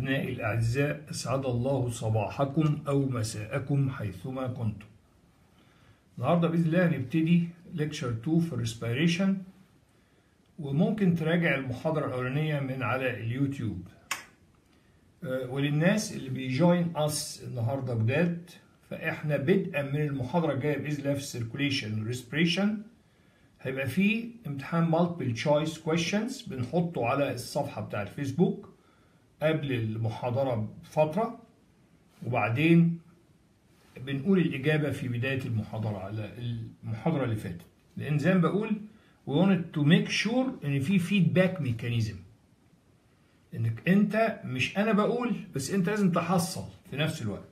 أبنائي الأعزاء أسعد الله صباحكم أو مساءكم حيثما كنتم النهاردة بإذن الله هنبتدي ليكشر 2 في الريسبيريشن وممكن تراجع المحاضرة الأولانية من على اليوتيوب أه، وللناس اللي بيجوين أس النهاردة جداد فإحنا بدءا من المحاضرة الجاية بإذن الله في السيركوليشن والريسبيريشن هيبقى فيه امتحان multiple choice questions بنحطه على الصفحة بتاع الفيسبوك قبل المحاضرة بفترة وبعدين بنقول الإجابة في بداية المحاضرة على المحاضرة اللي فاتت لأن زي ما بقول we wanted to make sure إن في feedback mechanism إنك أنت مش أنا بقول بس أنت لازم تحصل في نفس الوقت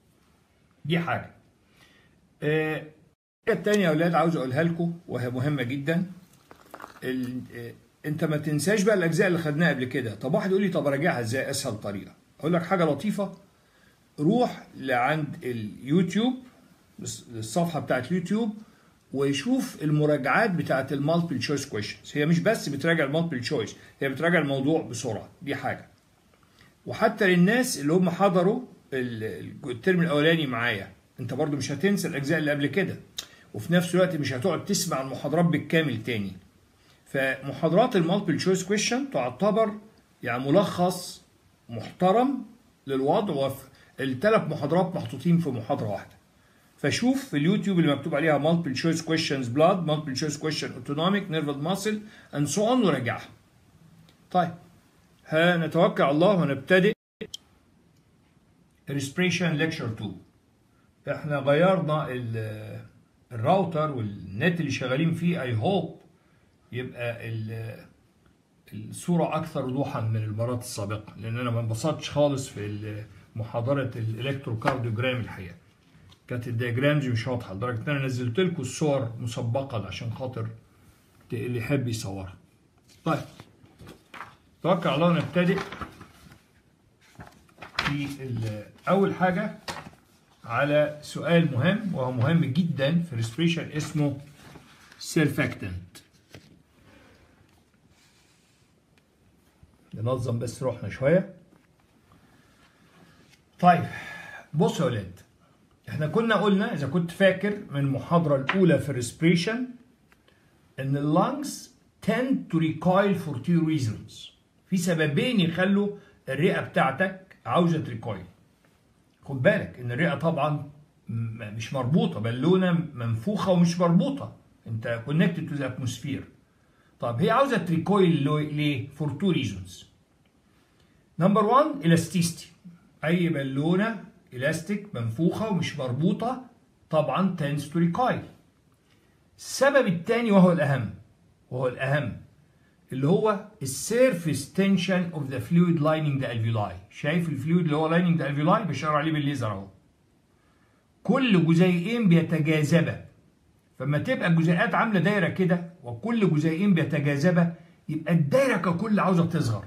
دي حاجة آه، الحاجة التانية يا أولاد عاوز أقولها لكم وهي مهمة جدا ال... آه، أنت ما تنساش بقى الأجزاء اللي خدناها قبل كده طب واحد يقول لي طب أراجعها إزاي أسهل طريقة أقول لك حاجة لطيفة روح لعند اليوتيوب الصفحة بتاعت اليوتيوب ويشوف المراجعات بتاعت المالتيبل تشويس كويشنز هي مش بس بتراجع المالتيبل تشويس هي بتراجع الموضوع بسرعة دي حاجة وحتى للناس اللي هم حضروا ال- الترم الاولاني معايا انت برضو مش هتنسى الاجزاء اللي قبل كده وفي نفس الوقت مش هتقعد تسمع المحاضرات بالكامل تاني فمحاضرات المالتيبل تشويس كويشن تعتبر يعني ملخص محترم للوضع وفي الثلاث محاضرات محطوطين في محاضره واحده فشوف في اليوتيوب اللي مكتوب عليها multiple choice questions blood multiple choice question autonomic nervous muscle and so on وراجعها طيب هنتوكل على الله ونبتدئ respiration lecture 2 احنا غيرنا ال- الراوتر والنت اللي شغالين فيه اي هوب يبقى ال- الصورة أكثر وضوحا من المرات السابقة لأن أنا ما انبسطتش خالص في محاضرة الإلكتروكارديوجرام الحقيقة كانت الدياجرامز مش واضحة لدرجة إن أنا نزلت لكم الصور مسبقة عشان خاطر ت- اللي يحب يصورها. طيب توكل على الله نبتدئ في ال- أول حاجة على سؤال مهم وهو مهم جدا في الريسبريشن اسمه سيرفاكتنت ننظم بس روحنا شوية طيب بصوا يا ولاد احنا كنا قلنا اذا كنت فاكر من المحاضرة الاولى في الريسبريشن ان اللانجز tend to recoil for two reasons في سببين يخلوا الرئة بتاعتك عاوزة تريكويل خد بالك ان الرئة طبعا م- مش مربوطة بالونة منفوخة ومش مربوطة انت connected to the atmosphere طب هي عاوزة تريكويل لو- ليه؟ for two reasons نمبر 1 elasticity اي بالونه الاستيك منفوخه ومش مربوطه طبعا tends to recoil السبب الثاني وهو الاهم وهو الاهم اللي هو السيرفيس تنشن اوف ذا فلويد لايننج ذا الفيولاي شايف الفلويد اللي هو لايننج ذا الفيولاي بشار عليه بالليزر اهو كل جزيئين بيتجاذبا فلما تبقى الجزيئات عامله دايره كده وكل جزيئين بيتجاذبا يبقى الدايره ككل عاوزه تصغر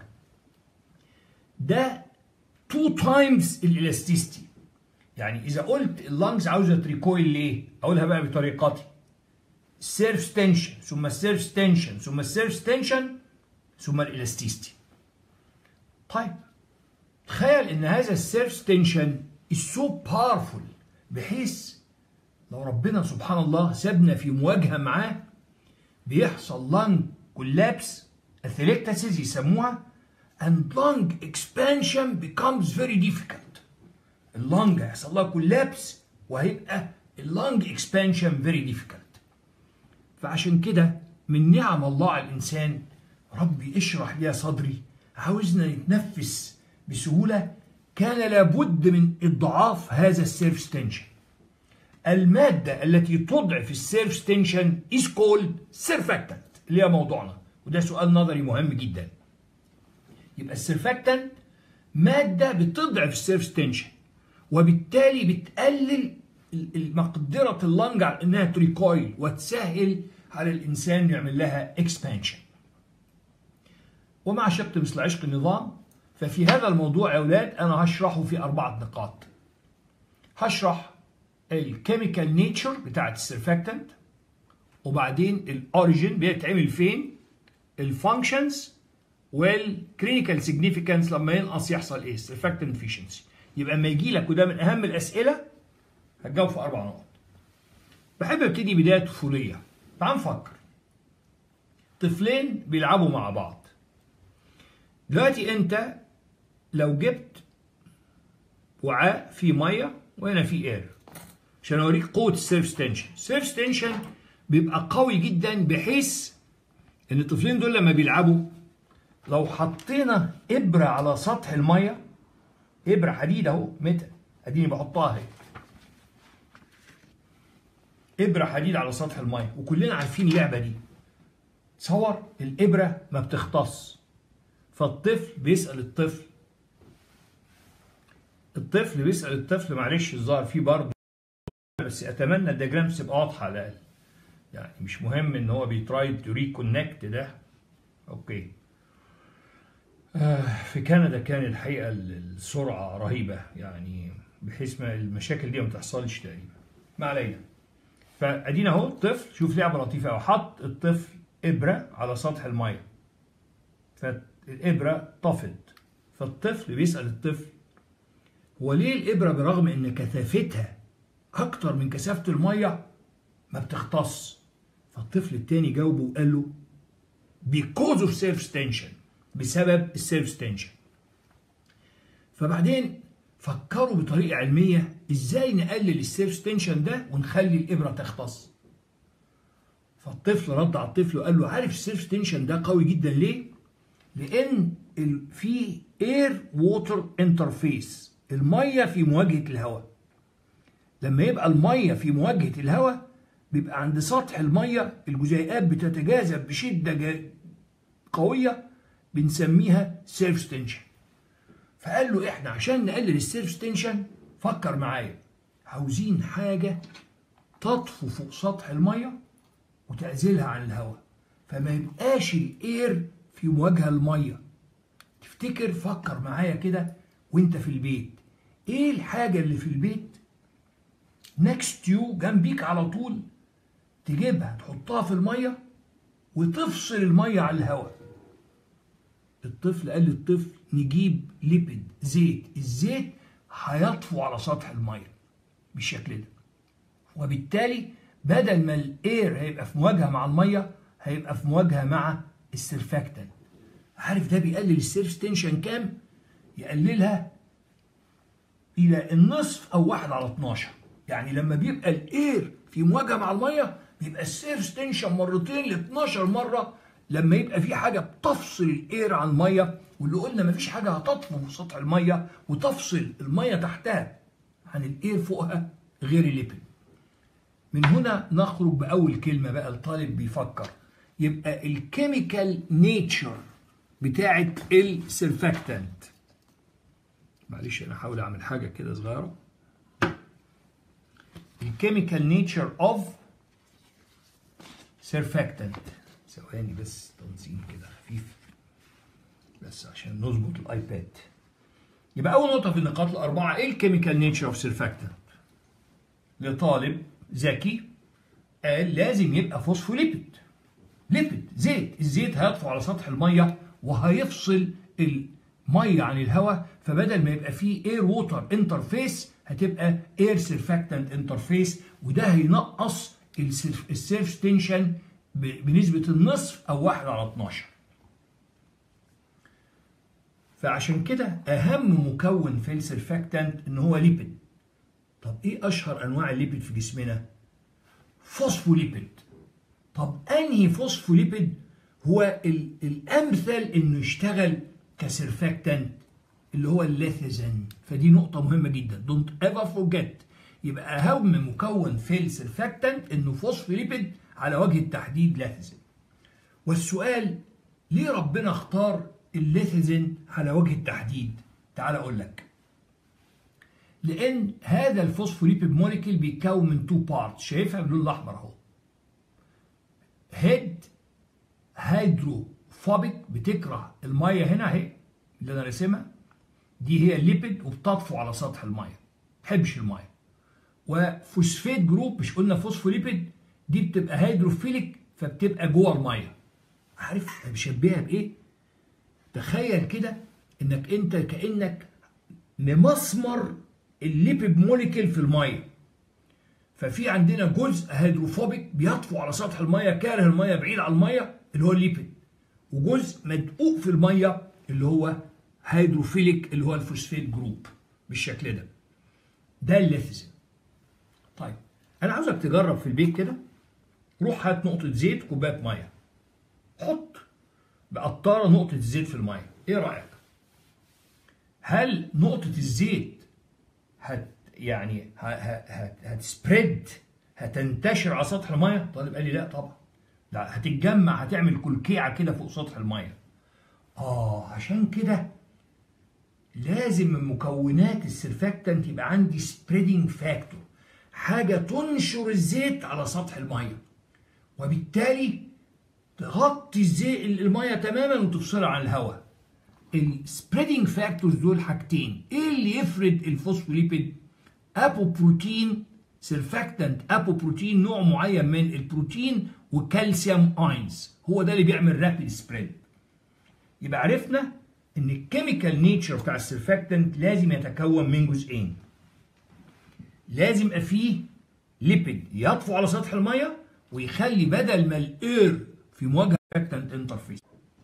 ده تو تايمز الالاستيستي يعني اذا قلت اللانجز عاوزه تريكويل ليه اقولها بقى بطريقتي السيرف تنشن ثم السيرف تنشن ثم السيرف تنشن ثم الالاستيستي طيب تخيل ان هذا السيرف تنشن is so powerful بحيث لو ربنا سبحان الله سابنا في مواجهه معاه بيحصل لانج كولابس اثيليكتاسيس يسموها and lung expansion becomes very difficult اللنج هيحصل لها كولابس وهيبقى اللنج expansion very difficult فعشان كده من نعم الله على الإنسان ربي اشرح لي صدري عاوزنا نتنفس بسهولة كان لابد من إضعاف هذا السيرفس تنشن المادة التي تضعف السيرفس تنشن is called surfactant اللي هي موضوعنا وده سؤال نظري مهم جدا يبقى السيرفاكتنت ماده بتضعف السيرفس تنشن وبالتالي بتقلل ال- ال- مقدره اللنج على انها تريكويل وتسهل على الانسان يعمل لها اكسبانشن ومع شق مثل عشق النظام ففي هذا الموضوع يا اولاد انا هشرحه في اربعه نقاط هشرح الكيميكال نيتشر بتاعت السيرفاكتنت وبعدين الاوريجين بيتعمل فين الفانكشنز والكلينيكال سيجنيفيكانس لما ينقص يحصل ايه؟ سيرفاكتنت افيشنسي يبقى اما يجي لك وده من اهم الاسئله هتجاوب في اربع نقط. بحب ابتدي بدايه طفوليه. تعال نفكر. طفلين بيلعبوا مع بعض. دلوقتي انت لو جبت وعاء فيه ميه وهنا فيه اير عشان اوريك قوه السيرف تنشن السيرف تنشن بيبقى قوي جدا بحيث ان الطفلين دول لما بيلعبوا لو حطينا ابره على سطح الميه ابره حديد اهو متر اديني بحطها اهي ابره حديد على سطح الميه وكلنا عارفين اللعبه دي تصور الابره ما بتختص فالطفل بيسال الطفل الطفل بيسال الطفل معلش الظاهر فيه برضه بس اتمنى الدياجرامز تبقى واضحه على الاقل يعني مش مهم ان هو بيتراي تو ريكونكت ده اوكي آه في كندا كان الحقيقه السرعه رهيبه يعني بحيث ما المشاكل دي ما تحصلش تقريبا ما علينا فادينا اهو الطفل شوف لعبه لطيفه قوي حط الطفل ابره على سطح الميه فالابره طفت فالطفل بيسال الطفل هو ليه الابره برغم ان كثافتها اكتر من كثافه الميه ما بتختص فالطفل التاني جاوبه وقال له because of self tension بسبب السيرف تنشن فبعدين فكروا بطريقه علميه ازاي نقلل السيرف تنشن ده ونخلي الابره تختص فالطفل رد على الطفل وقال له عارف السيرف تنشن ده قوي جدا ليه لان في اير ووتر انترفيس الميه في مواجهه الهواء لما يبقى الميه في مواجهه الهواء بيبقى عند سطح الميه الجزيئات بتتجاذب بشده قويه بنسميها سيرف تنشن فقال له احنا عشان نقلل السيرف تنشن فكر معايا عاوزين حاجه تطفو فوق سطح الميه وتعزلها عن الهواء فما يبقاش الاير في مواجهه الميه تفتكر فكر معايا كده وانت في البيت ايه الحاجه اللي في البيت نكست يو جنبيك على طول تجيبها تحطها في الميه وتفصل الميه عن الهواء الطفل قال للطفل نجيب ليبيد زيت الزيت هيطفو على سطح الميه بالشكل ده وبالتالي بدل ما الاير هيبقى في مواجهه مع الميه هيبقى في مواجهه مع السيرفاكتنت عارف ده بيقلل السيرف تنشن كام يقللها الى النصف او واحد على 12 يعني لما بيبقى الاير في مواجهه مع الميه بيبقى السيرف تنشن مرتين ل 12 مره لما يبقى في حاجه بتفصل الاير عن الميه واللي قلنا مفيش حاجه هتطفو في سطح الميه وتفصل الميه تحتها عن الاير فوقها غير الليبيد من هنا نخرج باول كلمه بقى الطالب بيفكر يبقى الكيميكال نيتشر بتاعه السيرفاكتنت معلش انا هحاول اعمل حاجه كده صغيره الكيميكال نيتشر اوف سيرفاكتنت ثواني بس تنظيم كده خفيف بس عشان نظبط الايباد يبقى اول نقطه في النقاط الاربعه ايه الكيميكال نيتشر اوف سيرفاكتنت لطالب ذكي قال لازم يبقى فوسفوليبيد ليبيد زيت الزيت هيطفو على سطح الميه وهيفصل الميه عن الهواء فبدل ما يبقى فيه اير ووتر انترفيس هتبقى اير سيرفاكتنت انترفيس وده هينقص السيرف تنشن بنسبة النصف أو واحد على 12 فعشان كده أهم مكون في السيرفاكتنت إن هو ليبيد طب إيه أشهر أنواع الليبيد في جسمنا؟ فوسفوليبيد طب أنهي فوسفوليبيد هو الأمثل إنه يشتغل كسيرفاكتنت اللي هو الليثيزين فدي نقطة مهمة جدا دونت ايفر فورجيت يبقى أهم مكون في السيرفاكتنت إنه فوسفوليبيد على وجه التحديد ليثيزين والسؤال ليه ربنا اختار الليثيزين على وجه التحديد تعال اقول لك لان هذا الفوسفوليبيد موليكيول بيتكون من تو بارت شايفها باللون الاحمر اهو هيد هيدروفوبيك بتكره الميه هنا اهي اللي انا راسمها دي هي الليبيد وبتطفو على سطح الميه ما تحبش الميه وفوسفيت جروب مش قلنا فوسفوليبيد دي بتبقى هيدروفيليك فبتبقى جوه الميه عارف بشبهها بايه تخيل كده انك انت كانك ممسمر الليبيد موليكيول في الميه ففي عندنا جزء هيدروفوبيك بيطفو على سطح الميه كاره الميه بعيد عن الميه اللي هو الليبيد وجزء مدقوق في الميه اللي هو هيدروفيليك اللي هو الفوسفيت جروب بالشكل ده ده الليثيزم طيب انا عاوزك تجرب في البيت كده روح هات نقطه زيت كوبايه ميه حط بقطاره نقطه الزيت في الميه ايه رايك هل نقطه الزيت هت يعني هتسبريد هتنتشر على سطح الميه طالب قال لي لا طبعا لا هتتجمع هتعمل كلكيعه كده فوق سطح الميه اه عشان كده لازم من مكونات السرفاكتنت يبقى عندي سبريدنج فاكتور حاجه تنشر الزيت على سطح الميه وبالتالي تغطي الزيت الميه تماما وتفصلها عن الهواء السبريدنج فاكتورز دول حاجتين ايه اللي يفرد الفوسفوليبيد ابوبروتين سيرفاكتنت ابوبروتين نوع معين من البروتين وكالسيوم اينز هو ده اللي بيعمل رابيد سبريد يبقى عرفنا ان الكيميكال نيتشر بتاع السيرفاكتنت لازم يتكون من جزئين لازم يبقى فيه ليبيد يطفو على سطح الميه ويخلي بدل ما الاير في مواجهه سيرفاكتنت انترفيس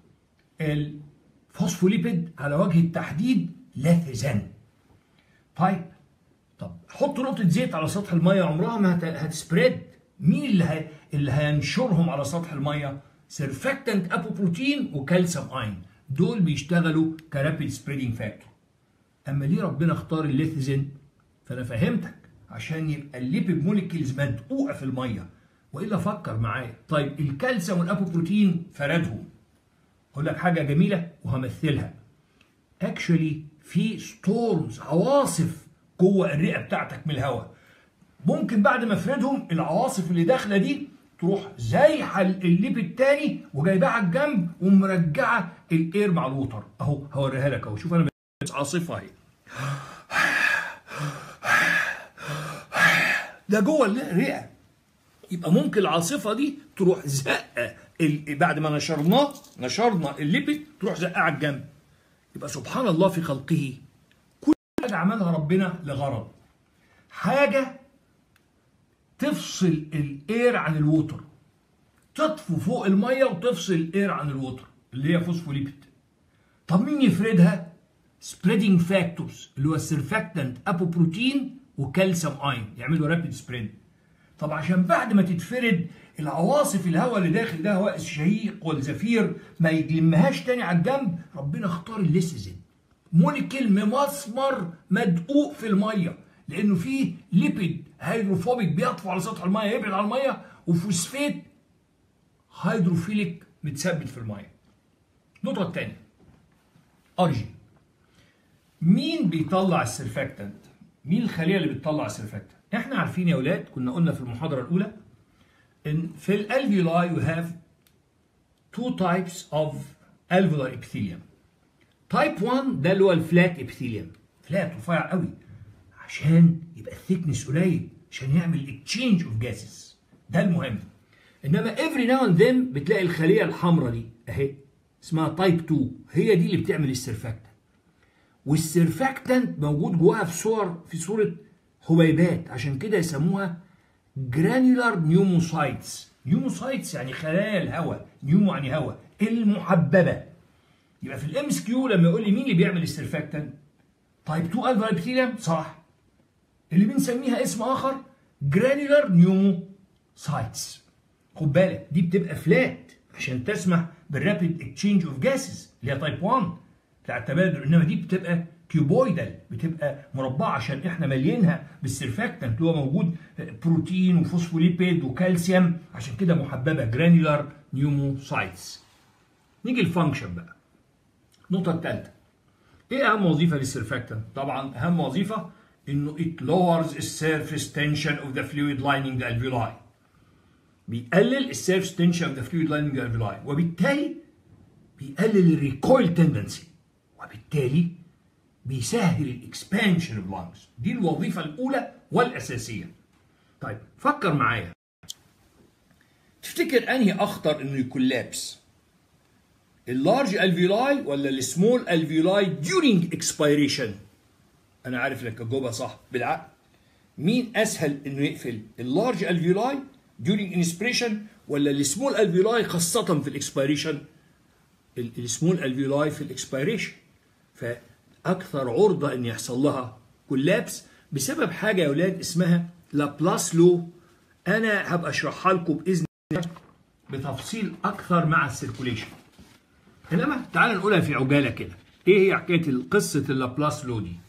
الفوسفوليبيد على وجه التحديد لاثزان طيب طب حط نقطة زيت على سطح المية عمرها ما هتسبريد مين اللي هي... اللي هينشرهم على سطح المية؟ سيرفاكتنت ابوبروتين وكالسيوم اين دول بيشتغلوا كرابيد سبريدنج فاكتور اما ليه ربنا اختار الليثيزين فانا فهمتك عشان يبقى الليبيد موليكيولز مدقوقه في الميه والا فكر معايا طيب الكالسيوم والابوبروتين فردهم اقول لك حاجه جميله وهمثلها اكشولي في ستورمز عواصف جوه الرئه بتاعتك من الهواء ممكن بعد ما افردهم العواصف اللي داخله دي تروح زايحه الليب التاني وجايباه على الجنب ومرجعه الاير مع الوتر اهو هوريها لك اهو شوف انا عاصفه اهي ده جوه الرئه يبقى ممكن العاصفه دي تروح زقه بعد ما نشرناه نشرنا الليبيد تروح زقه على الجنب يبقى سبحان الله في خلقه كل حاجه عملها ربنا لغرض حاجه تفصل الاير عن الووتر تطفو فوق الميه وتفصل الاير عن الووتر اللي هي فوسفوليبيد طب مين يفردها سبريدنج فاكتورز اللي هو السيرفاكتنت ابوبروتين وكالسيوم اين يعملوا رابيد سبريد طب عشان بعد ما تتفرد العواصف الهواء اللي داخل ده هواء الشهيق والزفير ما يلمهاش تاني على الجنب ربنا اختار الليسيزين موليكيل ممسمر مدقوق في الميه لانه فيه ليبيد هيدروفوبيك بيطفو على سطح الميه يبعد عن الميه وفوسفيت هيدروفيليك متثبت في الميه النقطه الثانيه ارجي مين بيطلع السرفاكتنت مين الخليه اللي بتطلع السرفاكتنت احنا عارفين يا اولاد كنا قلنا في المحاضره الاولى ان في الالفيولاي you have two types of alveolar epithelium تايب 1 ده اللي هو الفلات ابيثيليوم فلات رفيع قوي عشان يبقى الثيكنس قليل عشان يعمل اكتشينج اوف جاسز ده المهم انما افري ناو اند ذن بتلاقي الخليه الحمراء دي اهي اسمها تايب 2 هي دي اللي بتعمل السرفاكتنت والسرفاكتنت موجود جواها في صور في صوره حبيبات عشان كده يسموها جرانيولار نيوموسايتس نيوموسايتس يعني خلايا الهواء نيومو يعني هواء المحببه يبقى في الام اس كيو لما يقول لي مين اللي بيعمل السرفاكتنت تايب 2 الفا ابيثيليوم صح اللي بنسميها اسم اخر جرانيولار نيوموسايتس خد بالك دي بتبقى فلات عشان تسمح بالرابيد اكتشينج اوف جاسز اللي هي تايب 1 بتاع التبادل انما دي بتبقى كيوبويدال بتبقى مربعه عشان احنا مالينها بالسرفاكتنت اللي هو موجود بروتين وفوسفوليبيد وكالسيوم عشان كده محببه جرانيولار نيوموسايتس نيجي الفانكشن بقى النقطه الثالثه ايه اهم وظيفه للسرفاكتنت طبعا اهم وظيفه انه it lowers the surface tension of the fluid lining the alveoli بيقلل السيرفس تنشن اوف ذا فلويد لايننج الفيولاي وبالتالي بيقلل الريكويل تندنسي وبالتالي بيسهل الاكسبانشن اوف لانجز دي الوظيفه الاولى والاساسيه طيب فكر معايا تفتكر انهي اخطر انه يكون لابس اللارج الفيولاي ولا السمول الفيولاي during expiration انا عارف انك الجوابه صح بالعقل مين اسهل انه يقفل اللارج الفيولاي during inspiration ولا السمول الفيولاي خاصه في الاكسبيريشن السمول الفيولاي في الاكسبيريشن فاكثر عرضه ان يحصل لها كولابس بسبب حاجه يا اولاد اسمها لابلاس لو انا هبقى اشرحها لكم باذن الله بتفصيل اكثر مع السيركوليشن انما تعال نقولها في عجاله كده ايه هي حكايه قصه اللابلاس لو دي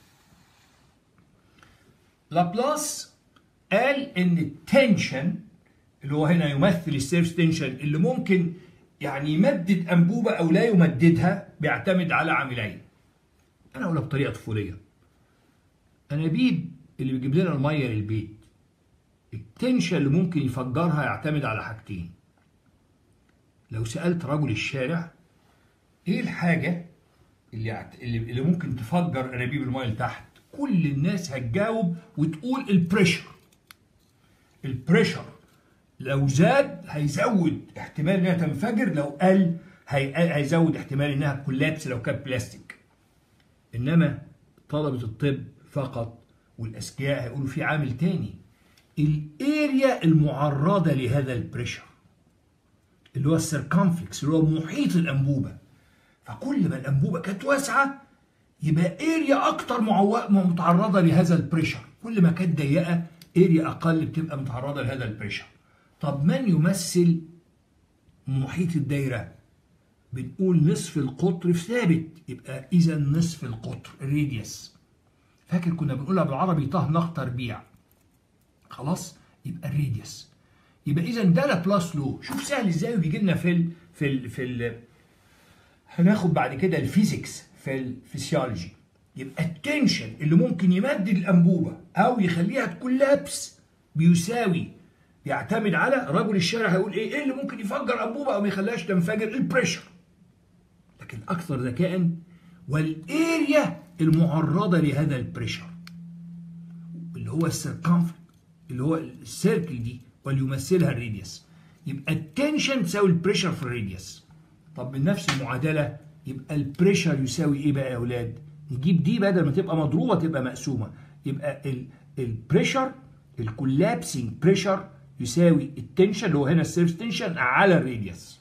لابلاس قال ان التنشن اللي هو هنا يمثل السيرفس تنشن اللي ممكن يعني يمدد انبوبه او لا يمددها بيعتمد على عاملين انا اقولها بطريقه طفوليه انابيب اللي بيجيب لنا الميه للبيت التنشن اللي ممكن يفجرها يعتمد على حاجتين لو سالت رجل الشارع ايه الحاجه اللي يعت... اللي اللي ممكن تفجر انابيب الميه لتحت كل الناس هتجاوب وتقول البريشر البريشر لو زاد هيزود احتمال انها تنفجر لو قل هي... هيزود احتمال انها كولابس لو كانت بلاستيك انما طلبه الطب فقط والاذكياء هيقولوا في عامل تاني الاريا المعرضه لهذا البريشر اللي هو السيركمفلكس اللي هو محيط الانبوبه فكل ما الانبوبه كانت واسعه يبقى اريا اكتر معو... متعرضه لهذا البريشر كل ما كانت ضيقه اريا اقل بتبقى متعرضه لهذا البريشر طب من يمثل محيط الدايره بنقول نصف القطر في ثابت يبقى اذا نصف القطر الراديوس فاكر كنا بنقولها بالعربي طه نق تربيع خلاص يبقى الراديوس يبقى اذا ده لابلاس لو شوف سهل ازاي وبيجي لنا في ال في ال في ال هناخد بعد كده الفيزيكس في الفسيولوجي يبقى التنشن اللي ممكن يمدد الانبوبه او يخليها تكولابس بيساوي يعتمد على رجل الشارع هيقول ايه ايه اللي ممكن يفجر انبوبه او ما يخليهاش تنفجر البريشر لكن اكثر ذكاء والاريا المعرضه لهذا البريشر اللي هو السيركمفرنس اللي هو السيركل دي وليمثلها الراديوس يبقى التنشن تساوي البريشر في الراديوس طب من نفس المعادله يبقى البريشر يساوي ايه بقى يا اولاد نجيب دي بدل ما تبقى مضروبه تبقى مقسومه يبقى البريشر الكولابسنج بريشر يساوي التنشن اللي هو هنا السيرفس تنشن على الراديوس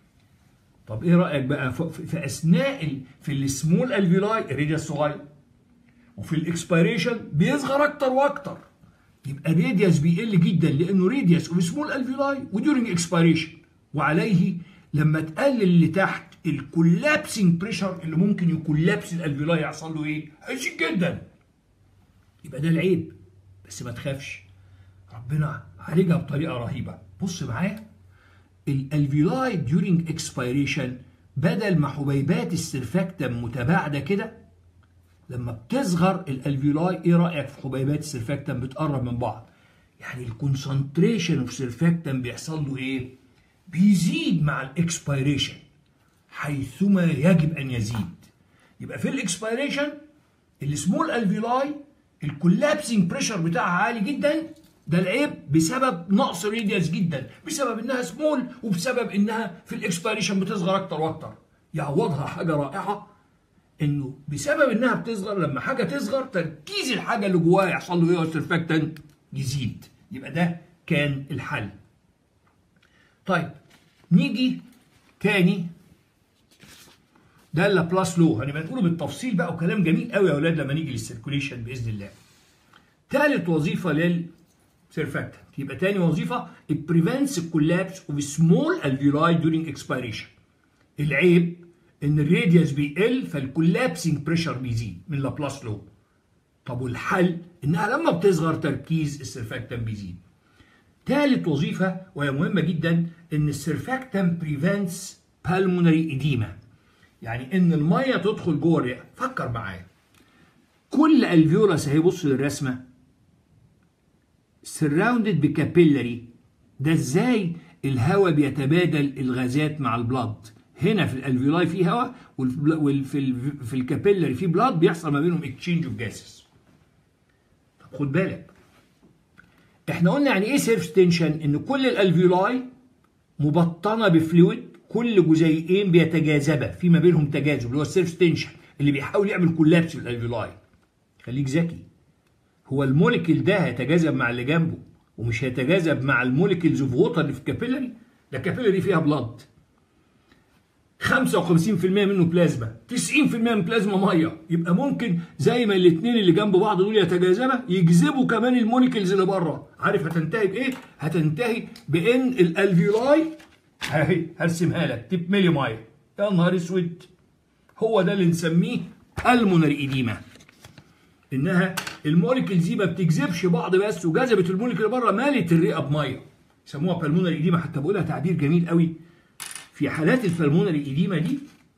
طب ايه رايك بقى في اثناء ال في السمول الفيولاي الراديوس صغير وفي الاكسبيريشن بيصغر اكتر واكتر يبقى الراديوس بيقل جدا لانه راديوس اوف سمول الفيولاي وديورنج اكسبيريشن وعليه لما تقلل اللي تحت الكولابسنج بريشر اللي ممكن يكولابس الالفيولاي يحصل له ايه؟ هيزيد جدا يبقى ده العيب بس ما تخافش ربنا عالجها بطريقه رهيبه بص معايا الالفيولاي ديورنج اكسبيريشن بدل ما حبيبات السرفاكتم متباعده كده لما بتصغر الالفيولاي ايه رايك في حبيبات السرفاكتم بتقرب من بعض يعني الكونسنتريشن اوف سرفاكتم بيحصل له ايه بيزيد مع الاكسبيريشن حيثما يجب ان يزيد يبقى في الاكسبيريشن السمول الفيولاي الكولابسنج بريشر بتاعها عالي جدا ده العيب بسبب نقص ريديوس جدا بسبب انها سمول وبسبب انها في الاكسبيريشن بتصغر اكتر واكتر يعوضها حاجه رائعه انه بسبب انها بتصغر لما حاجه تصغر تركيز الحاجه اللي جواها يحصل له ايه سيرفاكتنت يزيد يبقى ده كان الحل طيب نيجي تاني ده اللابلاس لو هنبقى نقوله بالتفصيل بقى وكلام جميل قوي يا اولاد لما نيجي للسيركوليشن باذن الله ثالث وظيفه للسيرفاكتنت يبقى تاني وظيفه it prevents collapse of small alveoli during expiration العيب ان الراديوس بيقل فالكولابسنج بريشر بيزيد من لابلاس لو طب والحل انها لما بتصغر تركيز السيرفاكتنت بيزيد ثالث وظيفه وهي مهمه جدا ان السيرفاكتنت بريفنتس بالمونري اديما يعني ان الميه تدخل جوه الرئه فكر معايا كل الفيولاس اهي بص للرسمه سراوندد بكابيلاري ده ازاي الهواء بيتبادل الغازات مع البلاد هنا في الالفيولاي في هواء وفي في الكابيلاري في بلاد بيحصل ما بينهم اكتشينج اوف جاسز طب خد بالك احنا قلنا يعني ايه سيرفس تنشن ان كل الالفيولاي مبطنه بفلويد كل جزيئين بيتجاذبا في ما بينهم تجاذب اللي هو السيرف تنشن اللي بيحاول يعمل كولابس في الالفيولاي خليك ذكي هو الموليكيول ده هيتجاذب مع اللي جنبه ومش هيتجاذب مع الموليكيولز اوف ووتر اللي في الكابيلاري ده الكابيلاري فيها بلاد 55% منه بلازما 90% من بلازما ميه يبقى ممكن زي ما الاثنين اللي جنب بعض دول يتجاذبا يجذبوا كمان الموليكيولز اللي بره عارف هتنتهي بايه هتنتهي بان الالفيولاي اهي هرسمها لك تيب ملي ميه يا نهار اسود هو ده اللي نسميه المونري ايديما انها الموليكيولز دي ما بتجذبش بعض بس وجذبت الموليكيول بره مالت الرئه بميه يسموها بالمونري ايديما حتى بقولها تعبير جميل قوي في حالات البلمونري ايديما دي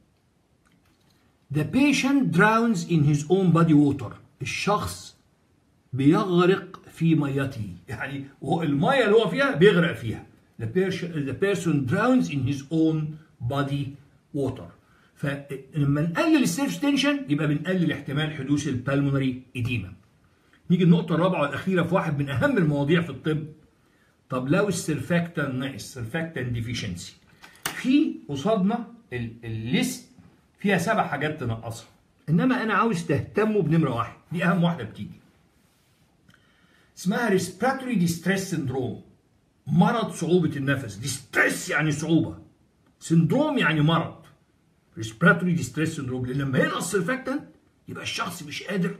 the patient drowns in his own body water الشخص بيغرق في ميته يعني هو الميه اللي هو فيها بيغرق فيها the person, the person drowns in his own body water فلما نقلل السيرف تنشن يبقى بنقلل احتمال حدوث البلمونري ايديما نيجي النقطة الرابعة والأخيرة في واحد من أهم المواضيع في الطب طب لو السيرفاكتان ناقص سيرفاكتان ديفيشنسي في قصادنا الليست فيها سبع حاجات تنقصها انما انا عاوز تهتموا بنمره واحد دي اهم واحده بتيجي اسمها ريسبيراتوري ديستريس سندروم مرض صعوبه النفس ديستريس يعني صعوبه سندروم يعني مرض ريسبيراتوري ديستريس سندروم لان لما ينقص السرفاكتنت يبقى الشخص مش قادر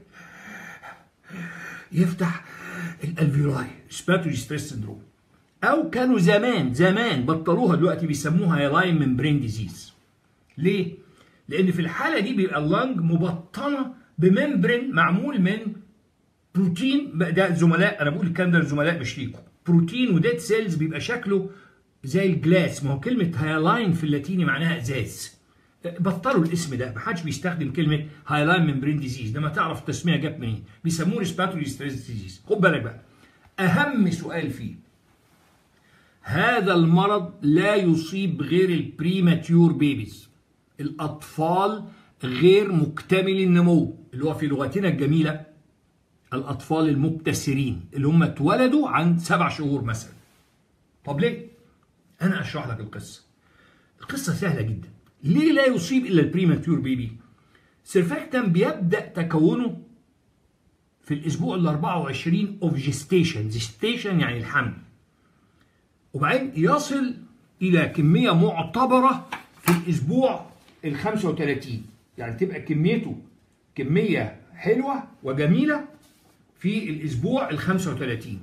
يفتح الالفيولاي ريسبيراتوري ديستريس سندروم او كانوا زمان زمان بطلوها دلوقتي بيسموها هايلاين ممبرين ديزيز ليه لان في الحاله دي بيبقى اللنج مبطنه بممبرين معمول من بروتين ده زملاء انا بقول الكلام ده للزملاء مش ليكم بروتين وديد سيلز بيبقى شكله زي الجلاس ما هو كلمه هايلاين في اللاتيني معناها ازاز بطلوا الاسم ده ما حدش بيستخدم كلمه هايلاين ممبرين ديزيز ده ما تعرف التسميه جت منين بيسموه ريسبيراتوري ستريس ديزيز خد بالك بقى اهم سؤال فيه هذا المرض لا يصيب غير البريماتيور بيبيز الأطفال غير مكتمل النمو اللي هو في لغتنا الجميلة الأطفال المبتسرين اللي هم اتولدوا عن سبع شهور مثلا طب ليه؟ أنا أشرح لك القصة القصة سهلة جدا ليه لا يصيب إلا البريماتيور بيبي؟ سيرفاكتم بيبدأ تكونه في الأسبوع ال 24 اوف جيستيشن جيستيشن يعني الحمل وبعدين يصل الى كميه معتبره في الاسبوع ال 35 يعني تبقى كميته كميه حلوه وجميله في الاسبوع ال 35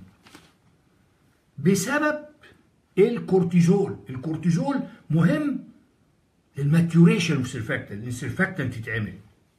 بسبب الكورتيزول الكورتيزول مهم للماتيوريشن اوف سيرفاكتنت لان السيرفاكتنت تتعمل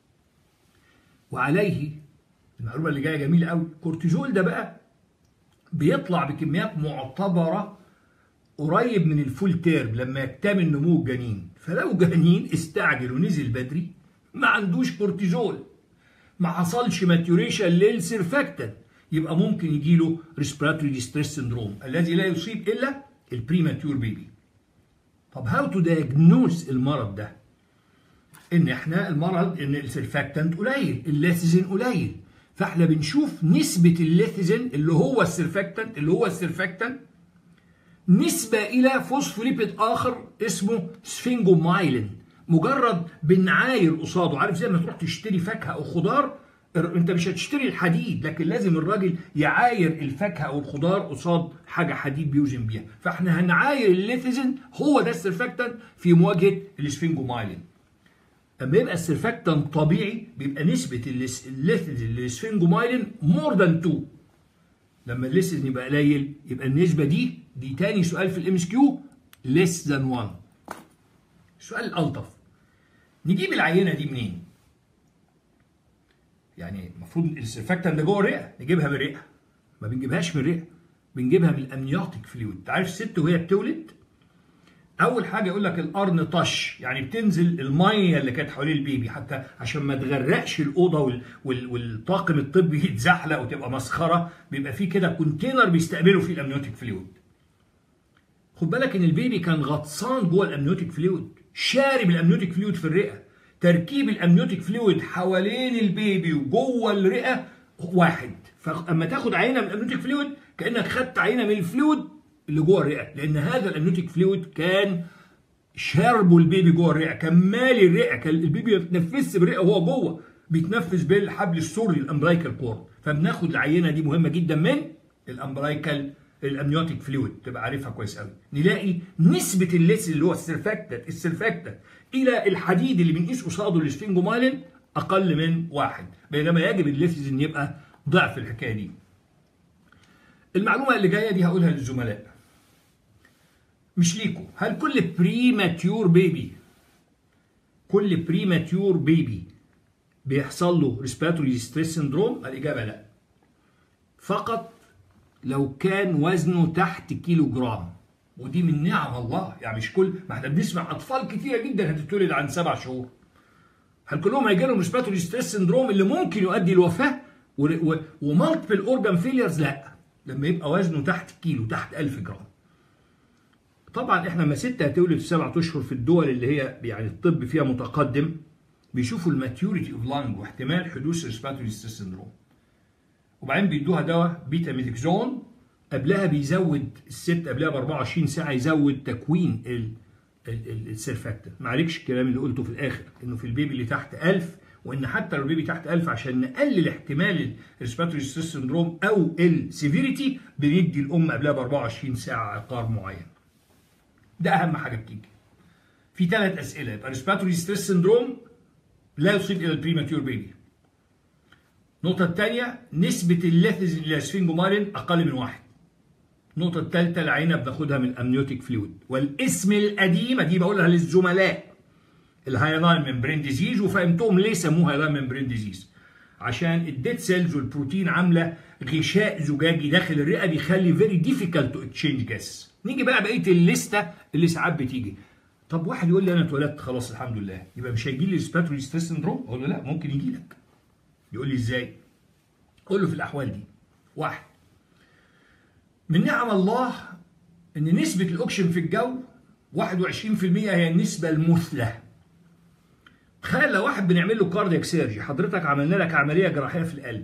وعليه المعلومه اللي جايه جميله قوي الكورتيزول ده بقى بيطلع بكميات معتبره قريب من الفول تيرم لما يكتمل نمو الجنين فلو جنين استعجل ونزل بدري ما عندوش كورتيزول ما حصلش ماتيوريشن للسيرفاكتنت يبقى ممكن يجي له ريسبيراتوري ديستريس سندروم الذي لا يصيب الا البريماتيور بيبي طب هاو تو دايجنوز المرض ده ان احنا المرض ان السيرفاكتنت قليل الليثيزين قليل فاحنا بنشوف نسبه الليثيزين اللي هو السيرفاكتنت اللي هو السيرفاكتنت نسبة إلى فوسفوليبيد آخر اسمه سفنجومايلين مجرد بنعاير قصاده عارف زي ما تروح تشتري فاكهة أو خضار أنت مش هتشتري الحديد لكن لازم الراجل يعاير الفاكهة أو الخضار قصاد حاجة حديد بيوزن بيها فإحنا هنعاير الليثيزين هو ده السرفاكتنت في مواجهة السفنجومايلين اما يبقى السرفاكتنت طبيعي بيبقى نسبة الليثيزين للسفنجومايلين مور ذان 2 لما الليثيزين يبقى قليل يبقى النسبة دي دي تاني سؤال في الام اس كيو less than 1 السؤال الألطف نجيب العينة دي منين؟ يعني المفروض السرفاكتنت ده جوه الرئة نجيبها من الرئة ما بنجيبهاش من الرئة بنجيبها من الامنيوتيك فلويد عارف الست وهي بتولد اول حاجه يقول لك القرن طش يعني بتنزل الميه اللي كانت حوالين البيبي حتى عشان ما تغرقش الاوضه وال... وال... والطاقم الطبي يتزحلق وتبقى مسخره بيبقى فيه كده كونتينر بيستقبلوا فيه الامنيوتيك فلويد خد بالك ان البيبي كان غطسان جوه الامنيوتيك فلويد شارب الامنيوتيك فلويد في الرئه تركيب الامنيوتيك فلويد حوالين البيبي وجوه الرئه واحد فاما تاخد عينه من الامنيوتيك فلويد كانك خدت عينه من الفلويد اللي جوه الرئه لان هذا الامنيوتيك فلويد كان شربوا البيبي جوه الرئه كان مالي الرئه كان البيبي ما بيتنفسش بالرئه وهو جوه بيتنفس بالحبل السري الامبلايكال كورد فبناخد العينه دي مهمه جدا من الامبلايكال الامنيوتيك فلويد تبقى عارفها كويس قوي نلاقي نسبه الليس اللي هو السرفاكتات السرفاكتات الى الحديد اللي بنقيس قصاده السفنجومايلين اقل من واحد بينما يجب الليثز ان يبقى ضعف الحكايه دي المعلومه اللي جايه دي هقولها للزملاء مش ليكم هل كل بريماتيور بيبي كل بريماتيور بيبي بيحصل له ريسبيراتوري ستريس سندروم الاجابه لا فقط لو كان وزنه تحت كيلو جرام ودي من نعم الله يعني مش كل ما احنا بنسمع اطفال كتيره جدا هتتولد عن سبع شهور هل كلهم هيجي لهم ريسبيراتوري ستريس سندروم اللي ممكن يؤدي للوفاه ومالتيبل اورجان فيليرز لا لما يبقى وزنه تحت كيلو تحت 1000 جرام طبعا احنا لما ست هتولد في سبعة اشهر في الدول اللي هي يعني الطب فيها متقدم بيشوفوا الماتيوريتي اوف لانج واحتمال حدوث ريسبيراتوري ستريس سندروم وبعدين بيدوها دواء بيتا ميثيكزون قبلها بيزود الست قبلها ب 24 ساعه يزود تكوين السيرفاكتنت معلكش الكلام اللي قلته في الاخر انه في البيبي اللي تحت 1000 وان حتى لو البيبي تحت 1000 عشان نقلل احتمال الريسبيراتوري ستريس سندروم او السيفيريتي بندي الام قبلها ب 24 ساعه عقار معين. ده اهم حاجه بتيجي. في ثلاث اسئله يبقى ريسبيراتوري ستريس سندروم لا يصيب الى البريماتيور بيبي. النقطة الثانية نسبة الليثز الاسفنجومالين أقل من واحد. النقطة الثالثة العينة بناخدها من الأمنيوتيك فلويد والاسم القديم دي بقولها للزملاء الهايلاين ممبرين ديزيز وفهمتهم ليه سموها هايلاين ممبرين ديزيز عشان الديد سيلز والبروتين عاملة غشاء زجاجي داخل الرئة بيخلي فيري ديفيكالت تو اكتشينج جاس نيجي بقى بقية الليستة اللي ساعات بتيجي طب واحد يقول لي انا اتولدت خلاص الحمد لله يبقى مش هيجي لي ريسبيراتوري ستريس سندروم اقول له لا ممكن يجي لك يقول لي ازاي قول له في الاحوال دي واحد من نعم الله ان نسبة الاكسجين في الجو 21% هي النسبة المثلى تخيل لو واحد بنعمل له كاردياك سيرجي حضرتك عملنا لك عملية جراحية في القلب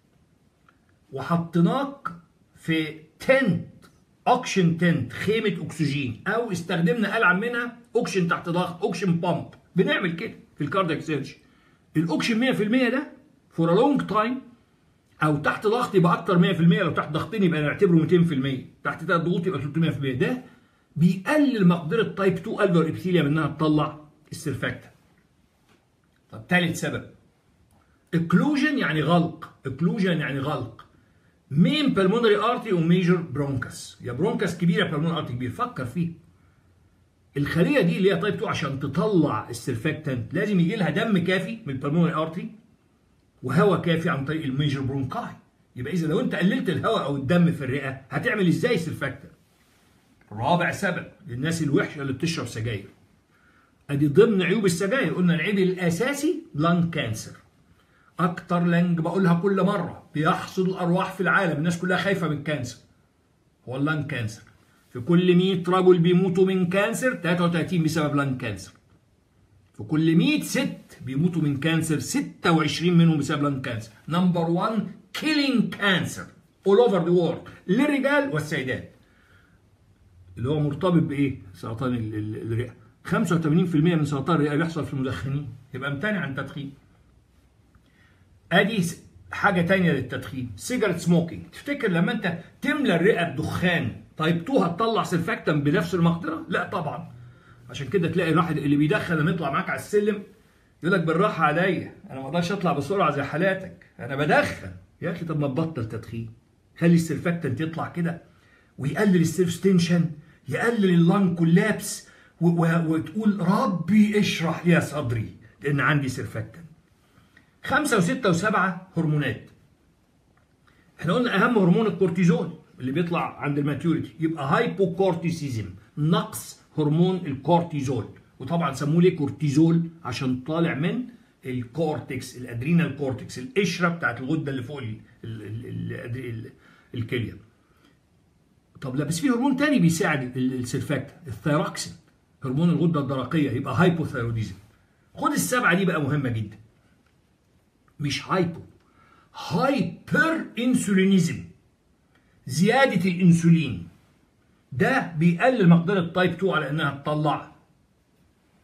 وحطيناك في تنت اوكشن تنت خيمة اكسجين او استخدمنا ألعب منها اوكشن تحت ضغط اوكشن بامب بنعمل كده في الكاردياك سيرجي الاوكشن 100% ده فور ا لونج تايم او تحت ضغط يبقى اكتر 100% لو تحت ضغطين يبقى نعتبره 200% تحت ثلاث ضغوط يبقى 300% ده بيقلل مقدره تايب 2 الفر ابثيليوم انها تطلع السيرفاكتا طب ثالث سبب اكلوجن يعني غلق اكلوجن يعني غلق مين بالمونري ارتي وميجر برونكس يا برونكس كبيره بالمونري ارتي كبير فكر فيه الخليه دي اللي هي تايب 2 عشان تطلع السيرفاكتنت لازم يجي لها دم كافي من البلمونري ارتي وهواء كافي عن طريق الميجر برونكاي يبقى اذا لو انت قللت الهواء او الدم في الرئه هتعمل ازاي سيرفاكتنت رابع سبب للناس الوحشه اللي بتشرب سجاير ادي ضمن عيوب السجاير قلنا العيب الاساسي لانج كانسر اكتر لانج بقولها كل مره بيحصد الارواح في العالم الناس كلها خايفه من الكانسر هو اللانج كانسر في كل 100 رجل بيموتوا من كانسر 33 بسبب لانج كانسر في كل 100 ست بيموتوا من كانسر 26 منهم بسبب لانج كانسر نمبر 1 كيلينج كانسر اول اوفر ذا وورلد للرجال والسيدات اللي هو مرتبط بايه سرطان الرئه 85% من سرطان الرئه بيحصل في المدخنين يبقى امتنع عن التدخين ادي حاجه تانية للتدخين سيجارت سموكينج تفتكر لما انت تملى الرئه بدخان تايب 2 هتطلع سيرفاكتم بنفس المقدره لا طبعا عشان كده تلاقي الواحد اللي بيدخن لما يطلع معاك على السلم يقول لك بالراحه عليا انا ما اقدرش اطلع بسرعه زي حالاتك انا بدخن يا اخي طب ما تبطل تدخين خلي السيرفاكتنت يطلع كده ويقلل السيرفس تنشن يقلل اللانج كولابس وتقول ربي اشرح لي صدري لان عندي سيرفاكتنت خمسة وستة وسبعة هرمونات احنا قلنا اهم هرمون الكورتيزون اللي بيطلع عند الماتيوريتي يبقى هايبوكورتيسيزم نقص هرمون الكورتيزول وطبعا سموه ليه كورتيزول عشان طالع من الكورتكس الادرينال كورتكس القشره بتاعت الغده اللي فوق الكليه طب لا بس في هرمون تاني بيساعد السيرفاكتا الثيروكسين هرمون الغده الدرقيه يبقى هايبوثايروديزم خد السبعه دي بقى مهمه جدا مش هايبو هايبر انسولينيزم زياده الانسولين ده بيقلل مقدره تايب 2 على انها تطلع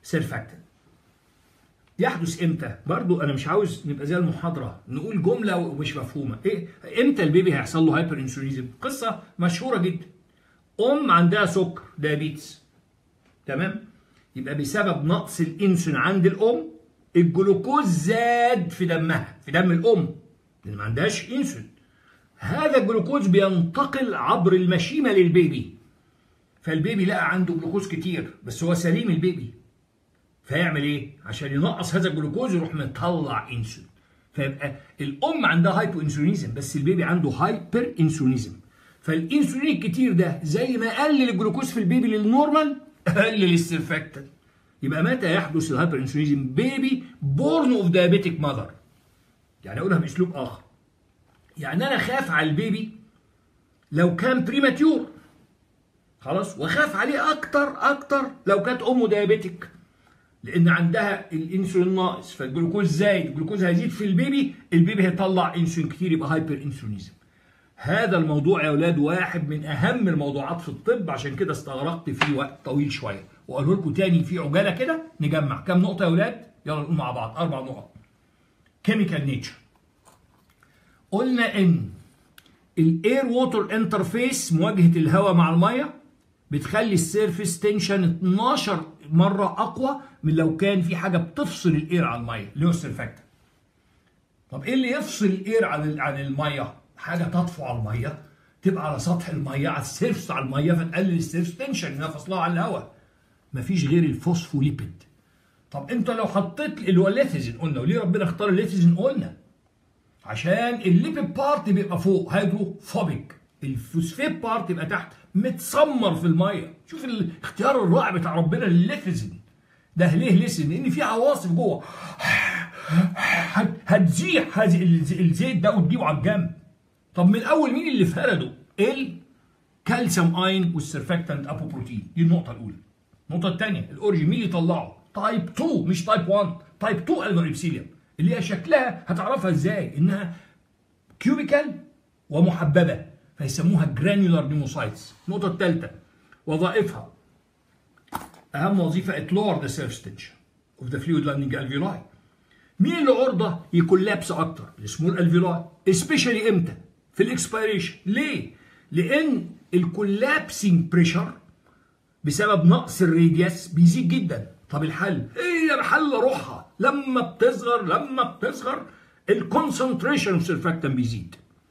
سيرفاكتنت يحدث امتى؟ برضو انا مش عاوز نبقى زي المحاضره نقول جمله ومش مفهومه، ايه امتى البيبي هيحصل له هايبر انسولينيزم؟ قصه مشهوره جدا. ام عندها سكر دايابيتس تمام؟ يبقى بسبب نقص الانسولين عند الام الجلوكوز زاد في دمها في دم الام لان ما عندهاش انسولين. هذا الجلوكوز بينتقل عبر المشيمه للبيبي. فالبيبي لقى عنده جلوكوز كتير بس هو سليم البيبي فيعمل ايه؟ عشان ينقص هذا الجلوكوز يروح مطلع انسولين. فيبقى الام عندها هايبو انسولينيزم بس البيبي عنده هايبر انسولينيزم. فالانسولين الكتير ده زي ما قلل الجلوكوز في البيبي للنورمال قلل السيرفاكتنت. يبقى متى يحدث الهايبر انسولينيزم؟ بيبي بورن اوف دايابيتيك ماذر. يعني اقولها باسلوب اخر. يعني انا خاف على البيبي لو كان بريماتيور خلاص واخاف عليه اكتر اكتر لو كانت امه دايابيتيك. لان عندها الانسولين ناقص فالجلوكوز زايد الجلوكوز هيزيد في البيبي البيبي هيطلع انسولين كتير يبقى هايبر انسولينيزم هذا الموضوع يا اولاد واحد من اهم الموضوعات في الطب عشان كده استغرقت فيه وقت طويل شويه واقول لكم تاني في عجاله كده نجمع كام نقطه يا اولاد يلا نقول مع بعض اربع نقط كيميكال نيتشر قلنا ان الاير ووتر انترفيس مواجهه الهواء مع الميه بتخلي السيرفيس تنشن 12 مره اقوى من لو كان في حاجه بتفصل الاير عن الميه اللي هو السيرفاكتنت. طب ايه اللي يفصل الاير عن عن الميه؟ حاجه تطفو على الميه تبقى على سطح الميه على السيرفس على الميه فتقلل السيرفس تنشن انها فصلها عن الهواء. مفيش غير الفوسفوليبيد. طب انت لو حطيت اللي هو الليثيزين قلنا وليه ربنا اختار الليثيزين قلنا؟ عشان الليبيد بارت بيبقى فوق هيدروفوبيك الفوسفيت بارت يبقى تحت متسمر في الميه شوف الاختيار الرائع بتاع ربنا للليثيزين ده ليه ليثيزين لان في عواصف جوه هتزيح هذه الزيت ده وتجيبه على الجنب طب من الاول مين اللي فرده الكالسيوم اين والسيرفاكتنت ابوبروتين دي النقطه الاولى النقطه الثانيه الاوريجين مين اللي طلعه تايب 2 مش تايب 1 تايب 2 الفاريبسيليوم اللي هي شكلها هتعرفها ازاي انها كيوبيكال ومحببه فيسموها جرانيولار نيموسايتس النقطة الثالثة وظائفها أهم وظيفة إتلور ذا سيرف ستيتش اوف ذا فلويد لاندنج الفيولاي مين اللي عرضة يكولابس أكتر السمول الفيولاي سبيشالي إمتى في الإكسبيريشن ليه؟ لأن الكولابسنج بريشر بسبب نقص الراديوس بيزيد جدا طب الحل هي إيه الحل روحها لما بتصغر لما بتصغر الكونسنتريشن اوف سيرفاكتن بيزيد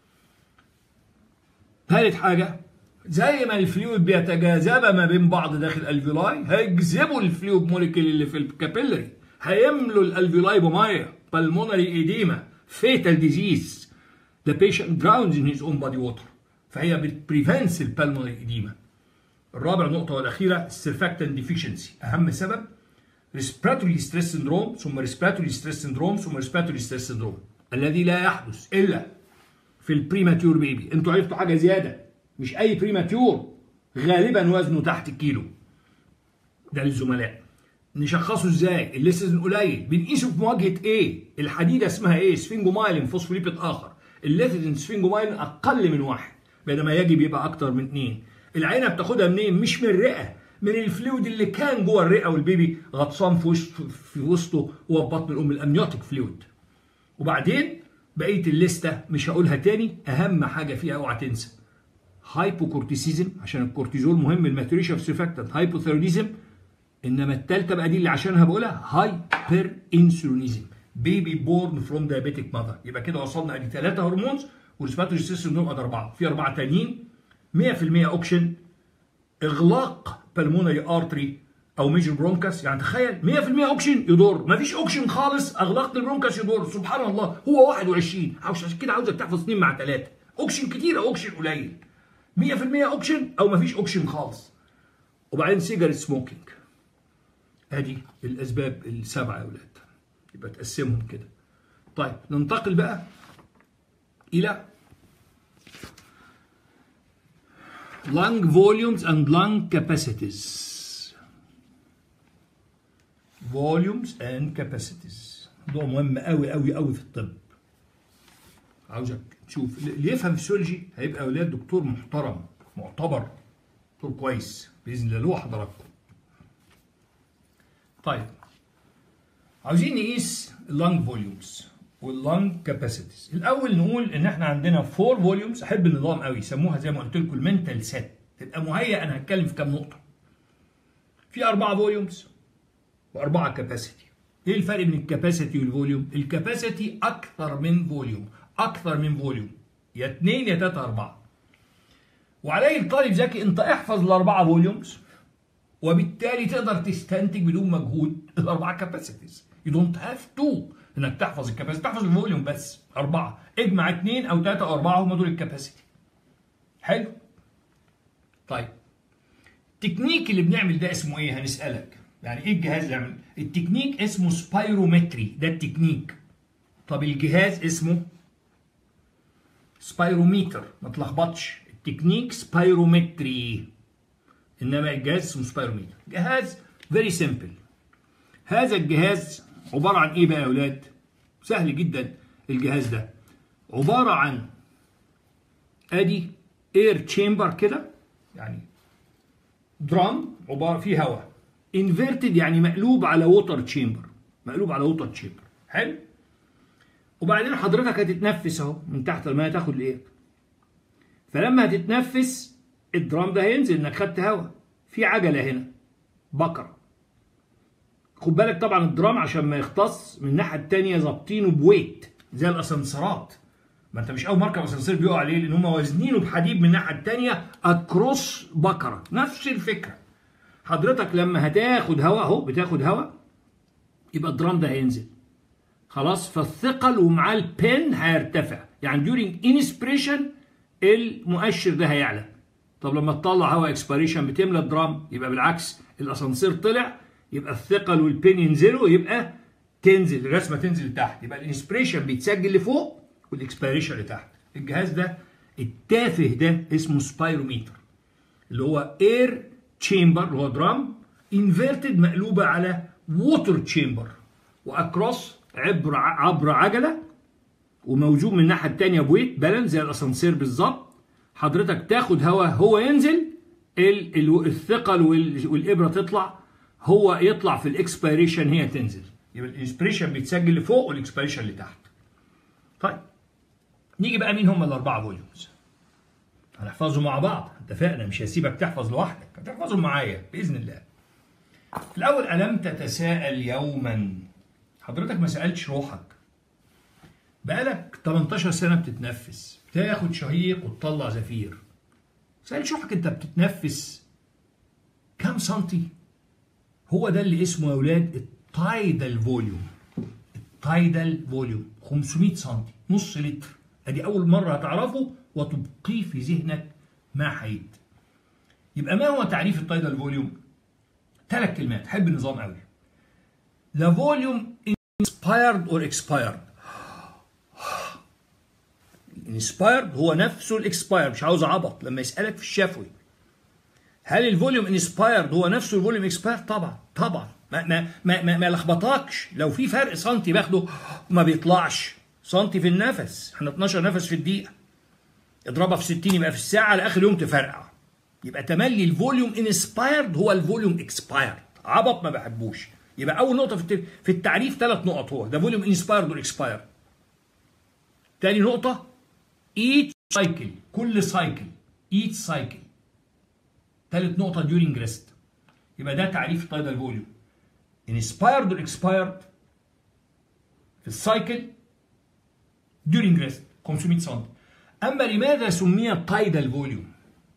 ثالث حاجة زي ما الفلويد بيتجاذب ما بين بعض داخل الالفيولاي هيجذبوا الفلويد موليكيول اللي في الكابيلري هيملوا الالفيولاي بميه بالمونري ايديما فيتال ديزيز the patient drowns in his own body water فهي بتبريفنس البالمونري ايديما الرابع نقطة والأخيرة السيرفاكتن ديفيشنسي أهم سبب respiratory stress syndrome ثم respiratory stress syndrome ثم respiratory stress syndrome الذي لا يحدث إلا في البريماتيور بيبي انتوا عرفتوا حاجه زياده مش اي بريماتيور غالبا وزنه تحت الكيلو ده للزملاء نشخصه ازاي الليسيزن قليل بنقيسه في مواجهه ايه الحديده اسمها ايه سفنجومايلين فوسفوليبيد اخر الليثيزن سفنجومايلين اقل من واحد بينما يجب يبقى اكتر من اثنين العينه بتاخدها منين مش من الرئه من الفلويد اللي كان جوه الرئه والبيبي غطسان في وسط في وسطه وهو في بطن الام الامنيوتيك فلويد وبعدين بقيه الليسته مش هقولها تاني اهم حاجه فيها اوعى تنسى هايبوكورتيسيزم عشان الكورتيزول مهم الماتوريشن اوف سيرفاكتنت هايبوثيروديزم انما الثالثه بقى دي اللي عشانها بقولها هايبر انسولينيزم بيبي بورن فروم دايابيتيك ماذر يبقى كده وصلنا ادي ثلاثه هرمونز والريسبيراتوري سيستم دول ادي اربعه في اربعه تانيين 100% اوكشن اغلاق بالمونري ارتري او ميجر برونكاس يعني تخيل 100% اوكشن يضر مفيش اوكشن خالص اغلقت البرونكاس يضر سبحان الله هو 21 عشان كده عاوزك تحفظ اثنين مع ثلاثه اوكشن كتير او اوكشن قليل 100% اوكشن او مفيش اوكشن خالص وبعدين سيجارة سموكينج ادي الاسباب السبعه يا اولاد يبقى تقسمهم كده طيب ننتقل بقى الى lung volumes and lung capacities volumes and capacities موضوع مهم قوي قوي قوي في الطب عاوزك تشوف اللي يفهم فيسيولوجي هيبقى اولاد دكتور محترم معتبر دكتور كويس باذن الله له حضراتكم طيب عاوزين نقيس اللنج فوليومز واللنج كاباسيتيز الاول نقول ان احنا عندنا فور فوليومز احب النظام قوي يسموها زي ما قلت لكم المنتال سيت تبقى مهيئ انا هتكلم في كام نقطه في اربعه فوليومز واربعه كاباسيتي ايه الفرق بين الكاباسيتي والفوليوم الكاباسيتي اكثر من فوليوم اكثر من فوليوم يا اثنين يا ثلاثه اربعه وعليه الطالب ذكي انت احفظ الاربعه فوليومز وبالتالي تقدر تستنتج بدون مجهود الاربعه كاباسيتيز يو دونت هاف تو انك تحفظ الكاباسيتي تحفظ الفوليوم بس اربعه اجمع اثنين او ثلاثه او اربعه هم دول الكاباسيتي حلو طيب التكنيك اللي بنعمل ده اسمه ايه هنسالك يعني ايه الجهاز اللي يعمل التكنيك اسمه سبايرومتري ده التكنيك طب الجهاز اسمه سبايروميتر ما تلخبطش التكنيك سبايرومتري انما الجهاز اسمه سبايروميتر جهاز فيري سيمبل هذا الجهاز عباره عن ايه بقى يا اولاد سهل جدا الجهاز ده عباره عن ادي اير تشامبر كده يعني درام عباره فيه هواء انفيرتد يعني مقلوب على ووتر تشامبر مقلوب على ووتر تشامبر حلو وبعدين حضرتك هتتنفس اهو من تحت الميه تاخد الاير فلما هتتنفس الدرام ده هينزل انك خدت هواء في عجله هنا بكره خد بالك طبعا الدرام عشان ما يختص من الناحيه الثانيه ظابطينه بويت زي الاسانسيرات ما انت مش اول مركب اسانسير بيقع عليه لان هم وازنينه بحديد من الناحيه الثانيه اكروس بكره نفس الفكره حضرتك لما هتاخد هواء اهو بتاخد هواء يبقى الدرام ده هينزل خلاص فالثقل ومعاه البن هيرتفع يعني during inspiration المؤشر ده هيعلى طب لما تطلع هواء اكسبيريشن بتملى الدرام يبقى بالعكس الاسانسير طلع يبقى الثقل والبين ينزلوا يبقى تنزل الرسمه تنزل لتحت يبقى الانسبريشن بيتسجل لفوق والاكسبيريشن لتحت الجهاز ده التافه ده اسمه سبايروميتر اللي هو اير تشامبر اللي هو درام انفيرتد مقلوبه على ووتر تشامبر واكروس عبر عبر عجله وموجود من الناحيه الثانيه بويت بالانس زي الاسانسير بالظبط حضرتك تاخد هواء هو ينزل الثقل والابره تطلع هو يطلع في الاكسبيريشن هي تنزل يبقى الانسبريشن بيتسجل لفوق والاكسبيريشن لتحت طيب نيجي بقى مين هم الاربعه فوليومز هنحفظهم مع بعض اتفقنا مش هسيبك تحفظ لوحدك هتحفظهم معايا باذن الله الاول الم تتساءل يوما حضرتك ما سالتش روحك بقالك 18 سنه بتتنفس بتاخد شهيق وتطلع زفير سألت روحك انت بتتنفس كام سنتي هو ده اللي اسمه يا اولاد التايدال فوليوم التايدال فوليوم 500 سم نص لتر ادي اول مره هتعرفه وتبقيه في ذهنك ما حيد يبقى ما هو تعريف التايدال فوليوم ثلاث كلمات حب النظام قوي the volume inspired or expired inspired هو نفسه الاكسباير مش عاوز عبط لما يسالك في الشفوي هل الفوليوم انسبايرد هو نفسه الفوليوم اكسبايرد طبعا طبعا ما ما ما ما, ما لخبطكش لو في فرق سنتي باخده ما بيطلعش سنتي في النفس احنا 12 نفس في الدقيقه اضربها في 60 يبقى في الساعه على اخر يوم تفرقع يبقى تملي الفوليوم انسبايرد هو الفوليوم اكسبايرد عبط ما بحبوش يبقى اول نقطه في في التعريف ثلاث نقط هو ده فوليوم انسبايرد والاكسبايرد تاني نقطه each cycle كل سايكل each سايكل ثالث نقطة during rest يبقى ده تعريف التايدال فوليوم inspired or expired في السايكل during rest 500 سم أما لماذا سمي تايدال فوليوم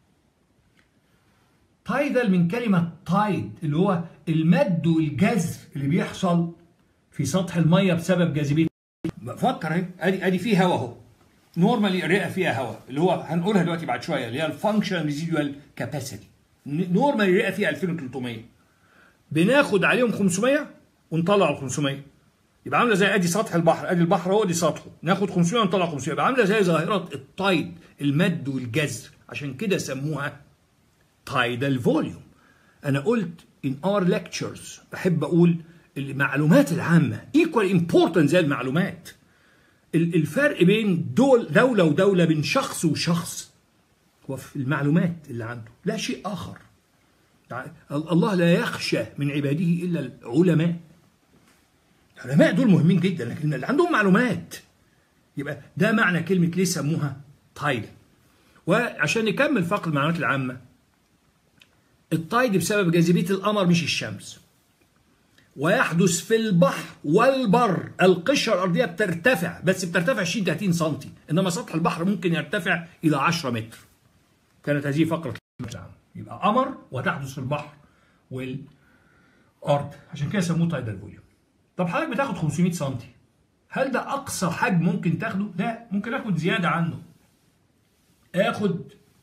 تايدال من كلمة تايد اللي هو المد والجذر اللي بيحصل في سطح المية بسبب جاذبية فكر اهي ادي ادي فيه هواء اهو نورمالي الرئه فيها هواء اللي هو هنقولها دلوقتي بعد شويه اللي هي الفانكشن ريزيدوال كاباسيتي نورمالي الرئه فيها 2300 بناخد عليهم 500 ونطلع ال 500 يبقى عامله زي ادي سطح البحر ادي البحر اهو دي سطحه ناخد 500 ونطلع 500 يبقى عامله زي ظاهره التايد المد والجزر عشان كده سموها تايدال فوليوم انا قلت in our lectures بحب اقول المعلومات العامه equal important زي المعلومات الفرق بين دول دولة ودولة بين شخص وشخص هو في المعلومات اللي عنده لا شيء آخر الله لا يخشى من عباده الا العلماء العلماء دول مهمين جدا لكن اللي عندهم معلومات يبقى ده معنى كلمه ليه سموها تايد وعشان نكمل فقر المعلومات العامه التايد بسبب جاذبيه القمر مش الشمس ويحدث في البحر والبر القشره الارضيه بترتفع بس بترتفع 20 30 سم انما سطح البحر ممكن يرتفع الى 10 متر كانت هذه فقره العام يبقى قمر وتحدث في البحر والارض عشان كده سموه تايدال فوليوم طب حضرتك بتاخد 500 سم هل ده اقصى حجم ممكن تاخده لا ممكن اخد زياده عنه اخد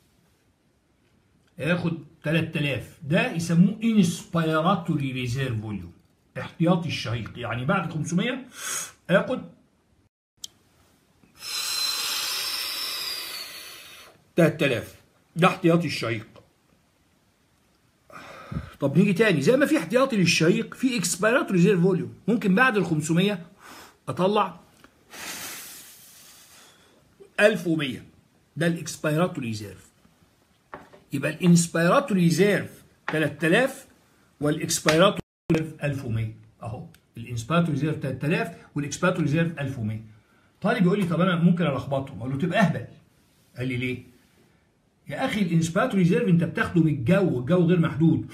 اخد 3000 ده يسموه انسبيراتوري ريزيرف فوليوم احتياطي الشهيق يعني بعد 500 اخد تلات آلاف ده احتياطي الشهيق طب نيجي تاني زي ما في احتياطي للشهيق في اكسبيرات ريزيرف فوليوم ممكن بعد ال 500 اطلع 1100 ده الاكسبيراتوري ريزيرف يبقى الانسبيراتوري ريزيرف 3000 والاكسبيراتوري ريزيرف 1100 اهو الانسبيراتوري ريزيرف 3000 والاكسبيراتوري ريزيرف 1100 طالب يقول لي طب انا ممكن الخبطهم اقول له تبقى اهبل قال لي ليه؟ يا اخي الانسبيراتوري ريزيرف انت بتاخده من الجو الجو غير محدود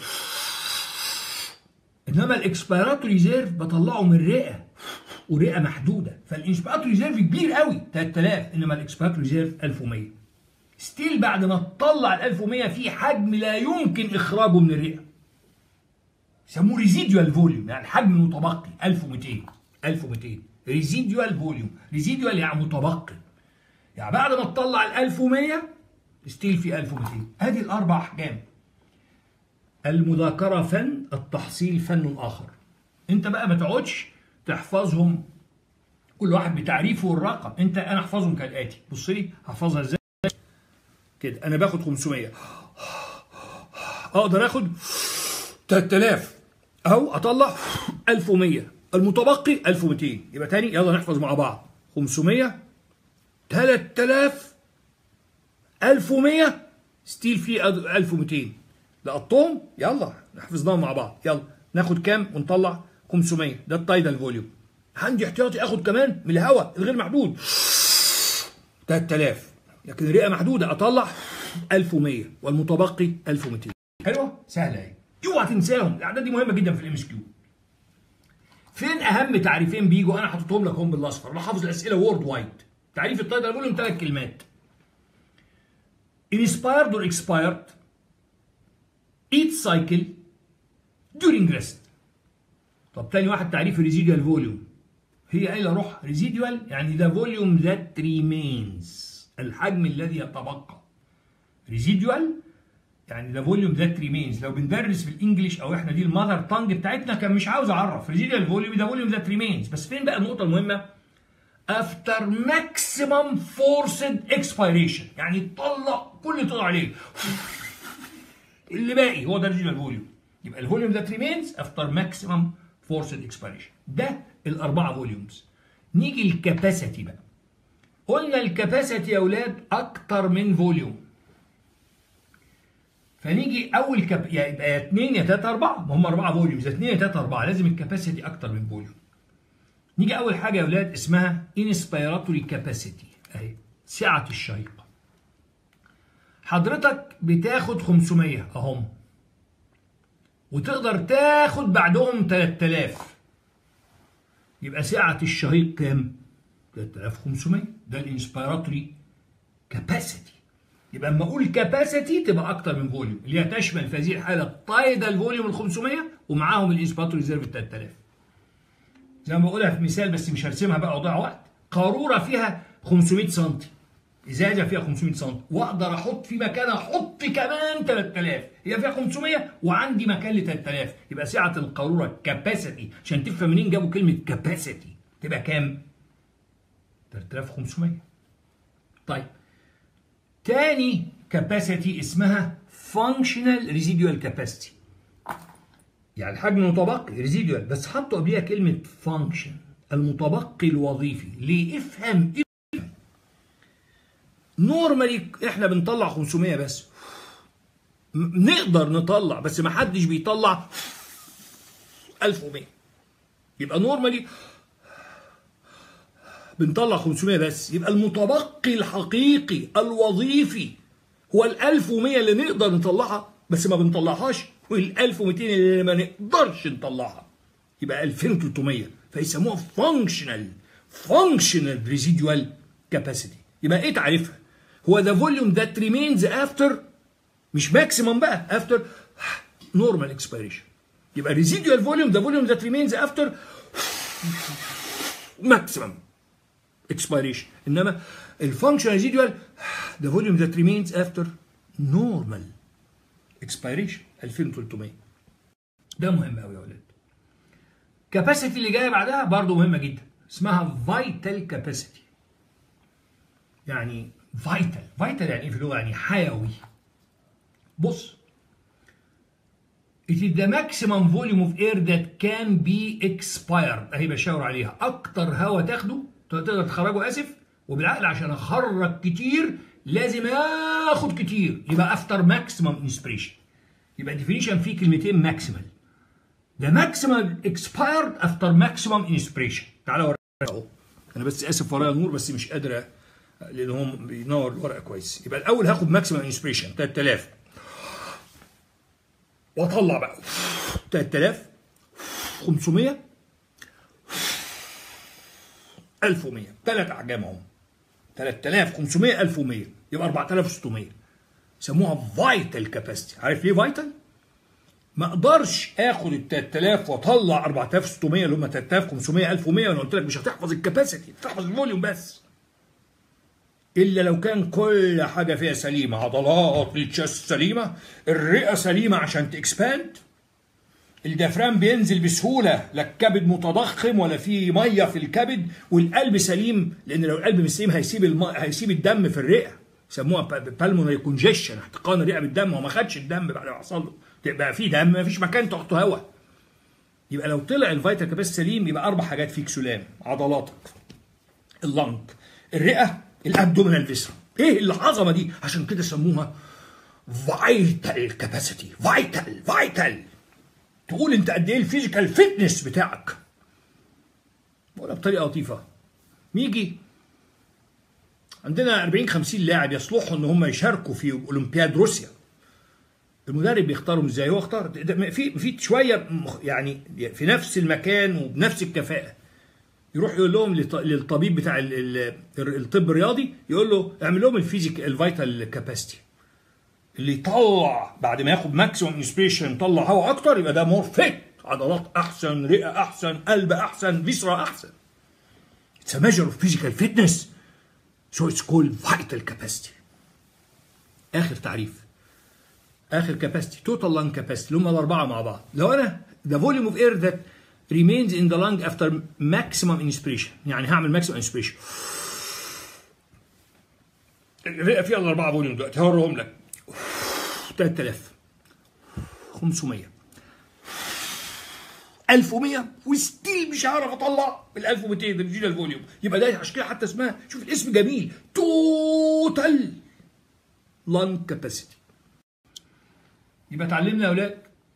انما الاكسبيراتوري ريزيرف بطلعه من الرئه ورئه محدوده فالانسبيراتوري ريزيرف كبير قوي 3000 انما الاكسبيراتوري ريزيرف 1100 ستيل بعد ما تطلع ال 1100 في حجم لا يمكن اخراجه من الرئه يسموه ريزيديوال فوليوم يعني حجم متبقي 1200 1200 ريزيديوال فوليوم ريزيديوال يعني متبقي يعني بعد ما تطلع ال 1100 ستيل في 1200 ادي الاربع احجام المذاكره فن التحصيل فن اخر انت بقى ما تقعدش تحفظهم كل واحد بتعريفه والرقم انت انا احفظهم كالاتي بص لي هحفظها ازاي كده انا باخد 500 اقدر اخد 3000 او اطلع 1100 المتبقي 1200 يبقى تاني يلا نحفظ مع بعض 500 3000 1100 ستيل في 1200 لقطهم يلا نحفظناهم مع بعض يلا ناخد كام ونطلع 500 ده التايدال فوليوم عندي احتياطي اخد كمان من الهواء الغير محدود 3000 لكن الرئه محدوده اطلع 1100 والمتبقي 1200 حلوه سهله اهي اوعى تنساهم الاعداد دي مهمه جدا في الام اس كيو فين اهم تعريفين بيجوا انا حاططهم لك هم بالاصفر انا حافظ الاسئله وورد وايد تعريف التايدال فوليوم ثلاث كلمات inspired or expired each cycle during rest طب تاني واحد تعريف الريزيديوال فوليوم هي قايله روح ريزيديوال يعني ده فوليوم ذات ريمينز الحجم الذي يتبقى ريزيديوال يعني ده فوليوم ذات ريمينز لو بندرس بالانجلش او احنا دي المذر تانج بتاعتنا كان مش عاوز اعرف ريزيديوال فوليوم ده فوليوم ذات ريمينز بس فين بقى النقطه المهمه افتر ماكسيمم فورسد اكسبيريشن يعني تطلع كل اللي طلع عليه اللي باقي هو ده ريجنال فوليوم يبقى الفوليوم ذات ريمينز افتر ماكسيمم فورسد اكسبيريشن ده الاربعه فوليومز نيجي الكاباسيتي بقى قلنا الكاباسيتي يا اولاد اكتر من فوليوم فنيجي اول كاب يا يبقى يا 2 يا 3 4 ما هم اربعه فوليومز 2 يا 3 4 لازم الكاباسيتي اكتر من فوليوم نيجي اول حاجه يا اولاد اسمها انسبيراتوري كاباسيتي اهي سعه الشهيق حضرتك بتاخد 500 اهم وتقدر تاخد بعدهم 3000 يبقى سعه الشهيق كام 3500 ده الانسبيراتوري كاباسيتي يبقى اما اقول كاباسيتي تبقى اكتر من فوليوم اللي هي تشمل في هذه الحاله تايدال فوليوم ال 500 ومعاهم الانسبيراتوري ريزيرف ال 3000 زي ما بقولها في مثال بس مش هرسمها بقى واضيع وقت قاروره فيها 500 سم ازازه فيها 500 سم واقدر احط في مكانها احط كمان 3000 هي فيها 500 وعندي مكان ل 3000 يبقى سعه القاروره كاباسيتي عشان تفهم منين جابوا كلمه كاباسيتي تبقى كام 3500 طيب تاني كاباسيتي اسمها فانكشنال ريزيديوال كاباسيتي يعني الحجم المتبقي ريزيديوال بس حطوا قبليها كلمة فانكشن المتبقي الوظيفي ليه افهم نورمالي احنا بنطلع 500 بس م- نقدر نطلع بس ما حدش بيطلع 1100 يبقى نورمالي بنطلع 500 بس يبقى المتبقي الحقيقي الوظيفي هو ال 1100 اللي نقدر نطلعها بس ما بنطلعهاش وال 1200 اللي ما نقدرش نطلعها يبقى 2300 فيسموها فانكشنال فانكشنال ريزيدوال كاباسيتي يبقى ايه تعريفها؟ هو ذا فوليوم ذات ريمينز افتر مش ماكسيمم بقى افتر نورمال اكسبيريشن يبقى ريزيدوال فوليوم ذا فوليوم ذات ريمينز افتر ماكسيمم expiration انما الفانكشن ريزيدوال the volume that remains after normal expiration 2300 ده مهم قوي يا ولاد كاباسيتي اللي جايه بعدها برضه مهمه جدا اسمها فايتال كاباسيتي يعني فايتال فايتال يعني ايه في اللغه يعني حيوي بص It is the maximum volume of air that can be expired اهي بشاور عليها اكتر هواء تاخده تقدر تخرجه اسف وبالعقل عشان اخرج كتير لازم اخد كتير يبقى افتر ماكسيمم انسبريشن يبقى ديفينيشن فيه كلمتين ماكسيمال ده ماكسيمم اكسبايرد افتر ماكسيمم انسبريشن تعالى اوريك اهو انا بس اسف ورايا نور بس مش قادر أ- لان هو بينور الورقه كويس يبقى الاول هاخد ماكسيمم انسبريشن 3000 واطلع بقى 3000 500 1100 ثلاث احجام اهو 3500 1100 يبقى 4600 يسموها فايتال كاباسيتي عارف ليه فايتال؟ ما اقدرش اخد ال 3000 واطلع 4600 اللي هم 3500 1100 وانا قلت لك مش هتحفظ الكاباسيتي هتحفظ الفوليوم بس الا لو كان كل حاجه فيها سليمه عضلات التشست سليمه الرئه سليمه عشان تكسباند الديافرام بينزل بسهوله لا الكبد متضخم ولا في ميه في الكبد والقلب سليم لان لو القلب مش سليم هيسيب الم... هيسيب الدم في الرئه يسموها بالمونري كونجيشن احتقان الرئه بالدم هو ما خدش الدم بعد ما حصل له تبقى في دم ما فيش مكان تحطه هواء يبقى لو طلع الفيتال كاباس سليم يبقى اربع حاجات فيك سلام عضلاتك اللنج الرئه الابدومينال فيسرا ايه العظمه دي عشان كده سموها فايتال كاباسيتي فايتال فايتال تقول انت قد ايه الفيزيكال فيتنس بتاعك ولا بطريقه لطيفه نيجي عندنا 40 50 لاعب يصلحوا ان هم يشاركوا في اولمبياد روسيا المدرب بيختارهم ازاي هو اختار ده في في شويه مخ- يعني في نفس المكان وبنفس الكفاءه يروح يقول لهم لط- للطبيب بتاع ال- ال- الطب الرياضي يقول له اعمل لهم الفيزيك الفيتال كاباسيتي اللي يطلع بعد ما ياخد ماكسيموم انسبيريشن يطلع هواء اكتر يبقى ده مور فيت عضلات احسن رئه احسن قلب احسن فيسرا احسن It's a measure of physical fitness so it's called vital capacity اخر تعريف اخر كاباسيتي توتال لانج كاباسيتي اللي هم الاربعه مع بعض لو انا the volume of air that remains in the lung after maximum inspiration يعني هعمل maximum inspiration الرئه فيها الاربعه فوليوم دلوقتي هوريهم لك 3000 500 1100 وستيل مش هعرف اطلع ال 1200 ده بيجي الفوليوم يبقى ده عشان كده حتى اسمها شوف الاسم جميل توتال لانج كاباسيتي يبقى اتعلمنا يا اولاد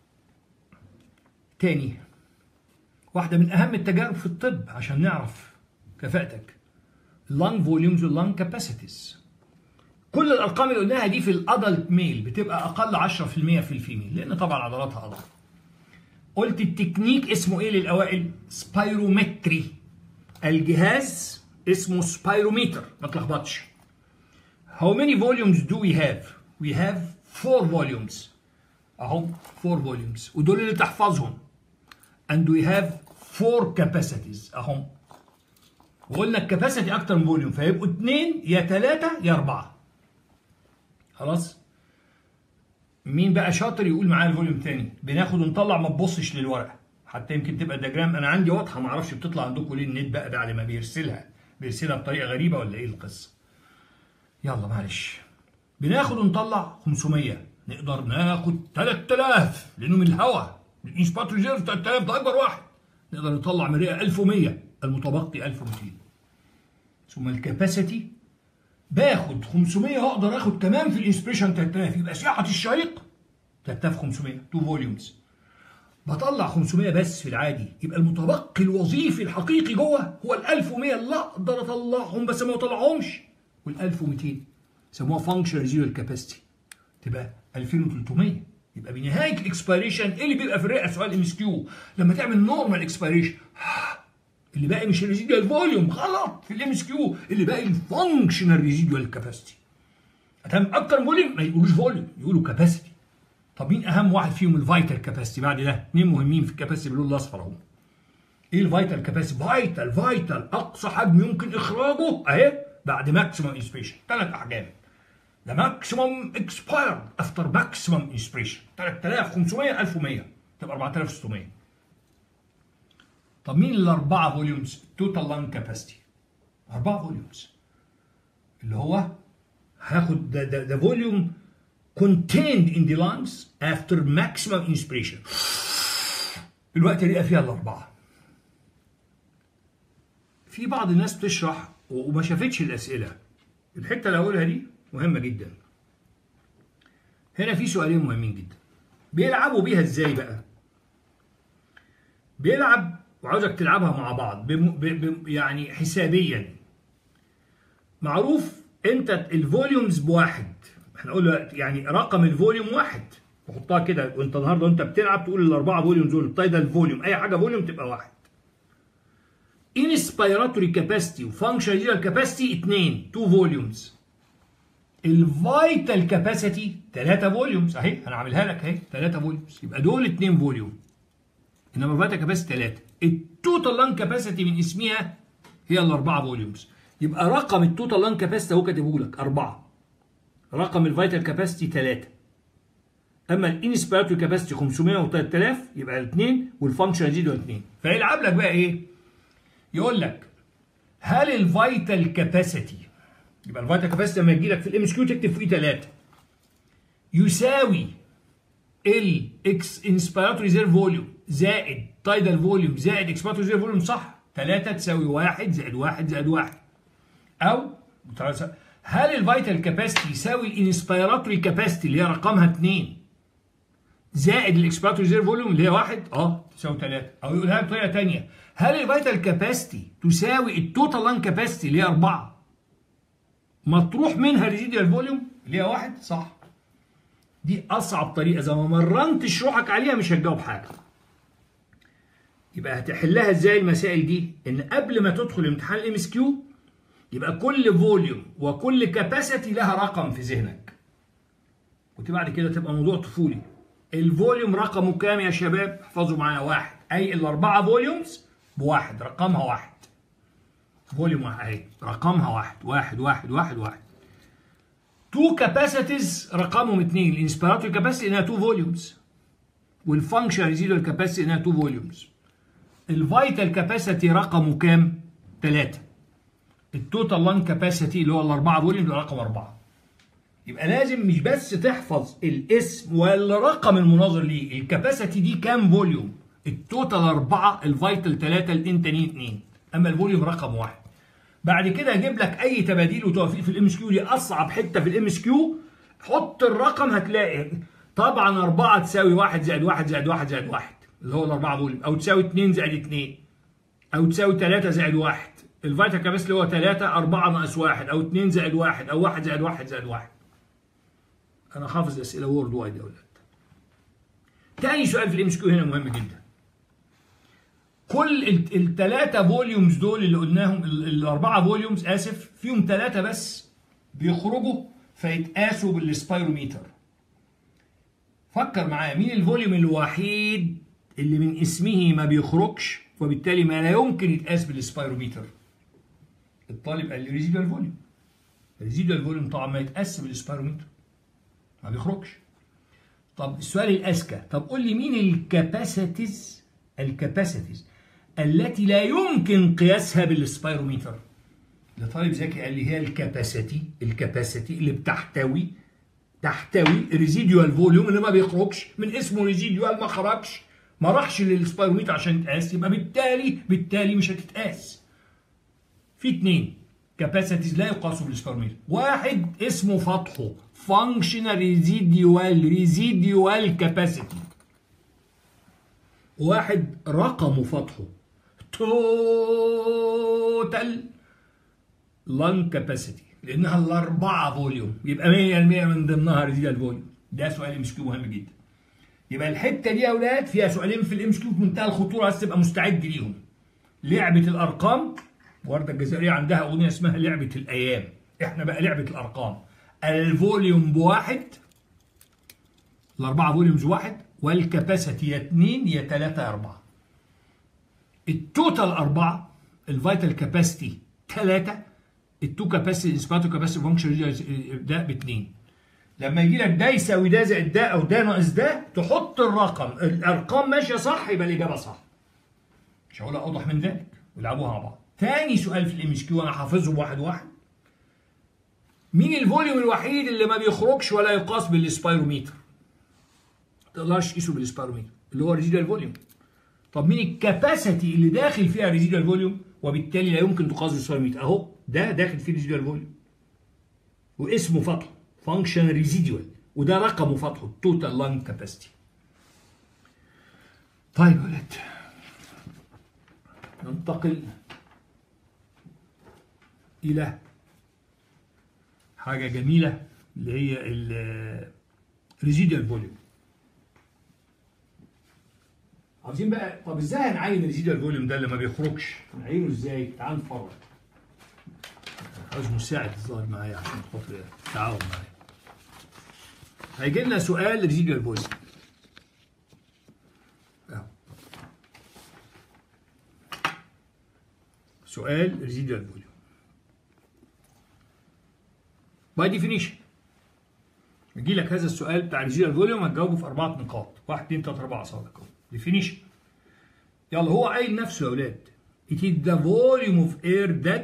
تاني واحدة من أهم التجارب في الطب عشان نعرف كفاءتك اللانج فوليومز واللانج كاباسيتيز كل الأرقام اللي قلناها دي في الأدلت ميل بتبقى أقل 10% في الفيميل لأن طبعا عضلاتها أضعف قلت التكنيك اسمه إيه للأوائل؟ سبايرومتري الجهاز اسمه سبايروميتر ما تلخبطش How many volumes do we have? We have four volumes اهو four volumes ودول اللي تحفظهم and we have four capacities اهم وقلنا الكاباسيتي اكتر من فوليوم فيبقوا اتنين يا تلاتة يا اربعة خلاص مين بقى شاطر يقول معايا الفوليوم تاني بناخد ونطلع ما تبصش للورقة حتى يمكن تبقى دياجرام انا عندي واضحة ما اعرفش بتطلع عندكم ليه النت بقى بعد ما بيرسلها بيرسلها بطريقة غريبة ولا ايه القصة يلا معلش بناخد ونطلع 500 نقدر ناخد 3000 لانه من الهواء الانسبات ريزيرف 3000 ده اكبر واحد نقدر نطلع من الرئه 1100 المتبقي 1200 ثم الكاباسيتي باخد 500 هقدر اخد كمان في الانسبريشن 3000 يبقى سعه الشهيق 3500 2 فوليومز بطلع 500 بس في العادي يبقى المتبقي الوظيفي الحقيقي جوه هو ال 1100 اللي اقدر اطلعهم بس ما اطلعهمش وال 1200 سموها فانكشن ريزيدوال كاباسيتي تبقى 2300 يبقى بنهايه الاكسبيريشن ايه اللي بيبقى في الرئه سؤال ام اس كيو لما تعمل نورمال اكسبيريشن اللي باقي مش الريزيدوال فوليوم غلط في الام اس كيو اللي باقي الفانكشنال ريزيدوال كاباسيتي ادام اكتر فوليوم ما يقولوش فوليوم يقولوا كاباسيتي طب مين اهم واحد فيهم الفيتال كاباسيتي بعد ده اثنين مهمين في الكاباسيتي باللون الاصفر اهو ايه الفيتال كاباسيتي فيتال فيتال اقصى حجم يمكن اخراجه اهي بعد ماكسيمم انسبيشن ثلاث احجام ده ماكسيمم اكسبايرد افتر ماكسيمم انسبيشن 3500 1100 تبقى 4600 طب مين الاربعه فوليومز توتال لانج كاباسيتي اربعه فوليومز اللي هو هاخد ده ده ده فوليوم contained in the lungs after maximum inspiration الوقت الرئه فيها الاربعه في بعض الناس بتشرح وما شافتش الاسئله الحته اللي هقولها دي مهمه جدا هنا في سؤالين مهمين جدا بيلعبوا بيها ازاي بقى بيلعب وعاوزك تلعبها مع بعض بم... ب... ب... يعني حسابيا معروف انت الفوليومز بواحد احنا نقول يعني رقم الفوليوم واحد وحطها كده وانت النهارده وانت بتلعب تقول الاربعه فوليوم دول ده الفوليوم اي حاجه فوليوم تبقى واحد انسبيراتوري كاباسيتي وفانكشنال كاباسيتي 2 2 فوليومز الفيتال كاباسيتي 3 فوليومز اهي انا عاملها لك اهي 3 فوليومز يبقى دول 2 فوليوم انما الفيتال كاباسيتي 3 التوتال لان كاباسيتي من اسمها هي الاربعه فوليومز يبقى رقم التوتال لان كاباسيتي اهو كاتبه لك 4 رقم الفيتال كاباسيتي 3 اما الانسبيراتوري كاباسيتي 500 و 3000 يبقى 2 والفانكشن يزيدوا 2 فيلعب لك بقى ايه؟ يقول لك هل الفيتال كاباسيتي يبقى الفيتال كاباسيتي لما يجي لك في الام اس كيو تكتب فوقيه 3 يساوي الاكس انسبيراتوري ريزيرف فوليوم زائد تايدال فوليوم زائد اكسبيراتوري ريزيرف فوليوم صح 3 تساوي 1 زائد 1 زائد 1 او هل الفيتال كاباسيتي يساوي الانسبيراتوري كاباسيتي اللي هي رقمها 2 زائد الاكسبيراتوري ريزيرف فوليوم اللي هي 1 اه تساوي 3 او يقولها بطريقه ثانيه هل الفيتال كاباسيتي تساوي التوتال لان كاباسيتي اللي هي 4 مطروح منها ريزيديال فوليوم اللي هي 1 صح دي اصعب طريقه اذا ما مرنتش روحك عليها مش هتجاوب حاجه يبقى هتحلها ازاي المسائل دي ان قبل ما تدخل امتحان الام اس كيو يبقى كل فوليوم وكل كاباسيتي لها رقم في ذهنك ودي بعد كده تبقى موضوع طفولي الفوليوم رقمه كام يا شباب احفظوا معايا واحد اي الاربعه فوليومز بواحد رقمها واحد فوليوم واحد اهي رقمها واحد واحد واحد واحد واحد تو كاباسيتيز رقمهم اثنين الانسبيراتوري كاباسيتي انها تو فوليومز والفانكشن ريزيدوال كاباسيتي انها تو فوليومز الفيتال كاباسيتي رقمه كام؟ ثلاثة التوتال لان كاباسيتي اللي هو الاربعه فوليوم رقم اربعه يبقى لازم مش بس تحفظ الاسم والرقم المناظر ليه الكاباسيتي دي كام فوليوم التوتال اربعه الفيتال ثلاثه الانتانين اثنين اما الفوليوم رقم واحد بعد كده اجيب لك اي تباديل وتوافيق في الام اس كيو دي اصعب حته في الام اس كيو حط الرقم هتلاقي طبعا 4 تساوي 1 زائد 1 زائد 1 زائد 1 اللي هو الاربعه فوليوم او تساوي 2 زائد 2 او تساوي 3 زائد 1 الفيتا كاباسيتي اللي هو 3 4 ناقص 1 او 2 زائد 1 او 1 زائد 1 زائد 1 انا حافظ اسئله وورد وايد يا اولاد تاني سؤال في الام اس كيو هنا مهم جدا كل الثلاثه فوليومز دول اللي قلناهم الاربعه فوليومز اسف فيهم ثلاثه بس بيخرجوا فيتقاسوا بالسبايروميتر فكر معايا مين الفوليوم الوحيد اللي من اسمه ما بيخرجش وبالتالي ما لا يمكن يتقاس بالسبايروميتر الطالب قال لي ريزيدوال فوليوم الريزيدوال فوليوم طبعا ما يتقاس بالسبايروميتر ما بيخرجش طب السؤال الاذكى طب قول لي مين الكاباسيتيز الكاباسيتيز التي لا يمكن قياسها بالسبايروميتر ده طالب ذكي قال لي هي الكاباسيتي الكاباسيتي اللي بتحتوي تحتوي ريزيديوال فوليوم اللي ما بيخرجش من اسمه ريزيديوال ما خرجش ما راحش للسبايروميتر عشان يتقاس يبقى بالتالي بالتالي مش هتتقاس في اتنين كاباسيتيز لا يقاس بالسبيروميتر واحد اسمه فتحه فانكشنال ريزيديوال ريزيديوال كاباسيتي واحد رقم فتحه توتال لان كاباسيتي لانها الاربعه فوليوم يبقى 100% من ضمنها ريزيديال فوليوم ده سؤال ام كيو مهم جدا يبقى الحته دي يا اولاد فيها سؤالين في الام كيو في منتهى الخطوره عايز تبقى مستعد ليهم لعبه الارقام ورده الجزائريه عندها اغنيه اسمها لعبه الايام احنا بقى لعبه الارقام الفوليوم بواحد الاربعه فوليومز واحد والكاباسيتي يا اتنين يا تلاته يا اربعه التوتال اربعه الفيتال كاباسيتي ثلاثه التو كاباسيتي انسباتو كاباسيتي فانكشن ده باثنين لما يجي لك ده يساوي ده زائد ده او ده ناقص ده تحط الرقم الارقام ماشيه صح يبقى الاجابه صح مش هقول اوضح من ذلك والعبوها مع بعض تاني سؤال في الام اس كيو انا حافظهم واحد واحد مين الفوليوم الوحيد اللي ما بيخرجش ولا يقاس بالسبايروميتر ما تقدرش تقيسه بالسبايروميتر اللي هو ريزيدوال فوليوم طب مين الكاباسيتي اللي داخل فيها ريزيدوال فوليوم وبالتالي لا يمكن تقاس بالسبايروميتر اهو ده داخل فيه ريزيدوال فوليوم واسمه فتحه فانكشن ريزيدوال وده رقمه فتحه التوتال لانج كاباسيتي طيب يا ولاد ننتقل الى حاجه جميله اللي هي الريزيدوال فوليوم عاوزين بقى طب ازاي هنعين الريزيدوال فوليوم ده اللي ما بيخرجش نعينه ازاي تعال نتفرج عاوز مساعد الظاهر معايا عشان خاطر تعاون معايا هيجي لنا سؤال ريزيدوال فوليوم سؤال ريزيدوال فوليوم باي ديفينيشن يجي لك هذا السؤال بتاع ريزيدوال فوليوم هتجاوبه في اربعه نقاط 1 2 3 4 صادق ديفينيشن يلا هو قايل نفسه يا اولاد it is the volume of air that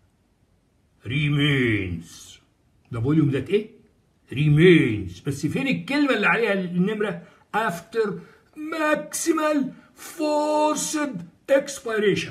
remains the volume that ايه remains بس فين الكلمه اللي عليها النمره after maximal forced expiration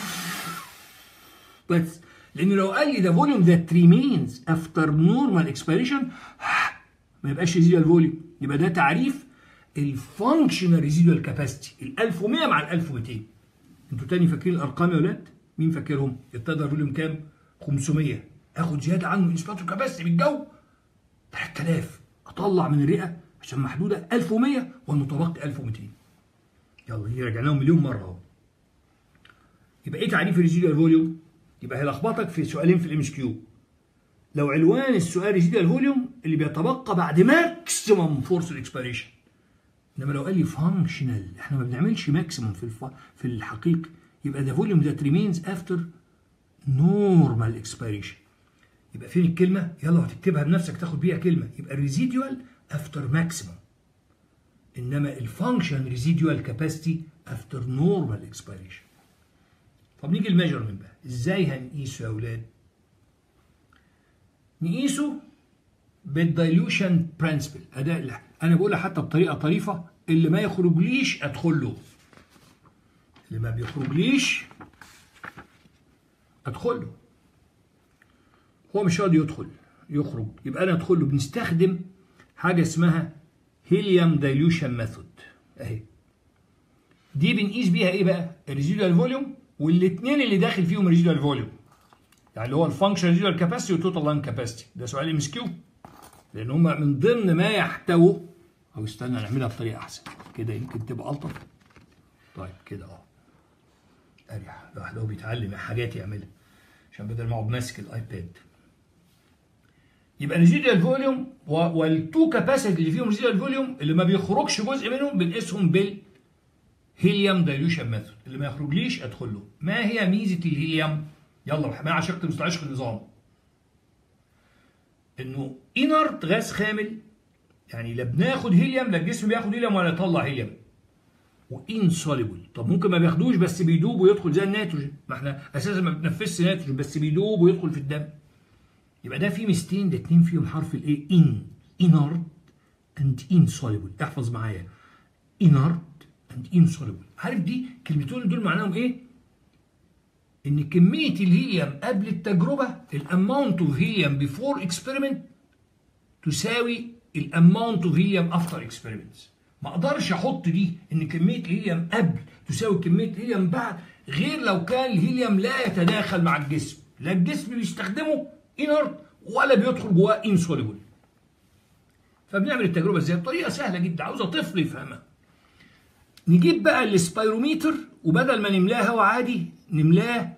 بس لان لو قال لي ده فوليوم ذات ريمينز افتر نورمال اكسبيريشن ما يبقاش ريزيدوال فوليوم يبقى ده تعريف الفانكشنال ريزيدوال كاباسيتي ال 1100 مع ال 1200 انتوا تاني فاكرين الارقام يا ولاد؟ مين فاكرهم؟ التقدر فوليوم كام؟ 500 اخد زياده عنه انسباتور كاباسيتي بالجو 3000 اطلع من الرئه عشان محدوده 1100 والمتبقي 1200 يلا دي رجعناهم مليون مره اهو يبقى ايه تعريف الريزيدوال فوليوم؟ يبقى هيلخبطك في سؤالين في الام اس كيو لو عنوان السؤال ريزيدوال فوليوم اللي بيتبقى بعد ماكسيمم فورس الاكسبيريشن انما لو قال لي فانكشنال احنا ما بنعملش ماكسيمم في الف... في الحقيقه يبقى ده فوليوم ذات ريمينز افتر نورمال اكسبيريشن يبقى فين الكلمه يلا هتكتبها بنفسك تاخد بيها كلمه يبقى الريزيدوال افتر ماكسيمم انما الفانكشن ريزيدوال كاباسيتي افتر نورمال اكسبيريشن طب نيجي الميجرمنت بقى ازاي هنقيسه يا اولاد نقيسه بالدايلوشن برنسبل اداء انا بقولها حتى بطريقه طريفه اللي ما يخرجليش ادخل له اللي ما بيخرجليش ادخل له هو مش راضي يدخل يخرج يبقى انا ادخل له بنستخدم حاجه اسمها هيليوم دايلوشن ميثود اهي دي بنقيس بيها ايه بقى الريزيدوال فوليوم والاثنين اللي داخل فيهم ريزيدوال فوليوم يعني اللي هو الفانكشن ريزيدوال كاباسيتي والتوتال لان كاباسيتي ده سؤال ام اس كيو لان هم من ضمن ما يحتووا او استنى نعملها بطريقه احسن كده يمكن تبقى الطف طيب كده اه اريح الواحد هو بيتعلم حاجات يعملها عشان بدل ما اقعد ماسك الايباد يبقى الريزيدوال فوليوم والتو كاباسيتي اللي فيهم ريزيدوال فوليوم اللي ما بيخرجش جزء منهم بنقيسهم بال هيليوم دايلوشن ميثود اللي ما يخرجليش ادخل له ما هي ميزه الهيليوم يلا مع عشقة مستعشق النظام انه انرت غاز خامل يعني لا بناخد هيليوم لا الجسم بياخد هيليوم ولا يطلع هيليوم وانسوليبل طب ممكن ما بياخدوش بس بيدوب ويدخل زي النيتروجين ما احنا اساسا ما بنتنفسش نيتروجين بس بيدوب ويدخل في الدم يبقى ده في ميزتين ده اتنين فيهم حرف الايه ان انرت اند انسوليبل احفظ معايا انرت اند insoluble عارف دي كلمتين دول معناهم ايه ان كميه الهيليوم قبل التجربه الاماونت اوف هيليوم بيفور اكسبيرمنت تساوي الاماونت اوف هيليوم افتر اكسبيرمنتس ما اقدرش احط دي ان كميه الهيليوم قبل تساوي كميه الهيليوم بعد غير لو كان الهيليوم لا يتداخل مع الجسم لا الجسم بيستخدمه انرت ولا بيدخل جواه انسوليبل فبنعمل التجربه ازاي بطريقه سهله جدا عاوزه طفل يفهمها نجيب بقى السبايروميتر وبدل ما نملاه هواء عادي نملاه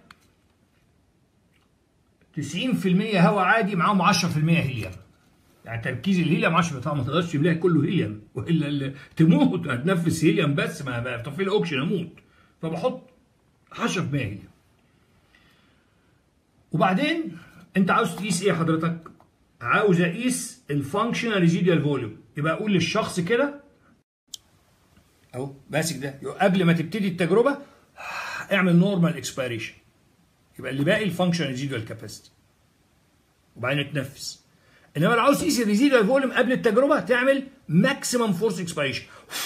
90% هواء عادي معاهم 10% هيليوم يعني تركيز الهيليوم 10 طبعا ما تقدرش تملاها كله هيليوم والا تموت هتنفس هيليوم بس ما طفي الاوكسجين اموت فبحط 10% هيليوم وبعدين انت عاوز تقيس ايه حضرتك؟ عاوز اقيس الفانكشنال ريزيديال فوليوم يبقى اقول للشخص كده اهو ماسك ده قبل ما تبتدي التجربه اعمل نورمال اكسبيريشن يبقى اللي باقي الفانكشنال ريزيديال كاباسيتي وبعدين تنفس انما لو عاوز تقيس الريزيديال فوليوم قبل التجربه تعمل ماكسيمم فورس اكسبيريشن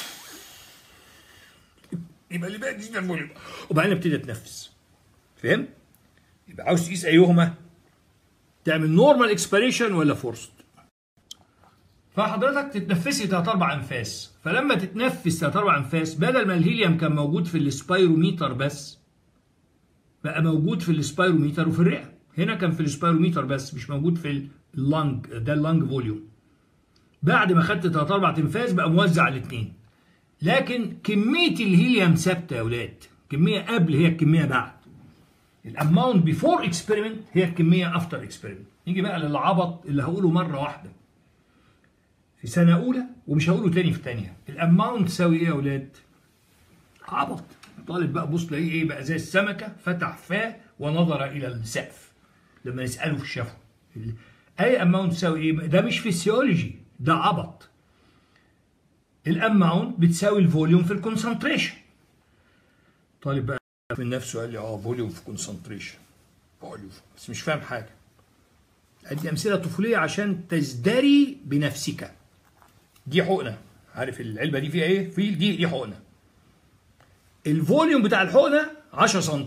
يبقى اللي باقي الريزيديال فوليوم وبعدين ابتدي اتنفس فهمت؟ يبقى عاوز تقيس ايهما تعمل نورمال اكسبيريشن ولا فورست فحضرتك تتنفسي ثلاث اربع انفاس فلما تتنفس ثلاث اربع انفاس بدل ما الهيليوم كان موجود في السبايروميتر بس بقى موجود في السبايروميتر وفي الرئه هنا كان في السبايروميتر بس مش موجود في اللنج ده اللنج فوليوم بعد ما خدت ثلاث اربع انفاس بقى موزع على الاثنين لكن كميه الهيليوم ثابته يا اولاد كميه قبل هي الكميه بعد الاماونت بيفور اكسبيرمنت هي الكميه افتر اكسبيرمنت نيجي بقى للعبط اللي هقوله مره واحده في سنه اولى ومش هقوله تاني في ثانيه الاماونت تساوي ايه يا اولاد عبط طالب بقى بص تلاقيه ايه بقى زي السمكه فتح فاه ونظر الى السقف لما نساله في الشفوي اي اماونت تساوي ايه ده مش فيسيولوجي ده عبط الاماونت بتساوي الفوليوم في الكونسنتريشن طالب بقى من نفسه قال لي اه فوليوم في كونسنتريشن فوليوم بس مش فاهم حاجه ادي امثله طفوليه عشان تزدري بنفسك دي حقنه عارف العلبه دي فيها ايه في دي دي حقنه الفوليوم بتاع الحقنه 10 سم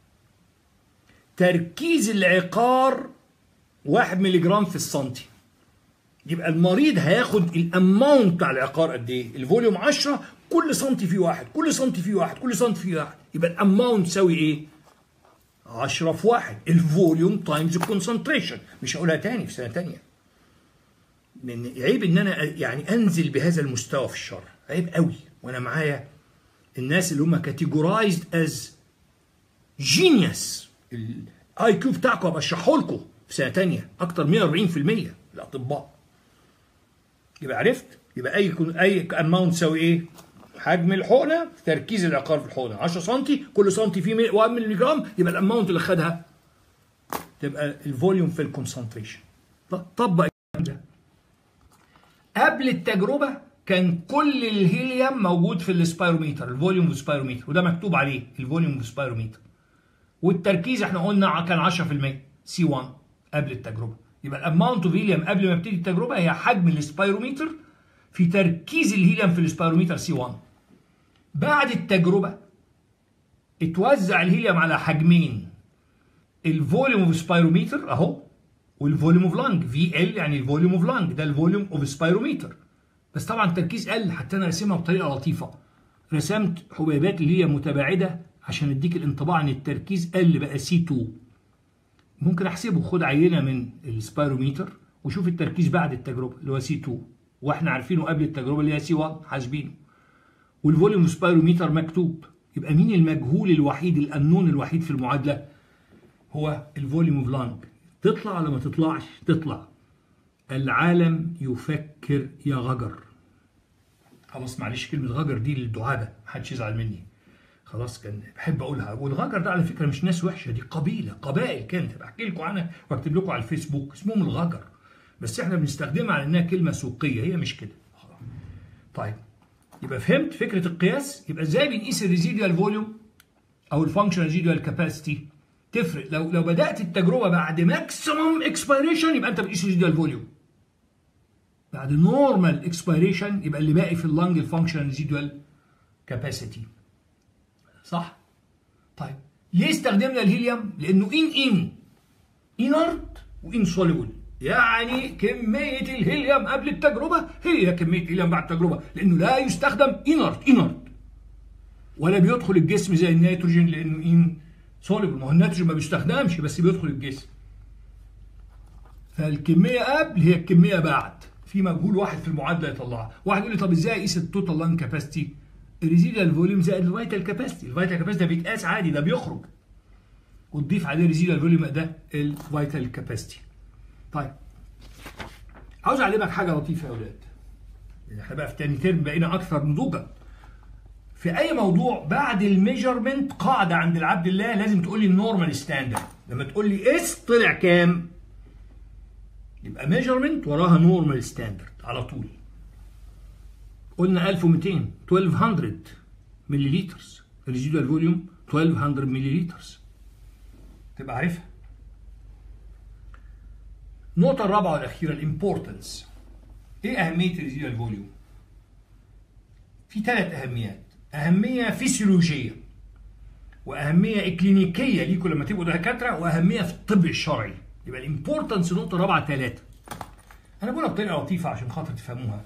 تركيز العقار 1 مللي جرام في السنتي يبقى المريض هياخد الاماونت بتاع العقار قد ايه الفوليوم 10 كل سنتي فيه واحد كل سنتي فيه واحد كل سنتي فيه واحد يبقى الاماونت تساوي ايه 10 في واحد الفوليوم تايمز الكونسنتريشن مش هقولها تاني في سنه تانيه لان عيب ان انا يعني انزل بهذا المستوى في الشرح عيب قوي وانا معايا الناس اللي هم كاتيجورايزد از جينيوس الاي كيو بتاعكم هبقى اشرحه لكم في سنه تانيه اكتر 140% الاطباء يبقى عرفت يبقى اي اي اماونت تساوي ايه حجم الحقنه تركيز العقار في الحقنه 10 سم كل سم فيه 1 مللي جرام يبقى الاماونت اللي خدها تبقى الفوليوم في الكونسنتريشن طبق ده قبل التجربه كان كل الهيليوم موجود في السبايروميتر الفوليوم في السبايروميتر وده مكتوب عليه الفوليوم في السبايروميتر والتركيز احنا قلنا كان 10% سي 1 قبل التجربه يبقى الاماونت اوف هيليوم قبل ما ابتدي التجربه هي حجم السبايروميتر في تركيز الهيليوم في السبايروميتر سي 1 بعد التجربه اتوزع الهيليوم على حجمين الفوليوم اوف سبايروميتر اهو والفوليوم اوف لانج في ال يعني الفوليوم اوف لانج ده الفوليوم اوف سبايروميتر بس طبعا التركيز قل حتى انا راسمها بطريقه لطيفه رسمت حبيبات اللي هي متباعده عشان اديك الانطباع ان التركيز قل بقى سي 2 ممكن احسبه خد عينه من السبايروميتر وشوف التركيز بعد التجربه اللي هو سي 2 واحنا عارفينه قبل التجربه اللي هي سي 1 حاسبينه والفوليوم سبايروميتر مكتوب يبقى مين المجهول الوحيد الانون الوحيد في المعادله هو الفوليوم اوف لانج تطلع ولا ما تطلعش تطلع العالم يفكر يا غجر خلاص معلش كلمه غجر دي للدعابه محدش يزعل مني خلاص كان بحب اقولها والغجر ده على فكره مش ناس وحشه دي قبيله قبائل كانت بحكي لكم عنها واكتب لكم على الفيسبوك اسمهم الغجر بس احنا بنستخدمها على انها كلمه سوقيه هي مش كده طيب يبقى فهمت فكره القياس يبقى ازاي بنقيس الريزيديال فوليوم او الفانكشن ريزيديال كاباسيتي تفرق لو لو بدات التجربه بعد ماكسيمم اكسبيريشن يبقى انت بتقيس ريزيديال فوليوم بعد نورمال اكسبيريشن يبقى اللي باقي في اللنج الفانكشن ريزيديال كاباسيتي صح طيب ليه استخدمنا الهيليوم لانه ان ان انرت وان سوليبل يعني كمية الهيليوم قبل التجربة هي كمية الهيليوم بعد التجربة لأنه لا يستخدم انرت انرت ولا بيدخل الجسم زي النيتروجين لأنه ان سوليبل ما هو النيتروجين ما بيستخدمش بس بيدخل الجسم فالكمية قبل هي الكمية بعد في مجهول واحد في المعادلة يطلعها واحد يقول لي طب ازاي اقيس التوتال لان كاباسيتي الريزيدال فوليوم زائد الفيتال كاباسيتي الفيتال كاباسيتي ده بيتقاس عادي ده بيخرج وتضيف عليه الريزيدال فوليوم ده الفيتال كاباسيتي طيب عاوز اعلمك حاجه لطيفه يا اولاد احنا بقى في تاني ترم بقينا اكثر نضوجا في اي موضوع بعد الميجرمنت قاعده عند العبد الله لازم تقول لي النورمال ستاندرد لما تقول لي اس طلع كام يبقى ميجرمنت وراها نورمال ستاندرد على طول قلنا 1200 1200 مللي الريزيدوال فوليوم 1200 مللي تبقى عارفها النقطة الرابعة والأخيرة الامبورتنس إيه أهمية الريزيدوال فوليوم؟ في ثلاث أهميات أهمية فسيولوجية وأهمية إكلينيكية ليكم لما تبقوا دكاترة وأهمية في الطب الشرعي يبقى الامبورتنس نقطة رابعة ثلاثة أنا بقولها بطريقة لطيفة عشان خاطر تفهموها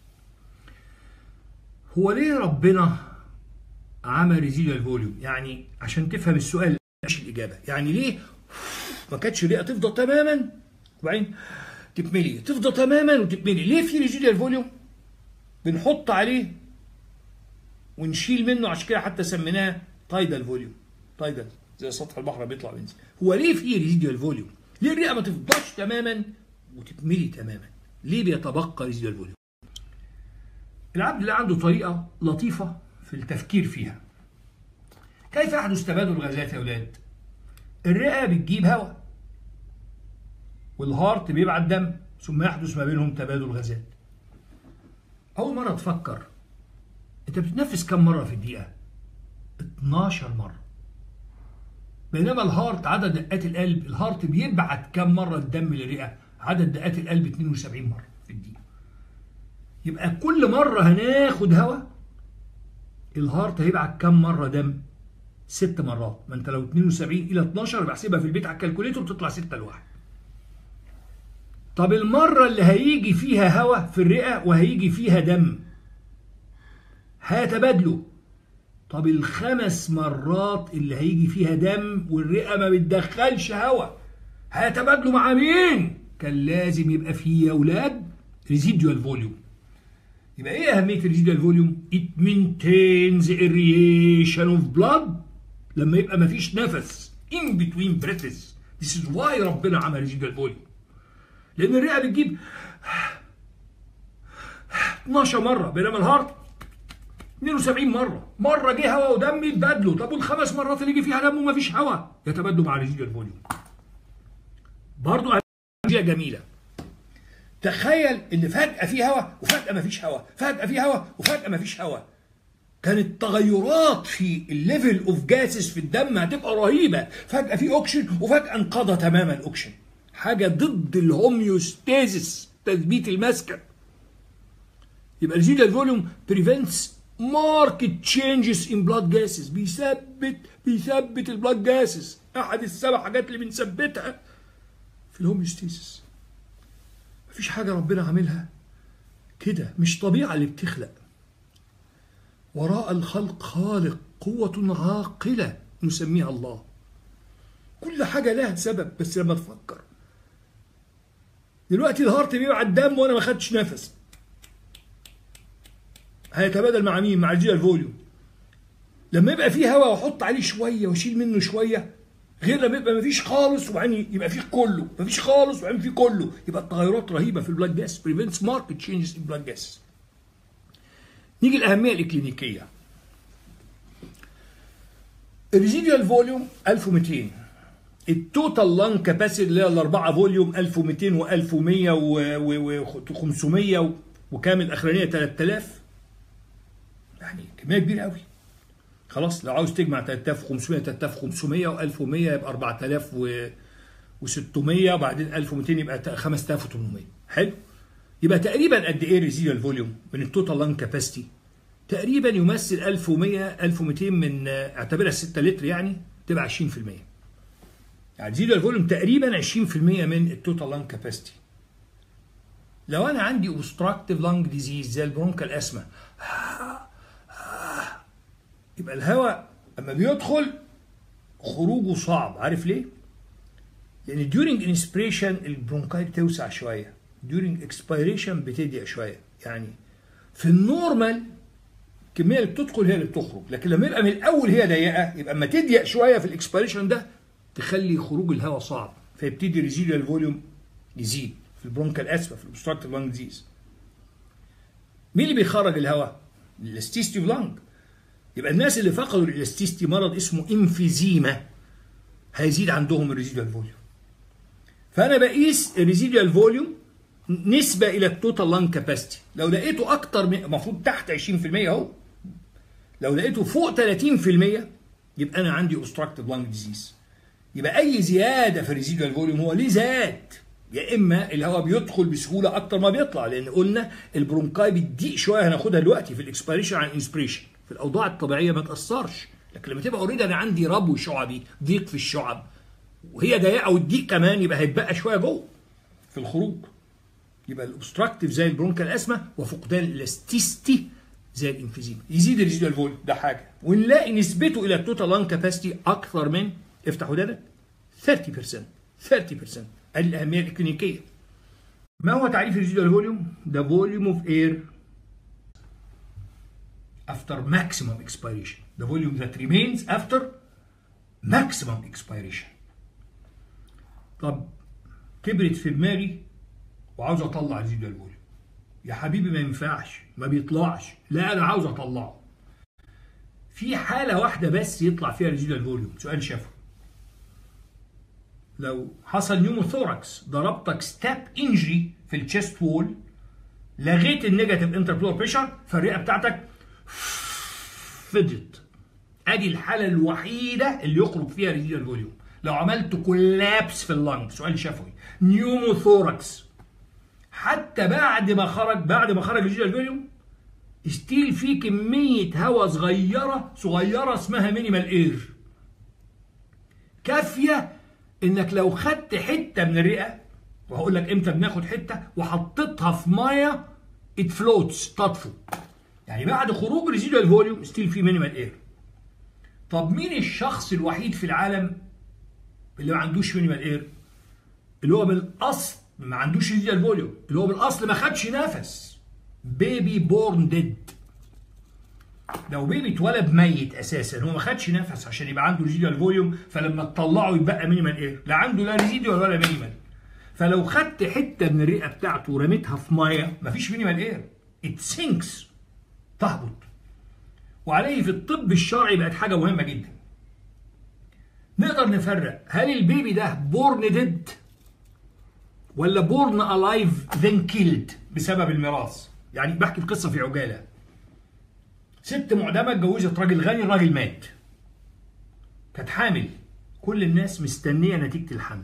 هو ليه ربنا عمل ريزيدوال فوليوم؟ يعني عشان تفهم السؤال مش الإجابة يعني ليه ما كانتش الرئة تفضى تماما وبعدين تتملي تفضى تماما وتتملي ليه في ريزيدوال فوليوم بنحط عليه ونشيل منه عشان كده حتى سميناه تايدال فوليوم تايدال زي سطح البحر بيطلع وينزل هو ليه في ريزيدوال فوليوم ليه الرئه ما تفضاش تماما وتتملي تماما ليه بيتبقى ريزيدوال فوليوم العبد اللي عنده طريقه لطيفه في التفكير فيها كيف يحدث تبادل الغازات يا اولاد الرئه بتجيب هواء والهارت بيبعت دم ثم يحدث ما بينهم تبادل غازات اول مره تفكر انت بتتنفس كم مره في الدقيقه 12 مره بينما الهارت عدد دقات القلب الهارت بيبعت كم مره الدم للرئه عدد دقات القلب 72 مره في الدقيقه يبقى كل مره هناخد هواء الهارت هيبعت كم مره دم ست مرات ما انت لو 72 الى 12 بحسبها في البيت على الكالكوليتر تطلع 6 لواحد طب المرة اللي هيجي فيها هواء في الرئة وهيجي فيها دم هيتبادلوا طب الخمس مرات اللي هيجي فيها دم والرئة ما بتدخلش هواء هيتبادلوا مع مين؟ كان لازم يبقى فيه يا اولاد ريزيدوال فوليوم يبقى ايه اهميه الريزيدوال فوليوم؟ it maintains aeration of blood لما يبقى مفيش نفس in between breaths this is why ربنا عمل ريزيدوال فوليوم لان الرئه بتجيب 12 مره بينما الهارت 72 مره مره جه هواء ودم يتبادلوا طب والخمس مرات اللي يجي فيها دم ومفيش هواء يتبادلوا مع ريزيدوال فوليوم برضه حاجه جميله تخيل ان فجاه في هواء وفجاه مفيش هواء فجاه في هواء وفجاه مفيش هواء كانت تغيرات في الليفل اوف جاسز في الدم هتبقى رهيبه فجاه في اوكسجين وفجاه انقضى تماما الاوكسجين حاجه ضد الهوميوستاسيس تثبيت المسكن يبقى الريزيدوال فوليوم بريفنتس ماركت تشينجز ان بلاد جاسز بيثبت بيثبت البلاد جاسز احد السبع حاجات اللي بنثبتها في الهوميوستاسيس مفيش حاجه ربنا عاملها كده مش طبيعه اللي بتخلق وراء الخلق خالق قوة عاقلة نسميها الله كل حاجة لها سبب بس لما تفكر دلوقتي الهارت بيبعت دم وانا ما خدتش نفس هيتبادل مع مين مع الجيل الفوليوم لما يبقى فيه هواء واحط عليه شويه واشيل منه شويه غير لما يبقى مفيش خالص وبعدين يبقى فيه كله مفيش خالص وبعدين فيه كله يبقى التغيرات رهيبه في البلاد جاس بريفنتس ماركت تشينجز ان بلاد جاس نيجي الاهميه الاكلينيكيه الريزيديوال فوليوم 1200 التوتال لانج كاباسيتي اللي هي الاربعه فوليوم 1200 و1100 و500 وكام الاخرانيه 3000 يعني كميه كبيره قوي خلاص لو عاوز تجمع 3500 3500 و1100 يبقى 4600 وبعدين 1200 يبقى 5800 حلو يبقى تقريبا قد ايه الريزيدوال فوليوم من التوتال لانج كاباسيتي تقريبا يمثل 1100 1200 من اعتبرها 6 لتر يعني تبقى 20% يعني ريزيدوال فوليوم تقريبا 20% من التوتال لانج كاباسيتي لو انا عندي اوبستراكتيف لانج ديزيز زي البرونكال اسما يبقى الهواء اما بيدخل خروجه صعب عارف ليه؟ لان during inspiration البرونكاي بتوسع شويه during expiration بتضيق شويه يعني في النورمال الكميه اللي بتدخل هي اللي بتخرج لكن لما يبقى من الاول هي ضيقه يبقى اما تضيق شويه في الاكسبيريشن ده تخلي خروج الهواء صعب فيبتدي ريزيدوال فوليوم يزيد في البرونكال اسفا في الاوبستراكتيف لانج ديزيز مين اللي بيخرج الهواء؟ الاستيستي لانج يبقى الناس اللي فقدوا الالاستيستي مرض اسمه انفيزيما هيزيد عندهم الريزيدوال فوليوم فانا بقيس الريزيدوال فوليوم نسبة إلى التوتال لانج كاباسيتي لو لقيته أكتر من المفروض تحت 20% أهو لو لقيته فوق 30% يبقى أنا عندي اوبستراكتيف لانج ديزيز يبقى أي زيادة في الريزيدوال فوليوم هو ليه زاد يا إما الهواء بيدخل بسهولة أكتر ما بيطلع لأن قلنا البرونكاي بتضيق شوية هناخدها دلوقتي في الإكسبيريشن عن الانسبريشن في الأوضاع الطبيعية ما تأثرش لكن لما تبقى اوريدي أنا عندي ربو شعبي ضيق في الشعب وهي ضيقة والضيق كمان يبقى هيتبقى شوية جوه في الخروج يبقى الاوبستراكتيف زي البرونكال اسما وفقدان الاستيستي زي الانفيزيما يزيد الريزيدوال فول ده حاجه ونلاقي نسبته الى التوتال لان كاباسيتي اكثر من افتح ودانك 30% 30% ادي الاهميه الكلينيكيه ما هو تعريف الريزيدوال فوليوم؟ ده فوليوم اوف اير after maximum expiration the volume that remains after maximum expiration طب كبرت في دماغي وعاوز اطلع ريزيدوال فوليوم يا حبيبي ما ينفعش ما بيطلعش لا انا عاوز اطلعه في حاله واحده بس يطلع فيها ريزيدوال فوليوم سؤال شافه لو حصل نيوموثوركس ضربتك ستاب انجري في الشيست وول لغيت النيجاتيف انتربلور بريشر فالرئه بتاعتك فضت ادي الحاله الوحيده اللي يخرج فيها ريزيدوال فوليوم لو عملت كولابس في اللنج سؤال شفوي نيوموثوركس حتى بعد ما خرج بعد ما خرج الريزيدوال فوليوم ستيل في كميه هواء صغيره صغيره اسمها مينيمال اير كافيه انك لو خدت حته من الرئه وهقول لك امتى بناخد حته وحطيتها في ميه ات فلوتس تطفو يعني بعد خروج ريزيدوال فوليوم ستيل في مينيمال اير طب مين الشخص الوحيد في العالم اللي ما عندوش مينيمال اير اللي هو من الاصل ما عندوش ريزيدوال فوليوم اللي هو من الاصل ما خدش نفس بيبي بورن ديد لو بيبي اتولد ميت اساسا هو ما خدش نفس عشان يبقى عنده ريزيدوال فوليوم فلما تطلعه يبقى مينيمال اير لا عنده لا ريزيدوال ولا مينيمال فلو خدت حته من الرئه بتاعته ورميتها في ميه مفيش مينيمال اير ات سينكس تهبط وعليه في الطب الشرعي بقت حاجه مهمه جدا نقدر نفرق هل البيبي ده بورن ديد ولا بورن الايف ذن كيلد بسبب الميراث يعني بحكي القصه في عجاله ست معدمه اتجوزت راجل غني الراجل مات كانت حامل كل الناس مستنيه نتيجه الحمل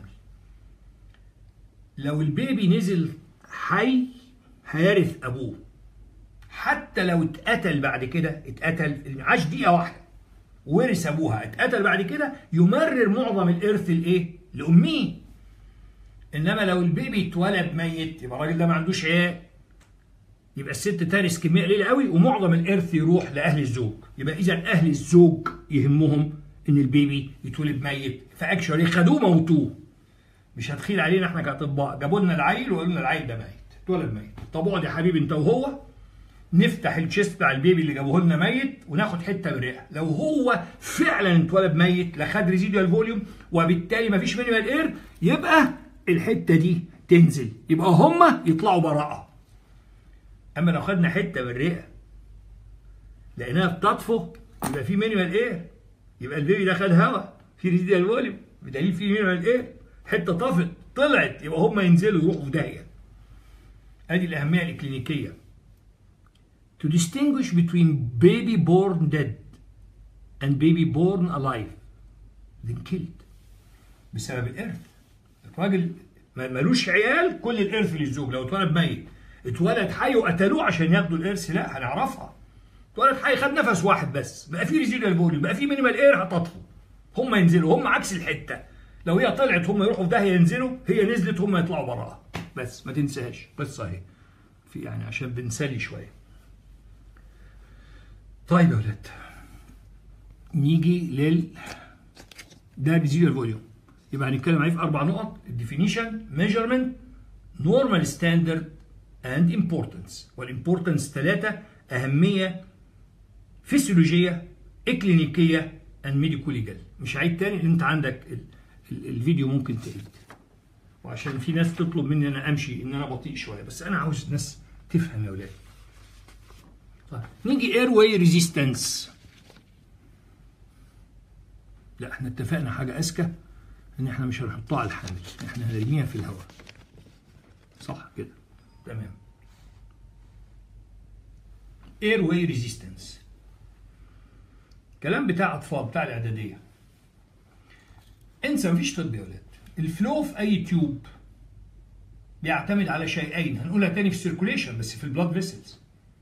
لو البيبي نزل حي هيرث ابوه حتى لو اتقتل بعد كده اتقتل عاش دقيقه واحده ورث ابوها اتقتل بعد كده يمرر معظم الارث لايه لامه انما لو البيبي اتولد ميت يبقى الراجل ده ما عندوش عيال يبقى الست تارث كميه قليله قوي ومعظم الارث يروح لاهل الزوج يبقى اذا اهل الزوج يهمهم ان البيبي يتولد ميت فاكشولي خدوه موتوه مش هتخيل علينا احنا كاطباء جابوا لنا العيل وقالوا لنا العيل ده ميت اتولد ميت طب اقعد يا حبيبي انت وهو نفتح الشيست بتاع البيبي اللي جابوه لنا ميت وناخد حته من الرئه لو هو فعلا اتولد ميت لا خد ريزيدوال فوليوم وبالتالي مفيش مينيمال اير يبقى الحته دي تنزل يبقى هما يطلعوا براءه اما لو خدنا حته من الرئه لقيناها بتطفو يبقى في مينيمال اير يبقى البيبي ده خد هواء في ريزيدوال فوليوم بدليل في مينيمال اير حته طفت طلعت يبقى هما ينزلوا يروحوا في داهيه ادي الاهميه الكلينيكيه to distinguish between baby born dead and baby born alive then killed بسبب الارث الراجل ملوش عيال كل الارث للزوج لو اتولد ميت اتولد حي وقتلوه عشان ياخدوا الارث لا هنعرفها اتولد حي خد نفس واحد بس بقى في ريزيدوال فوليوم بقى في مينيمال اير هتطفو هم ينزلوا هم عكس الحته لو هي طلعت هم يروحوا في داهيه ينزلوا هي نزلت هم يطلعوا براها بس ما تنساهاش قصه اهي في يعني عشان بنسلي شويه طيب يا ولاد نيجي لل ده ريزيدوال فوليوم يبقى هنتكلم عليه في اربع نقط الديفينيشن ميجرمنت نورمال ستاندرد اند امبورتنس والامبورتنس ثلاثه اهميه فسيولوجيه اكلينيكيه اند ميديكو ليجال مش عيد تاني ان انت عندك ال ال الفيديو ممكن تعيد وعشان في ناس تطلب مني انا امشي ان انا بطيء شويه بس انا عاوز ناس تفهم يا ولاد طيب نيجي اير واي ريزيستنس لا احنا اتفقنا حاجه اذكى ان احنا مش هنحطها على الحامل احنا هنرميها في الهواء صح كده تمام اير واي ريزيستنس كلام بتاع اطفال بتاع الاعداديه انسى مفيش طب يا ولاد الفلو في اي تيوب بيعتمد على شيئين هنقولها تاني في السيركوليشن بس في البلاد فيسلز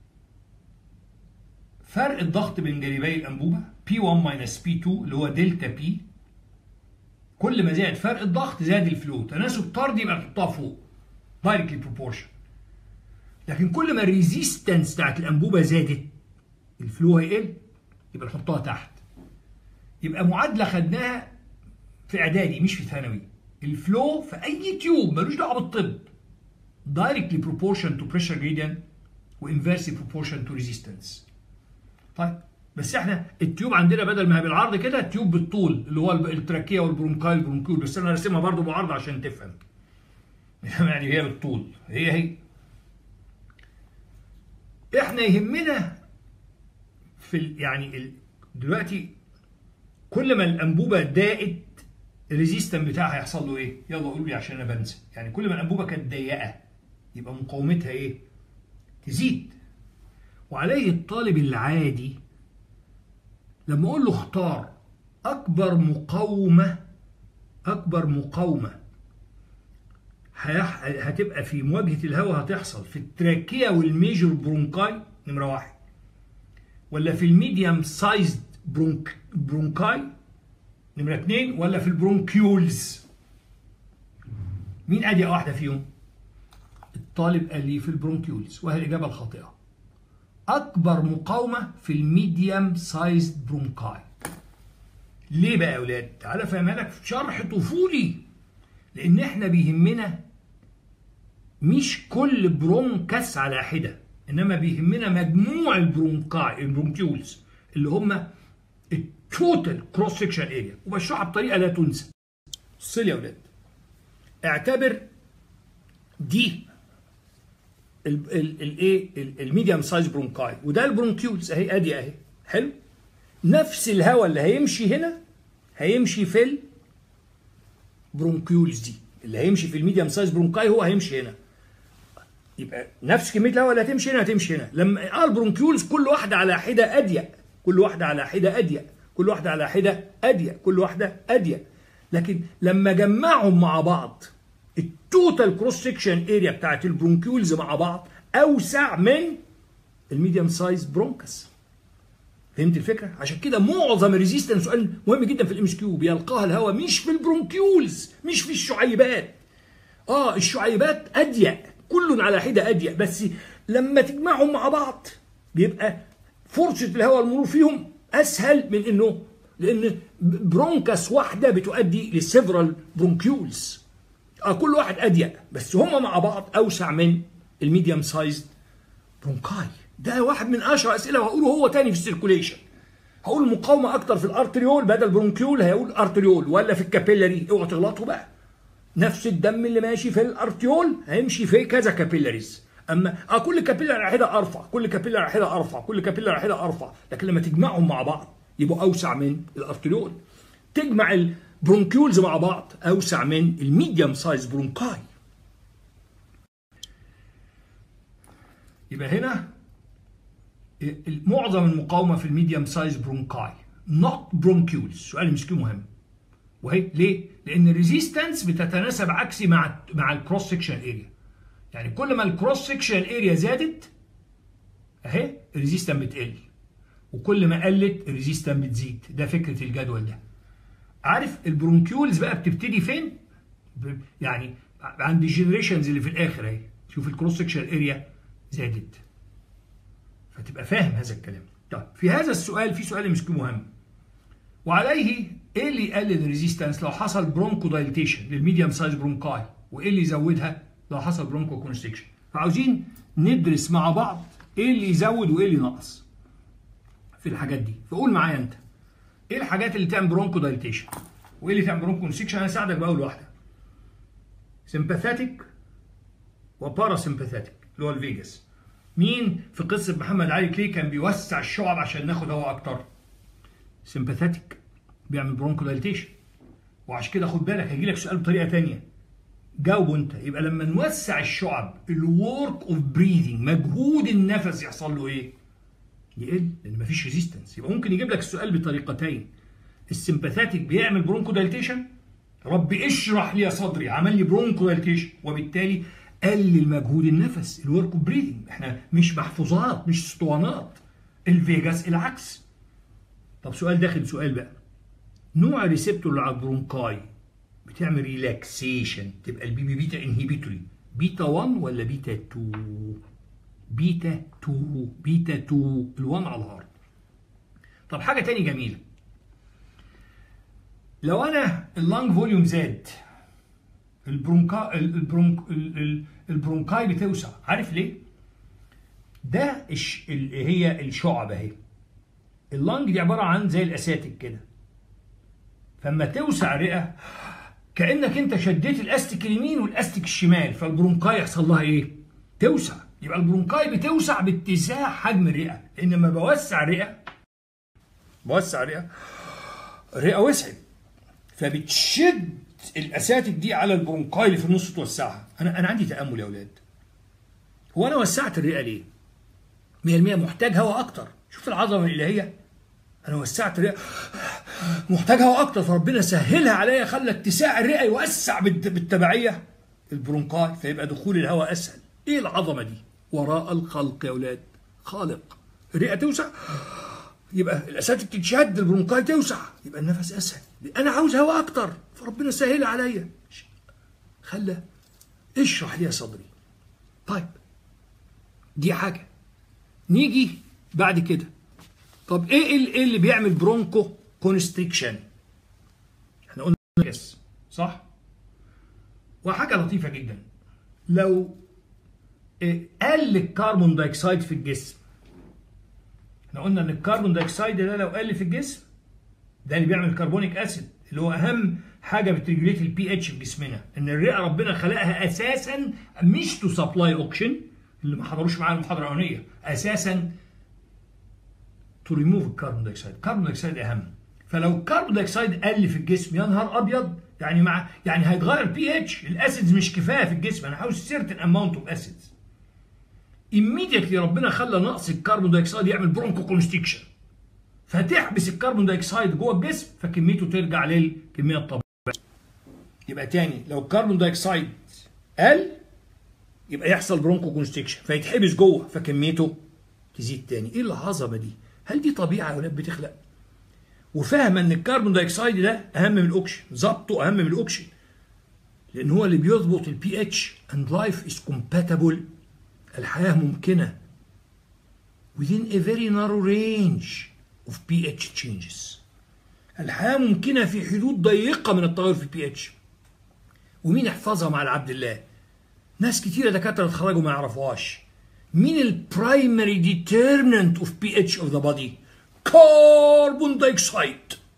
فرق الضغط بين جانبي الانبوبه P1 ماينس P2 اللي هو دلتا P كل ما زاد فرق الضغط زاد الفلو تناسب طردي يبقى تحطها فوق دايركتلي بروبورشن لكن كل ما الريزيستنس بتاعت الانبوبه زادت الفلو هيقل يبقى نحطها تحت يبقى معادله خدناها في اعدادي مش في ثانوي الفلو في اي تيوب ملوش دعوه بالطب directly proportion to pressure gradient وانفيرسي proportion to resistance طيب بس احنا التيوب عندنا بدل ما هي بالعرض كده التيوب بالطول اللي هو التراكيه والبرونكاي البرونكيول بس انا راسمها برضو بعرض عشان تفهم يعني هي بالطول هي هي احنا يهمنا في ال يعني ال دلوقتي كل ما الانبوبه ضاقت الريزيستنس بتاعها هيحصل له ايه؟ يلا قولوا لي عشان انا بنسى يعني كل ما الانبوبه كانت ضيقه يبقى مقاومتها ايه؟ تزيد وعليه الطالب العادي لما اقول له اختار اكبر مقاومه اكبر مقاومه هيح... هتبقى في مواجهه الهواء هتحصل في التراكيه والميجور برونكاي نمره واحد ولا في الميديم سايزد برونك... برونكاي نمره اثنين ولا في البرونكيولز مين ادي واحده فيهم الطالب قال لي في البرونكيولز وهي الاجابه الخاطئه اكبر مقاومه في الميديم سايزد برونكاي ليه بقى يا اولاد تعالى افهمها لك في شرح طفولي لان احنا بيهمنا مش كل برونكس على حده انما بيهمنا مجموع البرونكاي البرونكيولز اللي هم التوتال كروس سكشن اريا وبشرحها بطريقه لا تنسى بص لي يا اولاد اعتبر دي الايه الميديم سايز برونكاي وده البرونكيولز اهي ادي اهي حلو نفس الهواء اللي هيمشي هنا هيمشي في البرونكيولز دي اللي هيمشي في الميديم سايز برونكاي هو هيمشي هنا يبقى نفس كميه الهواء اللي هتمشي هنا هتمشي هنا لما قال البرونكيولز كل واحده على حده اضيق كل واحده على حده اضيق كل واحده على حده اضيق كل واحده اضيق لكن لما جمعهم مع بعض التوتال كروس سكشن اريا بتاعت البرونكيولز مع بعض اوسع من الميديم سايز برونكس فهمت الفكره عشان كده معظم الريزيستنس سؤال مهم جدا في الام اس كيو بيلقاها الهواء مش في البرونكيولز مش في الشعيبات اه الشعيبات اضيق كل على حده اضيق بس لما تجمعهم مع بعض بيبقى فرصه الهواء المرور فيهم اسهل من انه لان برونكس واحده بتؤدي لسيفرال برونكيولز اه كل واحد اضيق بس هما مع بعض اوسع من الميديم سايزد برونكاي ده واحد من اشهر اسئله وهقوله هو تاني في السيركوليشن هقول مقاومه اكتر في الارتريول بدل برونكيول هيقول ارتريول ولا في الكابيلاري اوعوا تغلطوا بقى نفس الدم اللي ماشي في الارتيول هيمشي في كذا كابيلاريز اما اه كل كابيلاري على حده ارفع كل كابيلاري على حده ارفع كل كابيلاري على حده ارفع لكن لما تجمعهم مع بعض يبقوا اوسع من الارتريول تجمع البرونكيولز مع بعض اوسع من الميديم سايز برونكاي يبقى هنا معظم المقاومه في الميديم سايز برونكاي نوت برونكيولز سؤال مسكين مهم وهي ليه؟ لان الريزيستنس بتتناسب عكسي مع مع الكروس سكشن اريا يعني كل ما الكروس سكشن اريا زادت اهي الريزيستنس بتقل وكل ما قلت الريزيستنس بتزيد ده فكره الجدول ده عارف البرونكيولز بقى بتبتدي فين ب- يعني عند الجنريشنز اللي في الاخر اهي شوف الكروس سكشن اريا زادت فتبقى فاهم هذا الكلام طيب في هذا السؤال في سؤال مسكين مهم وعليه ايه اللي يقلل الريزيستنس لو حصل برونكو دايليتيشن للميديوم سايز برونكاي وايه اللي يزودها لو حصل برونكو كونستكشن فعاوزين ندرس مع بعض ايه اللي يزود وايه اللي ينقص في الحاجات دي فقول معايا انت ايه الحاجات اللي تعمل برونكو دايليتيشن وايه اللي تعمل برونكو كونستكشن انا هساعدك باول واحده سمباثيك وباراسمباثيك اللي هو الفيجاس مين في قصه محمد علي كلي كان بيوسع الشعب عشان ناخد هواء اكتر سمباثيك بيعمل برونكو دايليتيشن وعشان كده خد بالك هيجي لك سؤال بطريقه تانية جاوبه انت يبقى لما نوسع الشعب الورك اوف بريذنج مجهود النفس يحصل له ايه؟ يقل لان مفيش ريزيستنس يبقى ممكن يجيب لك السؤال بطريقتين السمباثيك بيعمل برونكو دايليتيشن ربي اشرح لي يا صدري عمل لي برونكو دايليتيشن وبالتالي قلل مجهود النفس الورك اوف بريذنج احنا مش محفوظات مش اسطوانات الفيجاس العكس طب سؤال داخل سؤال بقى نوع الريسبتور اللي على البرونكاي بتعمل ريلاكسيشن تبقى البي بي بيتا انهبيتوري بيتا 1 ولا بيتا 2 بيتا 2 بيتا 2 ال1 على الهارت طب حاجه تاني جميله لو انا اللانج فوليوم زاد البرونكا البرونك ال- ال- البرونكاي بتوسع عارف ليه ده الش... ال... هي الشعب اهي اللانج دي عباره عن زي الاساتك كده فلما توسع الرئه كانك انت شديت الاستك اليمين والاستك الشمال فالبرونكاي يحصل لها ايه توسع يبقى البرونكاي بتوسع باتساع حجم الرئه لان لما بوسع الرئه بوسع الرئه الرئه وسعت فبتشد الاساتك دي على البرونكاي اللي في النص توسعها انا انا عندي تامل يا اولاد هو انا وسعت الرئه ليه 100% محتاج هواء اكتر شوف العظمه الالهيه انا وسعت الرئه محتاج هواء اكتر فربنا سهلها عليا خلى اتساع الرئه يوسع بالت- بالتبعيه البرونكاي فيبقى دخول الهواء اسهل ايه العظمه دي وراء الخلق يا اولاد خالق الرئه توسع يبقى الاساتك تتشد البرونكاي توسع يبقى النفس اسهل انا عاوز هواء اكتر فربنا سهل عليا خلى اشرح لي يا صدري طيب دي حاجه نيجي بعد كده طب ايه ال- ايه اللي بيعمل برونكو كونستريكشن احنا قلنا يس صح وحاجه لطيفه جدا لو إيه، قل الكربون دايوكسيد في الجسم احنا قلنا ان الكربون دايوكسيد ده لو قل في الجسم ده اللي بيعمل كربونيك اسيد اللي هو اهم حاجه بتريجوليت البي اتش في جسمنا ان الرئه ربنا خلقها اساسا مش تو سبلاي اوكسجين اللي ما حضروش معانا المحاضره الاولانيه اساسا تو ريموف الكربون دايوكسيد الكربون دايوكسيد اهم فلو الكربون دايوكسيد قل في الجسم يا نهار ابيض يعني مع يعني هيتغير البي اتش الاسيدز مش كفايه في الجسم انا عاوز سيرتن اماونت اوف اسيدز immediately ربنا خلى نقص الكربون دايوكسيد يعمل برونكو كونستيكشن فتحبس الكربون دايوكسيد جوه الجسم فكميته ترجع للكميه الطبيعيه يبقى تاني لو الكربون دايوكسيد قل يبقى يحصل برونكو كونستيكشن فيتحبس جوه فكميته تزيد تاني ايه العظمه دي هل دي طبيعه يا ولاد بتخلق وفاهمه ان الكربون دايوكسيد ده اهم من الاكسجين ظبطه اهم من الاكسجين لان هو اللي بيضبط البي اتش and life is compatible الحياه ممكنه within a very narrow range of pH changes الحياه ممكنه في حدود ضيقه من التغير في البي اتش ومين يحفظها مع العبد الله ناس كتيره دكاتره اتخرجوا ما يعرفوهاش مين البرايمري ديترمنت اوف بي اتش اوف ذا بودي كربون دايوكسيد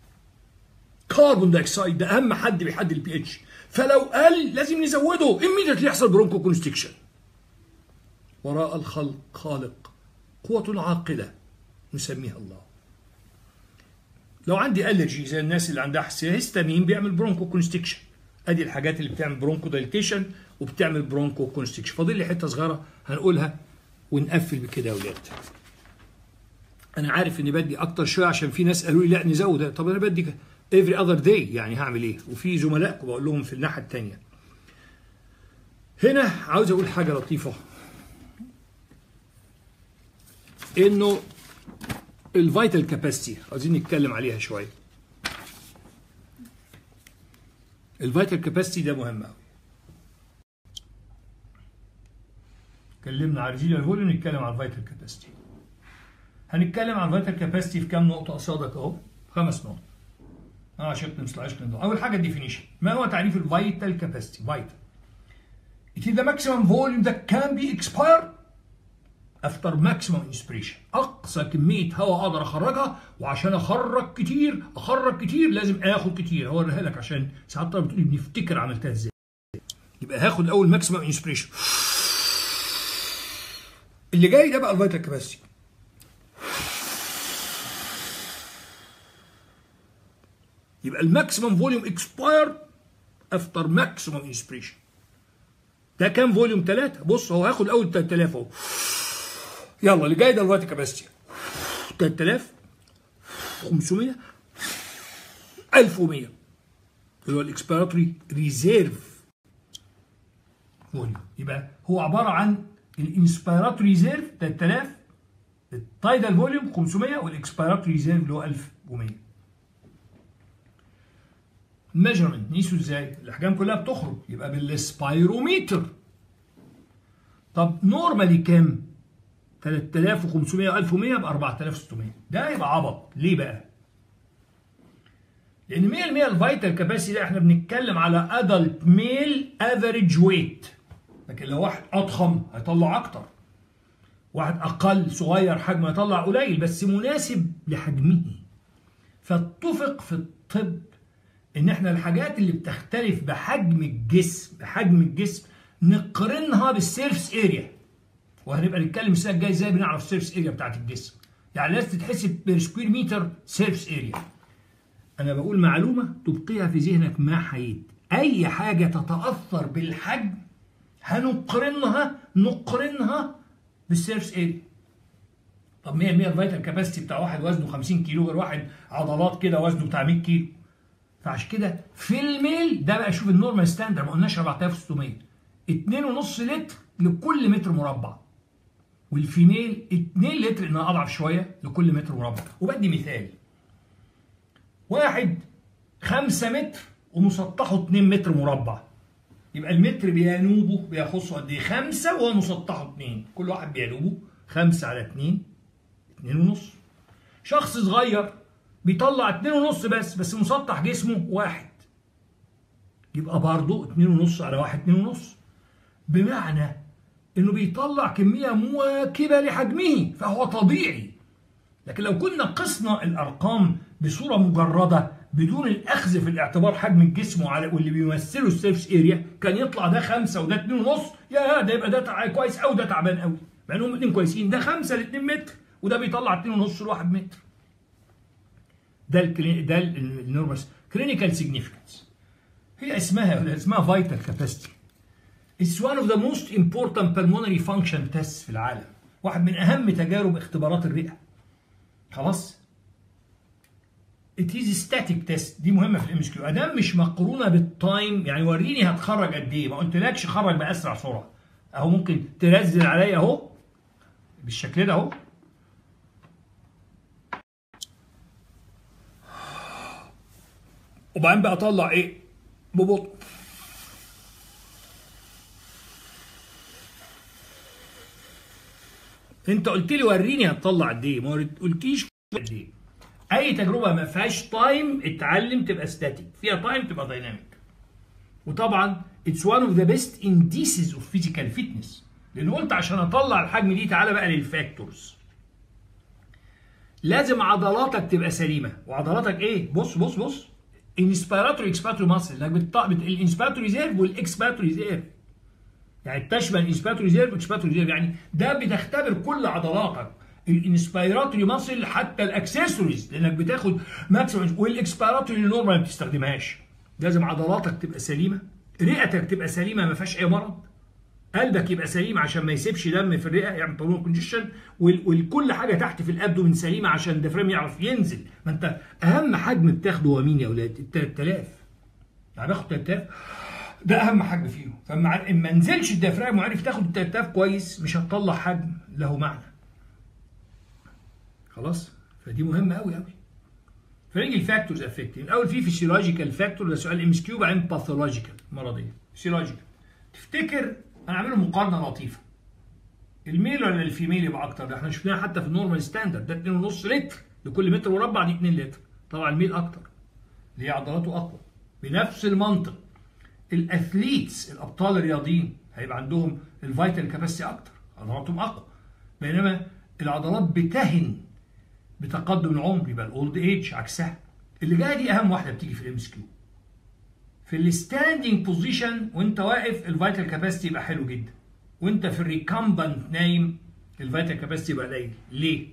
كربون دايوكسيد ده اهم حد بيحدد البي اتش فلو قل لازم نزوده immediately يحصل برونكو كونستكشن وراء الخلق خالق قوة عاقلة نسميها الله لو عندي الرجي زي الناس اللي عندها حساسيه هيستامين بيعمل برونكو كونستكشن ادي الحاجات اللي بتعمل برونكو دايليتيشن وبتعمل برونكو كونستكشن فاضل لي حته صغيره هنقولها ونقفل بكده يا اولاد انا عارف اني بدي اكتر شويه عشان في ناس قالوا لي لا نزود طب انا بدي every other day يعني هعمل ايه وفي زملائكم بقول لهم في الناحيه الثانيه هنا عاوز اقول حاجه لطيفه انه الفيتال كاباسيتي عاوزين نتكلم عليها شويه الفيتال كاباسيتي ده مهم قوي اتكلمنا على الريزيليال فوليوم نتكلم على الفيتال كاباسيتي هنتكلم عن الفيتال كاباسيتي في كام نقطه قصادك اهو خمس نقط اه شفت مثل عشق اول حاجه الديفينيشن ما هو تعريف الفيتال كاباسيتي فيتال It is the maximum volume that can be expired after maximum inspiration اقصى كميه هواء اقدر اخرجها وعشان اخرج كتير اخرج كتير لازم اخد كتير هوريها لك عشان ساعات طلبه بتقول بنفتكر عملتها ازاي يبقى هاخد اول ماكسيمم انسبريشن اللي جاي ده بقى الفيتال كاباسيتي يبقى الماكسيمم فوليوم اكسباير افتر ماكسيمم انسبريشن ده كام فوليوم 3 بص هو هاخد اول 3000 اهو يلا اللي جاي ده الفيتال كاباسيتي 3000 500 1100 اللي هو الاكسبيراتوري ريزيرف فوليوم يبقى هو عباره عن الانسبيراتوري ريزيرف 3000 التايدال فوليوم 500 والاكسبيراتوري ريزيرف اللي هو 1100 ميجرمنت نقيسه ازاي؟ الاحجام كلها بتخرج يبقى بالسبايروميتر طب نورمالي كام؟ 3500 و1100 يبقى 4600 ده يبقى عبط ليه بقى؟ لان 100% الفيتال كاباسيتي ده احنا بنتكلم على ادلت ميل افريج ويت لكن لو واحد اضخم هيطلع اكتر واحد اقل صغير حجمه هيطلع قليل بس مناسب لحجمه فاتفق في الطب ان احنا الحاجات اللي بتختلف بحجم الجسم بحجم الجسم نقارنها بالسيرفس اريا وهنبقى نتكلم السنه الجايه ازاي بنعرف السيرفس اريا بتاعت الجسم يعني لازم تتحسب بير سكوير متر سيرفس اريا انا بقول معلومه تبقيها في ذهنك ما حييت اي حاجه تتاثر بالحجم هنقارنها نقارنها بالسيرفس اريا طب 100% الفيتال كاباسيتي بتاع واحد وزنه 50 كيلو غير واحد عضلات كده وزنه بتاع 100 كيلو فعشان كده في الميل ده بقى شوف النورمال ستاندرد ما قلناش 4600 2.5 لتر لكل متر مربع والفيميل 2 لتر انها اضعف شويه لكل متر مربع وبدي مثال واحد 5 متر ومسطحه 2 متر مربع يبقى المتر بينوبه بيخصه قد ايه 5 وهو مسطحه 2 كل واحد بينوبه 5 على 2 2 ونص شخص صغير بيطلع 2 ونص بس بس مسطح جسمه واحد يبقى برضه 2 ونص على واحد 2 ونص بمعنى انه بيطلع كميه مواكبه لحجمه فهو طبيعي لكن لو كنا قسنا الارقام بصوره مجرده بدون الاخذ في الاعتبار حجم الجسم وعلى واللي بيمثله السيرفس اريا كان يطلع ده خمسه وده اتنين ونص يا ده يبقى ده كويس قوي ده تعبان قوي مع انهم اتنين كويسين ده خمسه لاتنين متر وده بيطلع اتنين ونص لواحد متر ده الكلي... ده النورمال كلينيكال سيجنيفيكانس هي اسمها اسمها فايتال كاباسيتي It's one of the most important pulmonary function tests في العالم واحد من أهم تجارب اختبارات الرئة خلاص It is static test دي مهمة في الام اس كيو ادام مش مقرونة بالتايم يعني وريني هتخرج قد ايه ما قلتلكش خرج بأسرع سرعة اهو ممكن تنزل عليا اهو بالشكل ده اهو وبعدين بقى اطلع ايه ببطء انت قلت لي وريني هتطلع قد ايه ما قلتيش قد ايه اي تجربه ما فيهاش تايم اتعلم تبقى ستاتيك فيها تايم تبقى دايناميك وطبعا اتس وان اوف ذا بيست indices اوف فيزيكال فيتنس لان قلت عشان اطلع الحجم دي تعالى بقى للفاكتورز لازم عضلاتك تبقى سليمه وعضلاتك ايه بص بص بص انسبيراتوري اكسبيراتوري ماسل انك بتطلع الانسبيراتوري ريزيرف والاكسبيراتوري ريزيرف يعني تشمل الانسبيراتوري ريزيرف والاكسبيراتوري ريزيرف يعني ده بتختبر كل عضلاتك الانسبيراتوري ماسل حتى الاكسسوارز لانك بتاخد ماكسيمم والاكسبيراتوري نورمال ما بتستخدمهاش لازم عضلاتك تبقى سليمه رئتك تبقى سليمه ما فيهاش اي مرض قلبك يبقى سليم عشان ما يسيبش دم في الرئه يعني بالون كونجيشن وكل حاجه تحت في الابدومين سليمه عشان الدفرام يعرف ينزل ما انت اهم حجم بتاخده هو مين يا اولاد؟ ال 3000 يعني باخد 3000 ده اهم حجم فيهم فما ما نزلش الدفرام وعرف تاخد ال 3000 كويس مش هتطلع حجم له معنى خلاص فدي مهمه قوي قوي فنيجي الفاكتورز افكتنج الاول في فيسيولوجيكال فاكتور ده سؤال ام اس كيو بعدين باثولوجيكال مرضيه فيسيولوجيكال تفتكر انا عامل مقارنه لطيفه الميل ولا الفيميل يبقى اكتر ده احنا شفناها حتى في النورمال ستاندرد ده 2.5 لتر لكل متر مربع دي 2 لتر طبعا الميل اكتر اللي هي عضلاته اقوى بنفس المنطق الاثليتس الابطال الرياضيين هيبقى عندهم الفيتال كاباسيتي اكتر عضلاتهم اقوى بينما العضلات بتهن بتقدم العمر يبقى الاولد ايج عكسها اللي جايه دي اهم واحده بتيجي في الام اس كيو في الستاندنج بوزيشن وانت واقف الفيتال كاباسيتي يبقى حلو جدا وانت في الريكامبنت نايم الفيتال كاباسيتي يبقى قليل ليه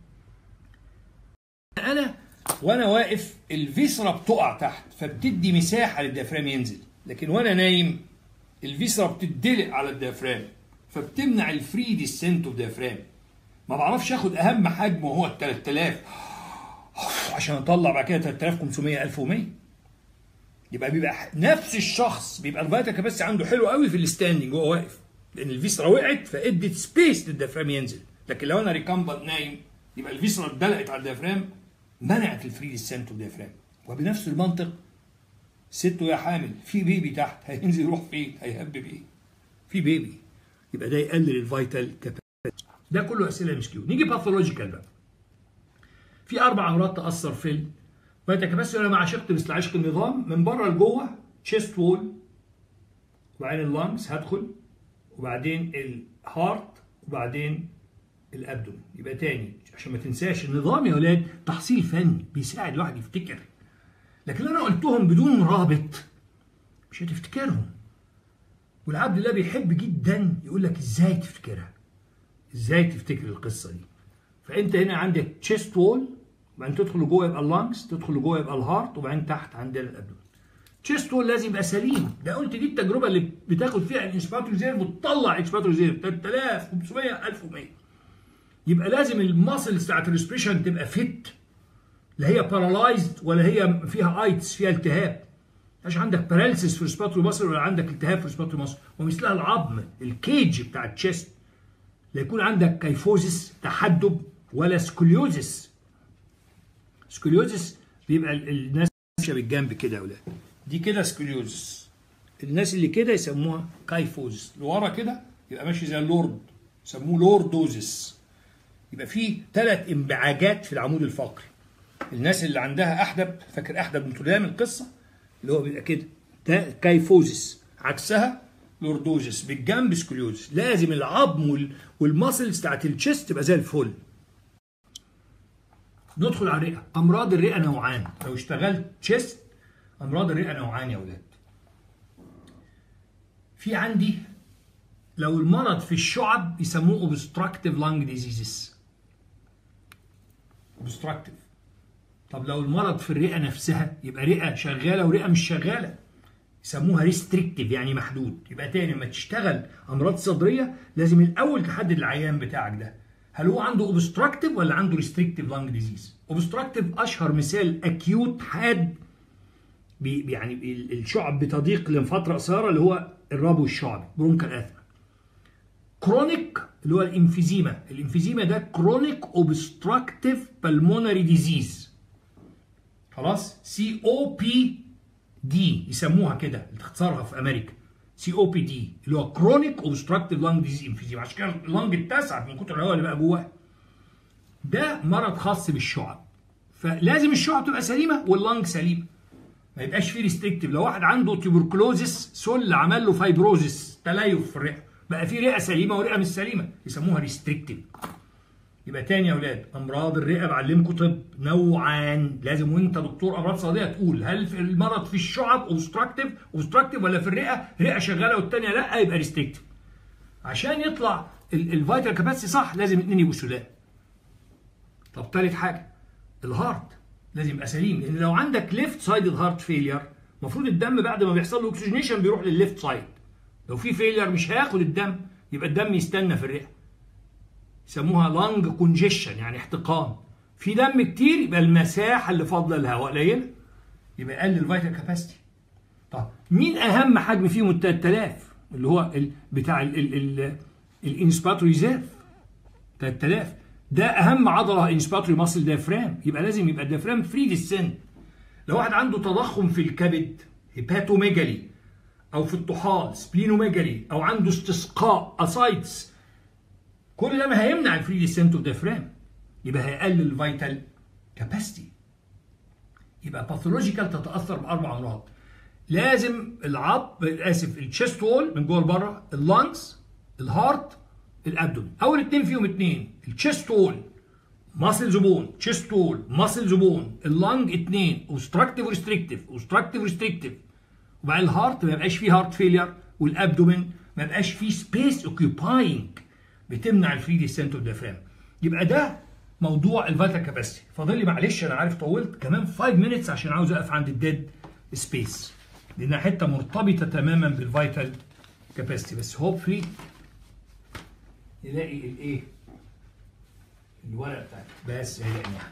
انا وانا واقف الفيسرا بتقع تحت فبتدي مساحه للديافرام ينزل لكن وانا نايم الفيسرا بتدلق على الديافرام فبتمنع الفري ديسنت اوف ديافرام ما بعرفش اخد اهم حجم وهو ال 3000 عشان اطلع بعد كده 3500 1100 يبقى بيبقى نفس الشخص بيبقى الفيتال كاباسيتي عنده حلو قوي في الستاندنج وهو واقف لان الفيسرا وقعت فادت سبيس للديافرام ينزل لكن لو انا ريكامبنت نايم يبقى الفيسرا اتدلقت على الديافرام منعت الفري ديسنت اوف ديافرام وبنفس المنطق ست وهي حامل في بيبي تحت هينزل يروح فين هيهبب ايه في بيبي يبقى ده يقلل الفيتال كاباسيتي ده كله اسئله مش كيو نيجي باثولوجيكال بقى في اربع امراض تاثر في الفيتال كاباسيتي انا مع عشقت مثل عشق النظام من بره لجوه تشيست وول وبعدين اللانجز هدخل وبعدين الهارت وبعدين الابدومين يبقى تاني عشان ما تنساش النظام يا ولاد تحصيل فني بيساعد الواحد يفتكر لكن انا قلتهم بدون رابط مش هتفتكرهم والعبد الله بيحب جدا يقول لك ازاي تفتكرها ازاي تفتكر القصه دي فانت هنا عندك تشيست وول وبعدين تدخل لجوه يبقى اللانجز تدخل لجوه يبقى الهارت وبعدين تحت عندنا الابدومين تشيست وول لازم يبقى سليم ده قلت دي التجربه اللي بتاخد فيها الانسباتور ريزيرف وتطلع انسباتور ريزيرف 3500 1100 يبقى لازم الماسلز بتاعت الريسبريشن تبقى فيت لا هي بارالايزد ولا هي فيها ايتس فيها التهاب مش عندك باراليسيس في الريسباتوري ماسل ولا عندك التهاب في الريسباتوري ماسل ومثلها العظم الكيج بتاع التشيست لا يكون عندك كيفوزس تحدب ولا سكوليوزس سكوليوزس بيبقى الناس ماشيه بالجنب كده يا اولاد دي كده سكوليوزس الناس اللي كده يسموها كايفوزس لورا كده يبقى ماشي زي اللورد يسموه لوردوزس يبقى في ثلاث انبعاجات في العمود الفقري الناس اللي عندها احدب فاكر احدب نوتردام القصه اللي هو بيبقى كده ده كايفوزس عكسها لوردوزس بالجنب سكوليوزس لازم العظم والماسلز بتاعت الشيست تبقى زي الفل ندخل على الرئه امراض الرئه نوعان لو اشتغلت تشيست امراض الرئه نوعان يا اولاد في عندي لو المرض في الشعب يسموه اوبستراكتيف لانج ديزيزز اوبستراكتيف طب لو المرض في الرئه نفسها يبقى رئه شغاله ورئه مش شغاله يسموها ريستريكتيف يعني محدود يبقى تاني لما تشتغل امراض صدريه لازم الاول تحدد العيان بتاعك ده هل هو عنده اوبستراكتيف ولا عنده ريستريكتيف لانج ديزيز اوبستراكتيف اشهر مثال اكيوت حاد بي يعني الشعب بتضيق لفتره قصيره اللي هو الربو الشعبي برونكال اثما كرونيك اللي هو الانفيزيما الانفيزيما ده كرونيك اوبستراكتيف بالمونري ديزيز خلاص سي او بي دي يسموها كده اختصارها في امريكا سي او بي دي اللي هو كرونيك اوبستراكتيف لانج ديزيز انفيزيما عشان كده اللانج اتسعت من كتر الهواء اللي بقى جواها ده مرض خاص بالشعب فلازم الشعب تبقى سليمه واللانج سليمه ما يبقاش فيه ريستريكتيف لو واحد عنده تيوبركلوزس سل عمل له فايبروزس تليف في الرئه بقى في رئه سليمه ورئه مش سليمه يسموها ريستريكتيف يبقى تاني يا اولاد امراض الرئه بعلمكم طب نوعان لازم وانت دكتور امراض صدريه تقول هل في المرض في الشعب اوبستراكتيف اوبستراكتيف ولا في الرئه رئه شغاله والثانيه لا يبقى ريستريكتيف عشان يطلع الفيتال كاباسيتي صح لازم الاثنين يبقوا سداد طب ثالث حاجه الهارت لازم يبقى سليم لان لو عندك ليفت سايد هارت فيلير المفروض الدم بعد ما بيحصل له اكسجينيشن بيروح للليفت سايد لو في فيلير مش هياخد الدم يبقى الدم يستنى في الرئه يسموها لانج كونجيشن يعني احتقان في دم كتير يبقى المساحه اللي فاضله الهواء قليله يبقى يقلل الفيتال كاباسيتي طب مين اهم حجم فيهم ال 3000 اللي هو ال بتاع الانسباتوري ريزيرف 3000 ده اهم عضله انسباتوري ماسل ديافرام يبقى لازم يبقى الديافرام فري ديسنت لو واحد عنده تضخم في الكبد هيباتوميجالي او في الطحال سبلينوميجالي او عنده استسقاء اسايتس كل ده ما هيمنع الفري ديسنت اوف ديافرام يبقى هيقلل الفيتال كاباسيتي يبقى باثولوجيكال تتاثر باربع امراض لازم العظم اسف التشيست وول من جوه لبره اللانجز الهارت الابدومن اول اتنين فيهم اتنين التشيست وول ماسلز بون تشيست وول ماسلز بون اللانج اتنين اوستراكتيف وريستريكتيف اوستراكتيف وريستريكتيف وبعد الهارت ما يبقاش فيه هارت فيلير والابدومن ما يبقاش فيه سبيس اوكيوباينج بتمنع الفري ديسنت اوف ديافرام يبقى ده موضوع الفيتال كاباسيتي فاضل لي معلش انا عارف طولت كمان 5 مينتس عشان عاوز اقف عند الديد سبيس لانها حته مرتبطه تماما بالفيتال كاباسيتي بس هوبفلي نلاقي الايه الورقه بتاعتي بس هي لقيناها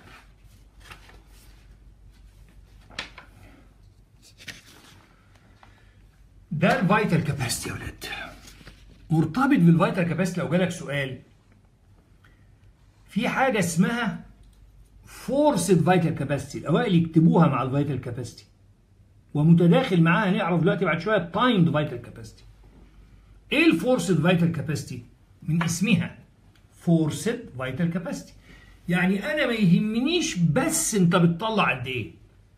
ده الفيتال كاباسيتي يا ولاد مرتبط بالفيتال كاباسيتي لو جالك سؤال في حاجه اسمها فورسد فيتال كاباسيتي الاوائل يكتبوها مع الفيتال كاباسيتي ومتداخل معاها نعرف دلوقتي بعد شويه تايمد فيتال كاباسيتي ايه الفورسد فيتال كاباسيتي من اسمها فورسد فيتال كاباسيتي يعني انا ما يهمنيش بس انت بتطلع قد ايه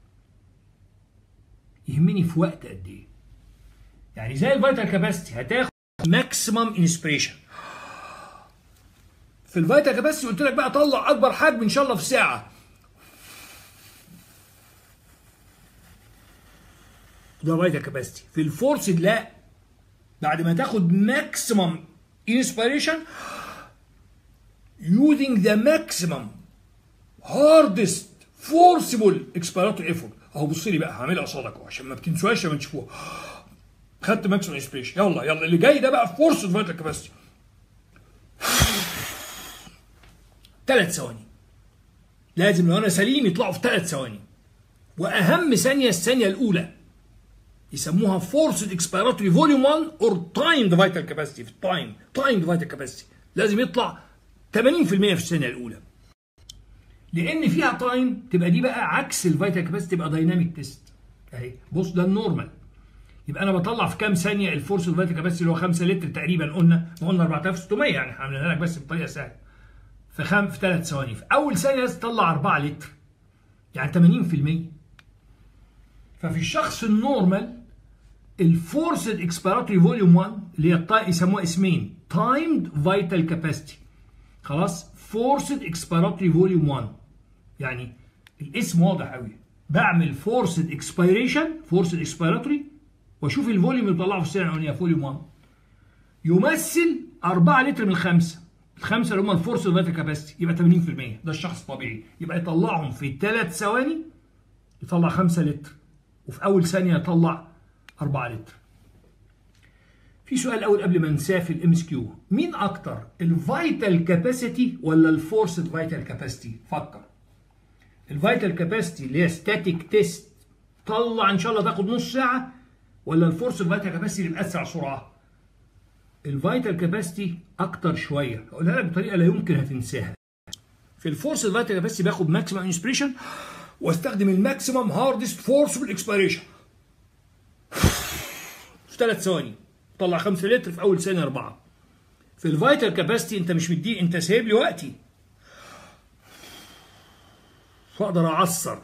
يهمني في وقت قد ايه يعني زي الفيتال كاباسيتي هتاخد ماكسيمم انسبريشن في الفيتال كاباسيتي قلت لك بقى طلع اكبر حجم ان شاء الله في ساعه ده فيتال كاباسيتي في الفورسد لا بعد ما تاخد ماكسيمم inspiration using the maximum hardest forcible expiratory effort اهو بص لي بقى هعملها قصادك اهو عشان ما بتنسوهاش لما تشوفوها خدت ماكسيمم انسبريشن يلا يلا اللي جاي ده بقى فورس فيتال كاباسيتي ثلاث ثواني لازم لو انا سليم يطلعوا في ثلاث ثواني واهم ثانيه الثانيه الاولى يسموها فورسد اكسبيراتوري فوليوم 1 اور تايمد فيتال كاباسيتي في التايم تايمد فيتال كاباسيتي لازم يطلع 80% في الثانيه الاولى لان فيها تايم تبقى دي بقى عكس الفيتال كاباسيتي تبقى دايناميك تيست اهي بص ده النورمال يبقى انا بطلع في كام ثانيه الفورس فيتال كاباسيتي اللي هو 5 لتر تقريبا قلنا قلنا 4600 يعني عاملينها لك بس بطريقه سهله في خم في ثلاث ثواني في اول ثانيه لازم تطلع 4 لتر يعني 80% ففي الشخص النورمال الفورسد اكسبيراتوري فوليوم 1 اللي هي الطا- يسموها اسمين تايمد فيتال كاباسيتي خلاص فورسد اكسبيراتوري فوليوم 1 يعني الاسم واضح قوي بعمل فورسد اكسبيريشن فورسد اكسبيراتوري واشوف الفوليوم اللي بطلعه في السنه الاولانيه فوليوم 1 يمثل 4 لتر من الخمسه الخمسه اللي هم الفورسد فيتال كاباسيتي يبقى 80% ده الشخص الطبيعي يبقى يطلعهم في ثلاث ثواني يطلع 5 لتر وفي اول ثانيه يطلع 4 لتر في سؤال اول قبل ما ننساه في الام اس كيو مين اكتر الفيتال كاباسيتي ولا الفورسد فيتال كاباسيتي فكر الفيتال كاباسيتي اللي هي ستاتيك تيست طلع ان شاء الله تاخد نص ساعه ولا الفورسد فيتال كاباسيتي اللي باسرع سرعه الفيتال كاباسيتي اكتر شويه هقولها لك بطريقه لا يمكن هتنساها في الفورسد فيتال كاباسيتي باخد ماكسيمم انسبريشن واستخدم الماكسيمم هاردست فورسبل اكسبيريشن في ثلاث ثواني طلع 5 لتر في اول ثانيه اربعه في الفيتال كاباسيتي انت مش مديه انت سايب لي وقتي فاقدر اعصر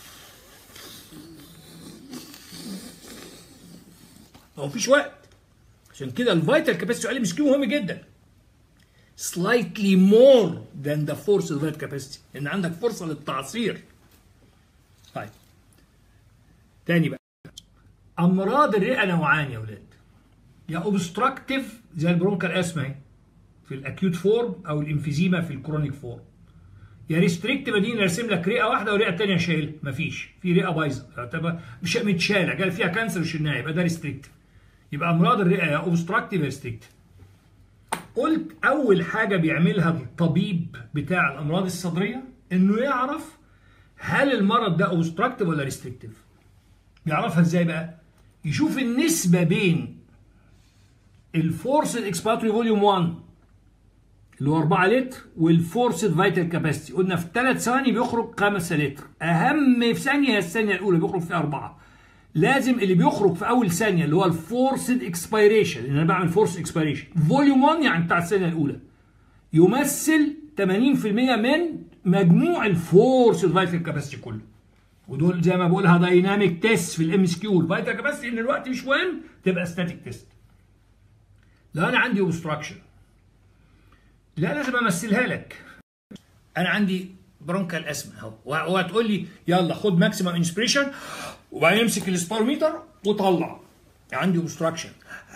ما فيش وقت عشان كده الفيتال كاباسيتي سؤال مسكين مهم جدا slightly more than the force of that capacity ان عندك فرصه للتعصير طيب تاني بقى امراض الرئه نوعان يا ولاد يا اوبستراكتيف زي البرونكال اسما اهي في الاكيوت فورم او الانفيزيما في الكرونيك فورم يا ريستريكتيف اديني راسم لك رئه واحده ورئه ثانيه شايل مفيش في رئه بايظه تعتبر مش متشاله جال فيها كانسر وشلناها يبقى ده ريستريكتيف يبقى امراض الرئه يا اوبستراكتيف يا ريستريكتيف قلت اول حاجه بيعملها الطبيب بتاع الامراض الصدريه انه يعرف هل المرض ده اوبستراكتيف ولا ريستريكتيف بيعرفها ازاي بقى يشوف النسبه بين الفورس اكسباتوري فوليوم 1 اللي هو 4 لتر والفورسد فايتال كاباسيتي قلنا في 3 ثواني بيخرج 5 لتر اهم في ثانيه هي الثانيه الاولى بيخرج فيها 4 لازم اللي بيخرج في اول ثانيه اللي هو الفورسد اكسبيريشن اللي انا بعمل فورس اكسبيريشن فوليوم 1 يعني بتاع الثانيه الاولى يمثل 80% من مجموع الفورسد فايتال كاباسيتي كله ودول زي ما بقولها دايناميك تيست في الام اس كيو الفايتال كاباسيتي ان الوقت مش مهم تبقى ستاتيك تيست لو انا عندي اوبستراكشن لا لازم امثلها لك انا عندي برونكال اسما اهو وهتقول لي يلا خد ماكسيمم انسبريشن وبعدين امسك السباروميتر وطلع عندي اوبستراكشن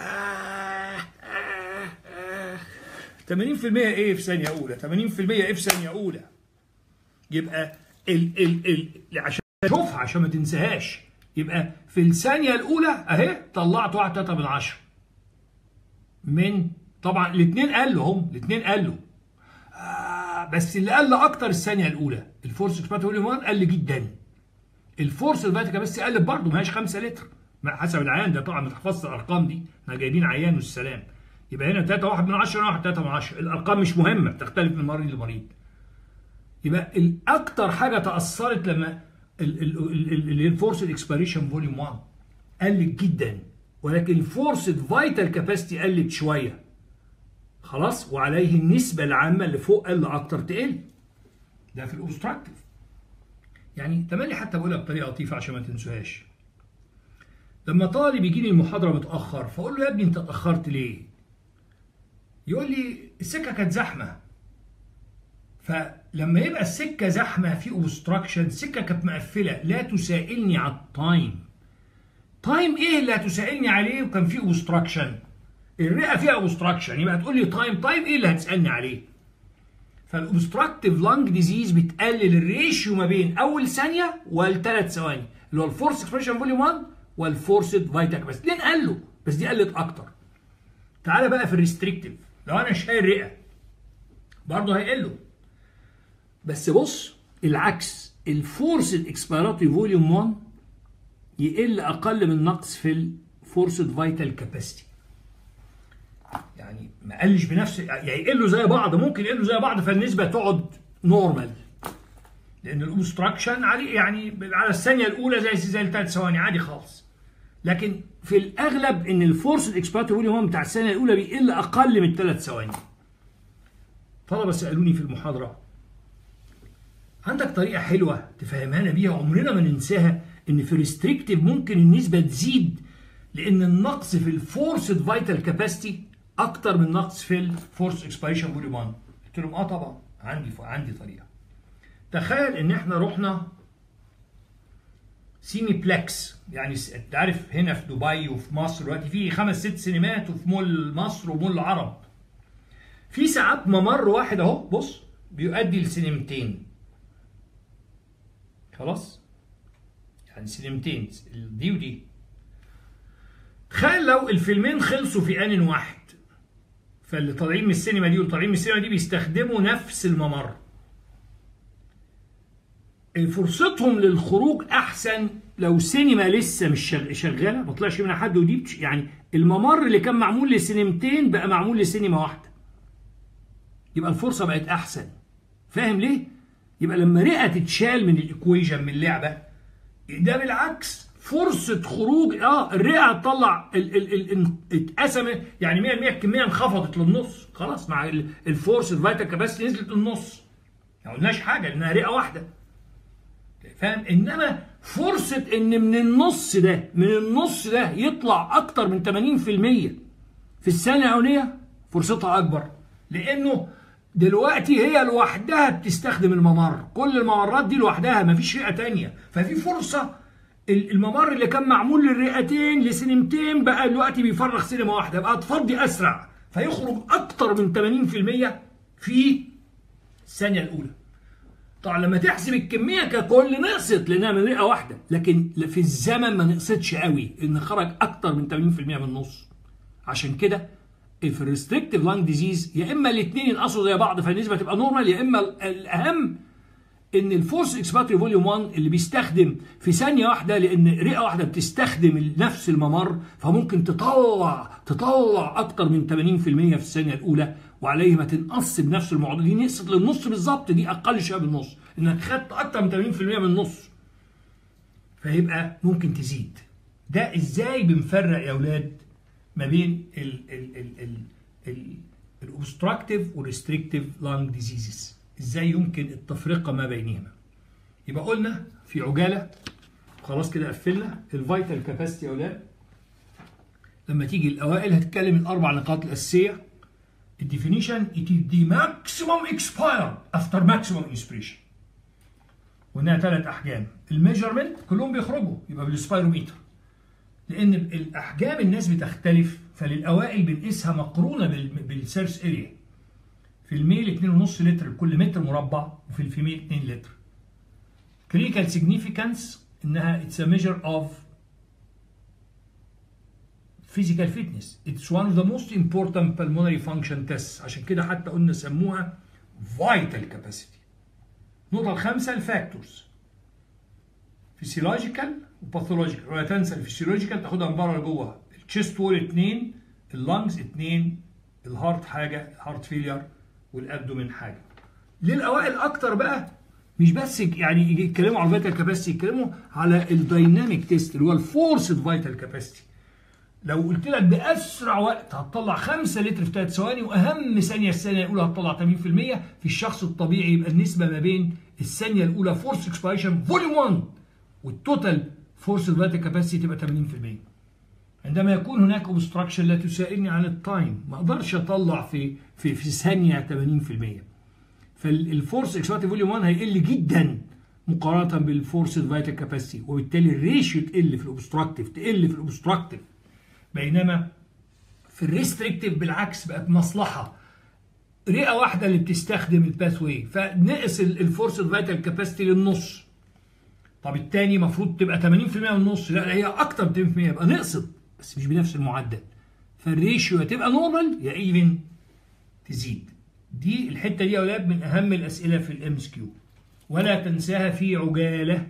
80% ايه في ثانيه اولى 80% ايه في ثانيه اولى يبقى ال ال ال عشان تشوفها عشان ما تنساهاش يبقى في الثانيه الاولى اهي طلعت 1 3 من 10 من طبعا الاثنين قالوا هم الاثنين قالوا آه بس اللي قل اكتر الثانيه الاولى الفورس اكسباتوري 1 قل جدا الفورس الفاتيكا بس قلت برضه ما هياش 5 لتر حسب العيان ده طبعا ما تحفظش الارقام دي احنا جايبين عيان والسلام يبقى هنا 3 1 من 10 1 3 من 10 الارقام مش مهمه بتختلف من مريض لمريض يبقى الاكتر حاجه تاثرت لما اللي هي الفورس اكسبيريشن فوليوم 1 قلت جدا ولكن الفورس فايتال كاباسيتي قلت شويه خلاص وعليه النسبه العامه اللي فوق قل اكتر تقل ده في الاوبستراكتيف يعني تملي حتى بقولها بطريقه لطيفه عشان ما تنسوهاش لما طالب يجي لي المحاضره متاخر فاقول له يا ابني انت اتاخرت ليه يقول لي السكه كانت زحمه فلما يبقى السكه زحمه في اوبستراكشن السكه كانت مقفله لا تسائلني على التايم تايم ايه اللي هتسالني عليه وكان فيه اوبستراكشن الرئه فيها اوبستراكشن يبقى هتقول لي تايم تايم ايه اللي هتسالني عليه فالاوبستراكتيف لانج ديزيز بتقلل الريشيو ما بين اول ثانيه والثلاث ثواني اللي هو الفورس اكسبريشن فوليوم 1 والفورسد فايتا كاباسيتي الاثنين قلوا بس دي قلت اكتر تعالى بقى في الريستريكتيف لو انا شايل رئه برضه هيقلوا بس بص العكس الفورسد اكسبيراتوري فوليوم 1 يقل اقل من نقص في الفورسد فايتال كاباسيتي يعني ما قلش بنفس يعني يقلوا زي بعض ممكن يقلوا زي بعض فالنسبه تقعد نورمال لان الاوبستراكشن عليه يعني على الثانيه الاولى زي زي الثلاث ثواني عادي خالص لكن في الاغلب ان الفورس الاكسبيراتوري فوليوم بتاع الثانيه الاولى بيقل اقل من ثلاث ثواني طلبه سالوني في المحاضره عندك طريقه حلوه تفهمها بيها عمرنا ما ننساها ان في ريستريكتيف ممكن النسبه تزيد لان النقص في الفورسد فايتال كاباسيتي اكتر من نقص في الفورس اكسبيريشن فوليوم 1 قلت لهم اه طبعا عندي عندي طريقه تخيل ان احنا رحنا سيني بلكس يعني انت عارف هنا في دبي وفي مصر دلوقتي في خمس ست سينمات وفي مول مصر ومول العرب في ساعات ممر واحد اهو بص بيؤدي لسينمتين خلاص يعني سينمتين دي ودي تخيل لو الفيلمين خلصوا في ان واحد فاللي طالعين من السينما دي واللي طالعين من السينما دي بيستخدموا نفس الممر فرصتهم للخروج احسن لو سينما لسه مش شغاله ما طلعش منها حد ودي يعني الممر اللي كان معمول لسينمتين بقى معمول لسينما واحده يبقى الفرصه بقت احسن فاهم ليه يبقى لما رئه تتشال من الايكويجن من اللعبه ده بالعكس فرصه خروج اه الرئه هتطلع اتقسم يعني 100% الكميه انخفضت للنص خلاص مع الفورس الفيتال كاباسيتي نزلت للنص ما قلناش حاجه لانها رئه واحده فاهم انما فرصه ان من النص ده من النص ده يطلع اكتر من 80% في الثانيه الاولانيه فرصتها اكبر لانه دلوقتي هي لوحدها بتستخدم الممر كل الممرات دي لوحدها مفيش رئه تانية ففي فرصه الممر اللي كان معمول للرئتين لسينمتين بقى دلوقتي بيفرغ سينما واحده بقى تفضي اسرع فيخرج اكتر من 80% في الثانيه الاولى طبعا لما تحسب الكميه ككل نقصت لانها من رئه واحده لكن في الزمن ما نقصتش قوي ان خرج اكتر من 80% من النص عشان كده في الريستريكتيف لانج ديزيز يا اما الاثنين ينقصوا زي بعض فالنسبه تبقى نورمال يا اما الاهم ان الفورس اكسباتري فوليوم 1 اللي بيستخدم في ثانيه واحده لان رئه واحده بتستخدم نفس الممر فممكن تطلع تطلع اكتر من 80% في الثانيه الاولى وعليه ما تنقص بنفس المعضله دي نقصت للنص بالظبط دي اقل شويه بالنص انك خدت اكتر من 80% من النص فيبقى ممكن تزيد ده ازاي بنفرق يا اولاد ما بين ال ال ال ال ال الاوبستراكتيف والريستريكتيف لانج ديزيزز ازاي يمكن التفرقه ما بينهما يبقى قلنا في عجاله خلاص كده قفلنا الفيتال كاباسيتي يا اولاد لما تيجي الاوائل هتتكلم الاربع نقاط الاساسيه الديفينيشن it is the maximum expire after maximum inspiration وانها ثلاث احجام الميجرمنت كلهم بيخرجوا يبقى بالسبايروميتر لان الاحجام الناس بتختلف فللاوائل بنقيسها مقرونه بالسيرس اريا في الميل 2.5 لتر لكل متر مربع وفي الفيميل 2 لتر كلينيكال سيجنيفيكانس انها اتس ا ميجر اوف physical fitness it's one of the most important pulmonary function tests عشان كده حتى قلنا سموها vital capacity النقطة الخامسة الفاكتورز فيسيولوجيكال وباثولوجيكال ولا تنسى الفيسيولوجيكال تاخدها من بره لجوه التشيست وول اثنين اللنجز اثنين الهارت حاجة الهارت فيلير والابدومين حاجة للأوائل أكتر بقى مش بس يعني يتكلموا على الفيتال كاباسيتي يتكلموا على الدايناميك تيست اللي هو الفورسد فيتال كاباسيتي لو قلت لك باسرع وقت هتطلع 5 لتر في 3 ثواني واهم ثانيه الثانيه الاولى هتطلع 80% في الشخص الطبيعي يبقى النسبه ما بين الثانيه الاولى فورس اكسبيريشن فوليوم 1 والتوتال فورس فيتال كاباسيتي تبقى 80% عندما يكون هناك اوبستراكشن لا تسائلني عن التايم ما اقدرش اطلع في في في ثانيه 80% فالفورس اكسبيريشن فوليوم 1 هيقل جدا مقارنه بالفورس فيتال كاباسيتي وبالتالي الريشيو تقل في الاوبستراكتيف تقل في الاوبستراكتيف بينما في الريستريكتيف بالعكس بقت مصلحه رئه واحده اللي بتستخدم الباث واي فنقص الفورس فيتال كاباسيتي للنص طب الثاني المفروض تبقى 80% من النص لا هي اكتر من 80% يبقى نقصت بس مش بنفس المعدل فالريشيو يا تبقى نورمال يا ايفن تزيد دي الحته دي يا اولاد من اهم الاسئله في الام اس كيو ولا تنساها في عجاله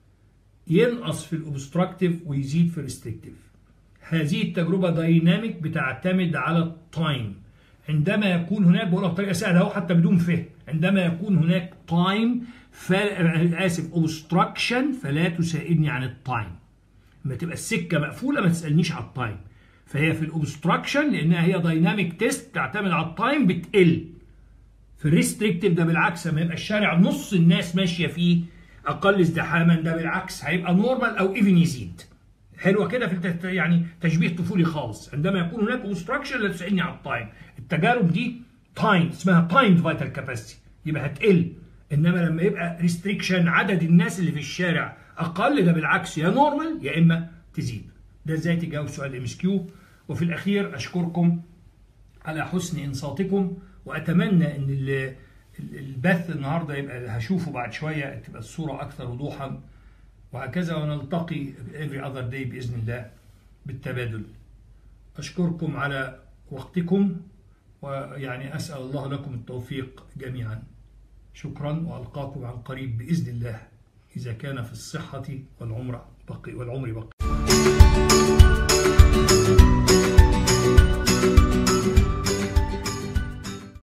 ينقص في الاوبستراكتيف ويزيد في الريستريكتيف هذه التجربة دايناميك بتعتمد على التايم عندما يكون هناك بقولها بطريقة سهلة أهو حتى بدون فهم عندما يكون هناك تايم آسف اوبستراكشن فلا تسائلني عن التايم لما تبقى السكة مقفولة ما تسألنيش على التايم فهي في الاوبستراكشن لأنها هي دايناميك تيست تعتمد على التايم بتقل في الريستريكتيف ده بالعكس لما يبقى الشارع نص الناس ماشية فيه أقل ازدحاما ده بالعكس هيبقى نورمال أو ايفن يزيد حلوه كده في التت... يعني تشبيه طفولي خالص عندما يكون هناك اوبستراكشن لا تسالني على التايم التجارب دي تايم اسمها تايم فيتال كاباسيتي يبقى هتقل انما لما يبقى ريستريكشن عدد الناس اللي في الشارع اقل ده بالعكس يا نورمال يا اما تزيد ده ازاي تجاوب سؤال ام اس كيو وفي الاخير اشكركم على حسن انصاتكم واتمنى ان البث النهارده يبقى هشوفه بعد شويه تبقى الصوره اكثر وضوحا وهكذا ونلتقي every other day بإذن الله بالتبادل أشكركم على وقتكم ويعني أسأل الله لكم التوفيق جميعا شكرا وألقاكم عن قريب بإذن الله إذا كان في الصحة والعمر بقي والعمر بقي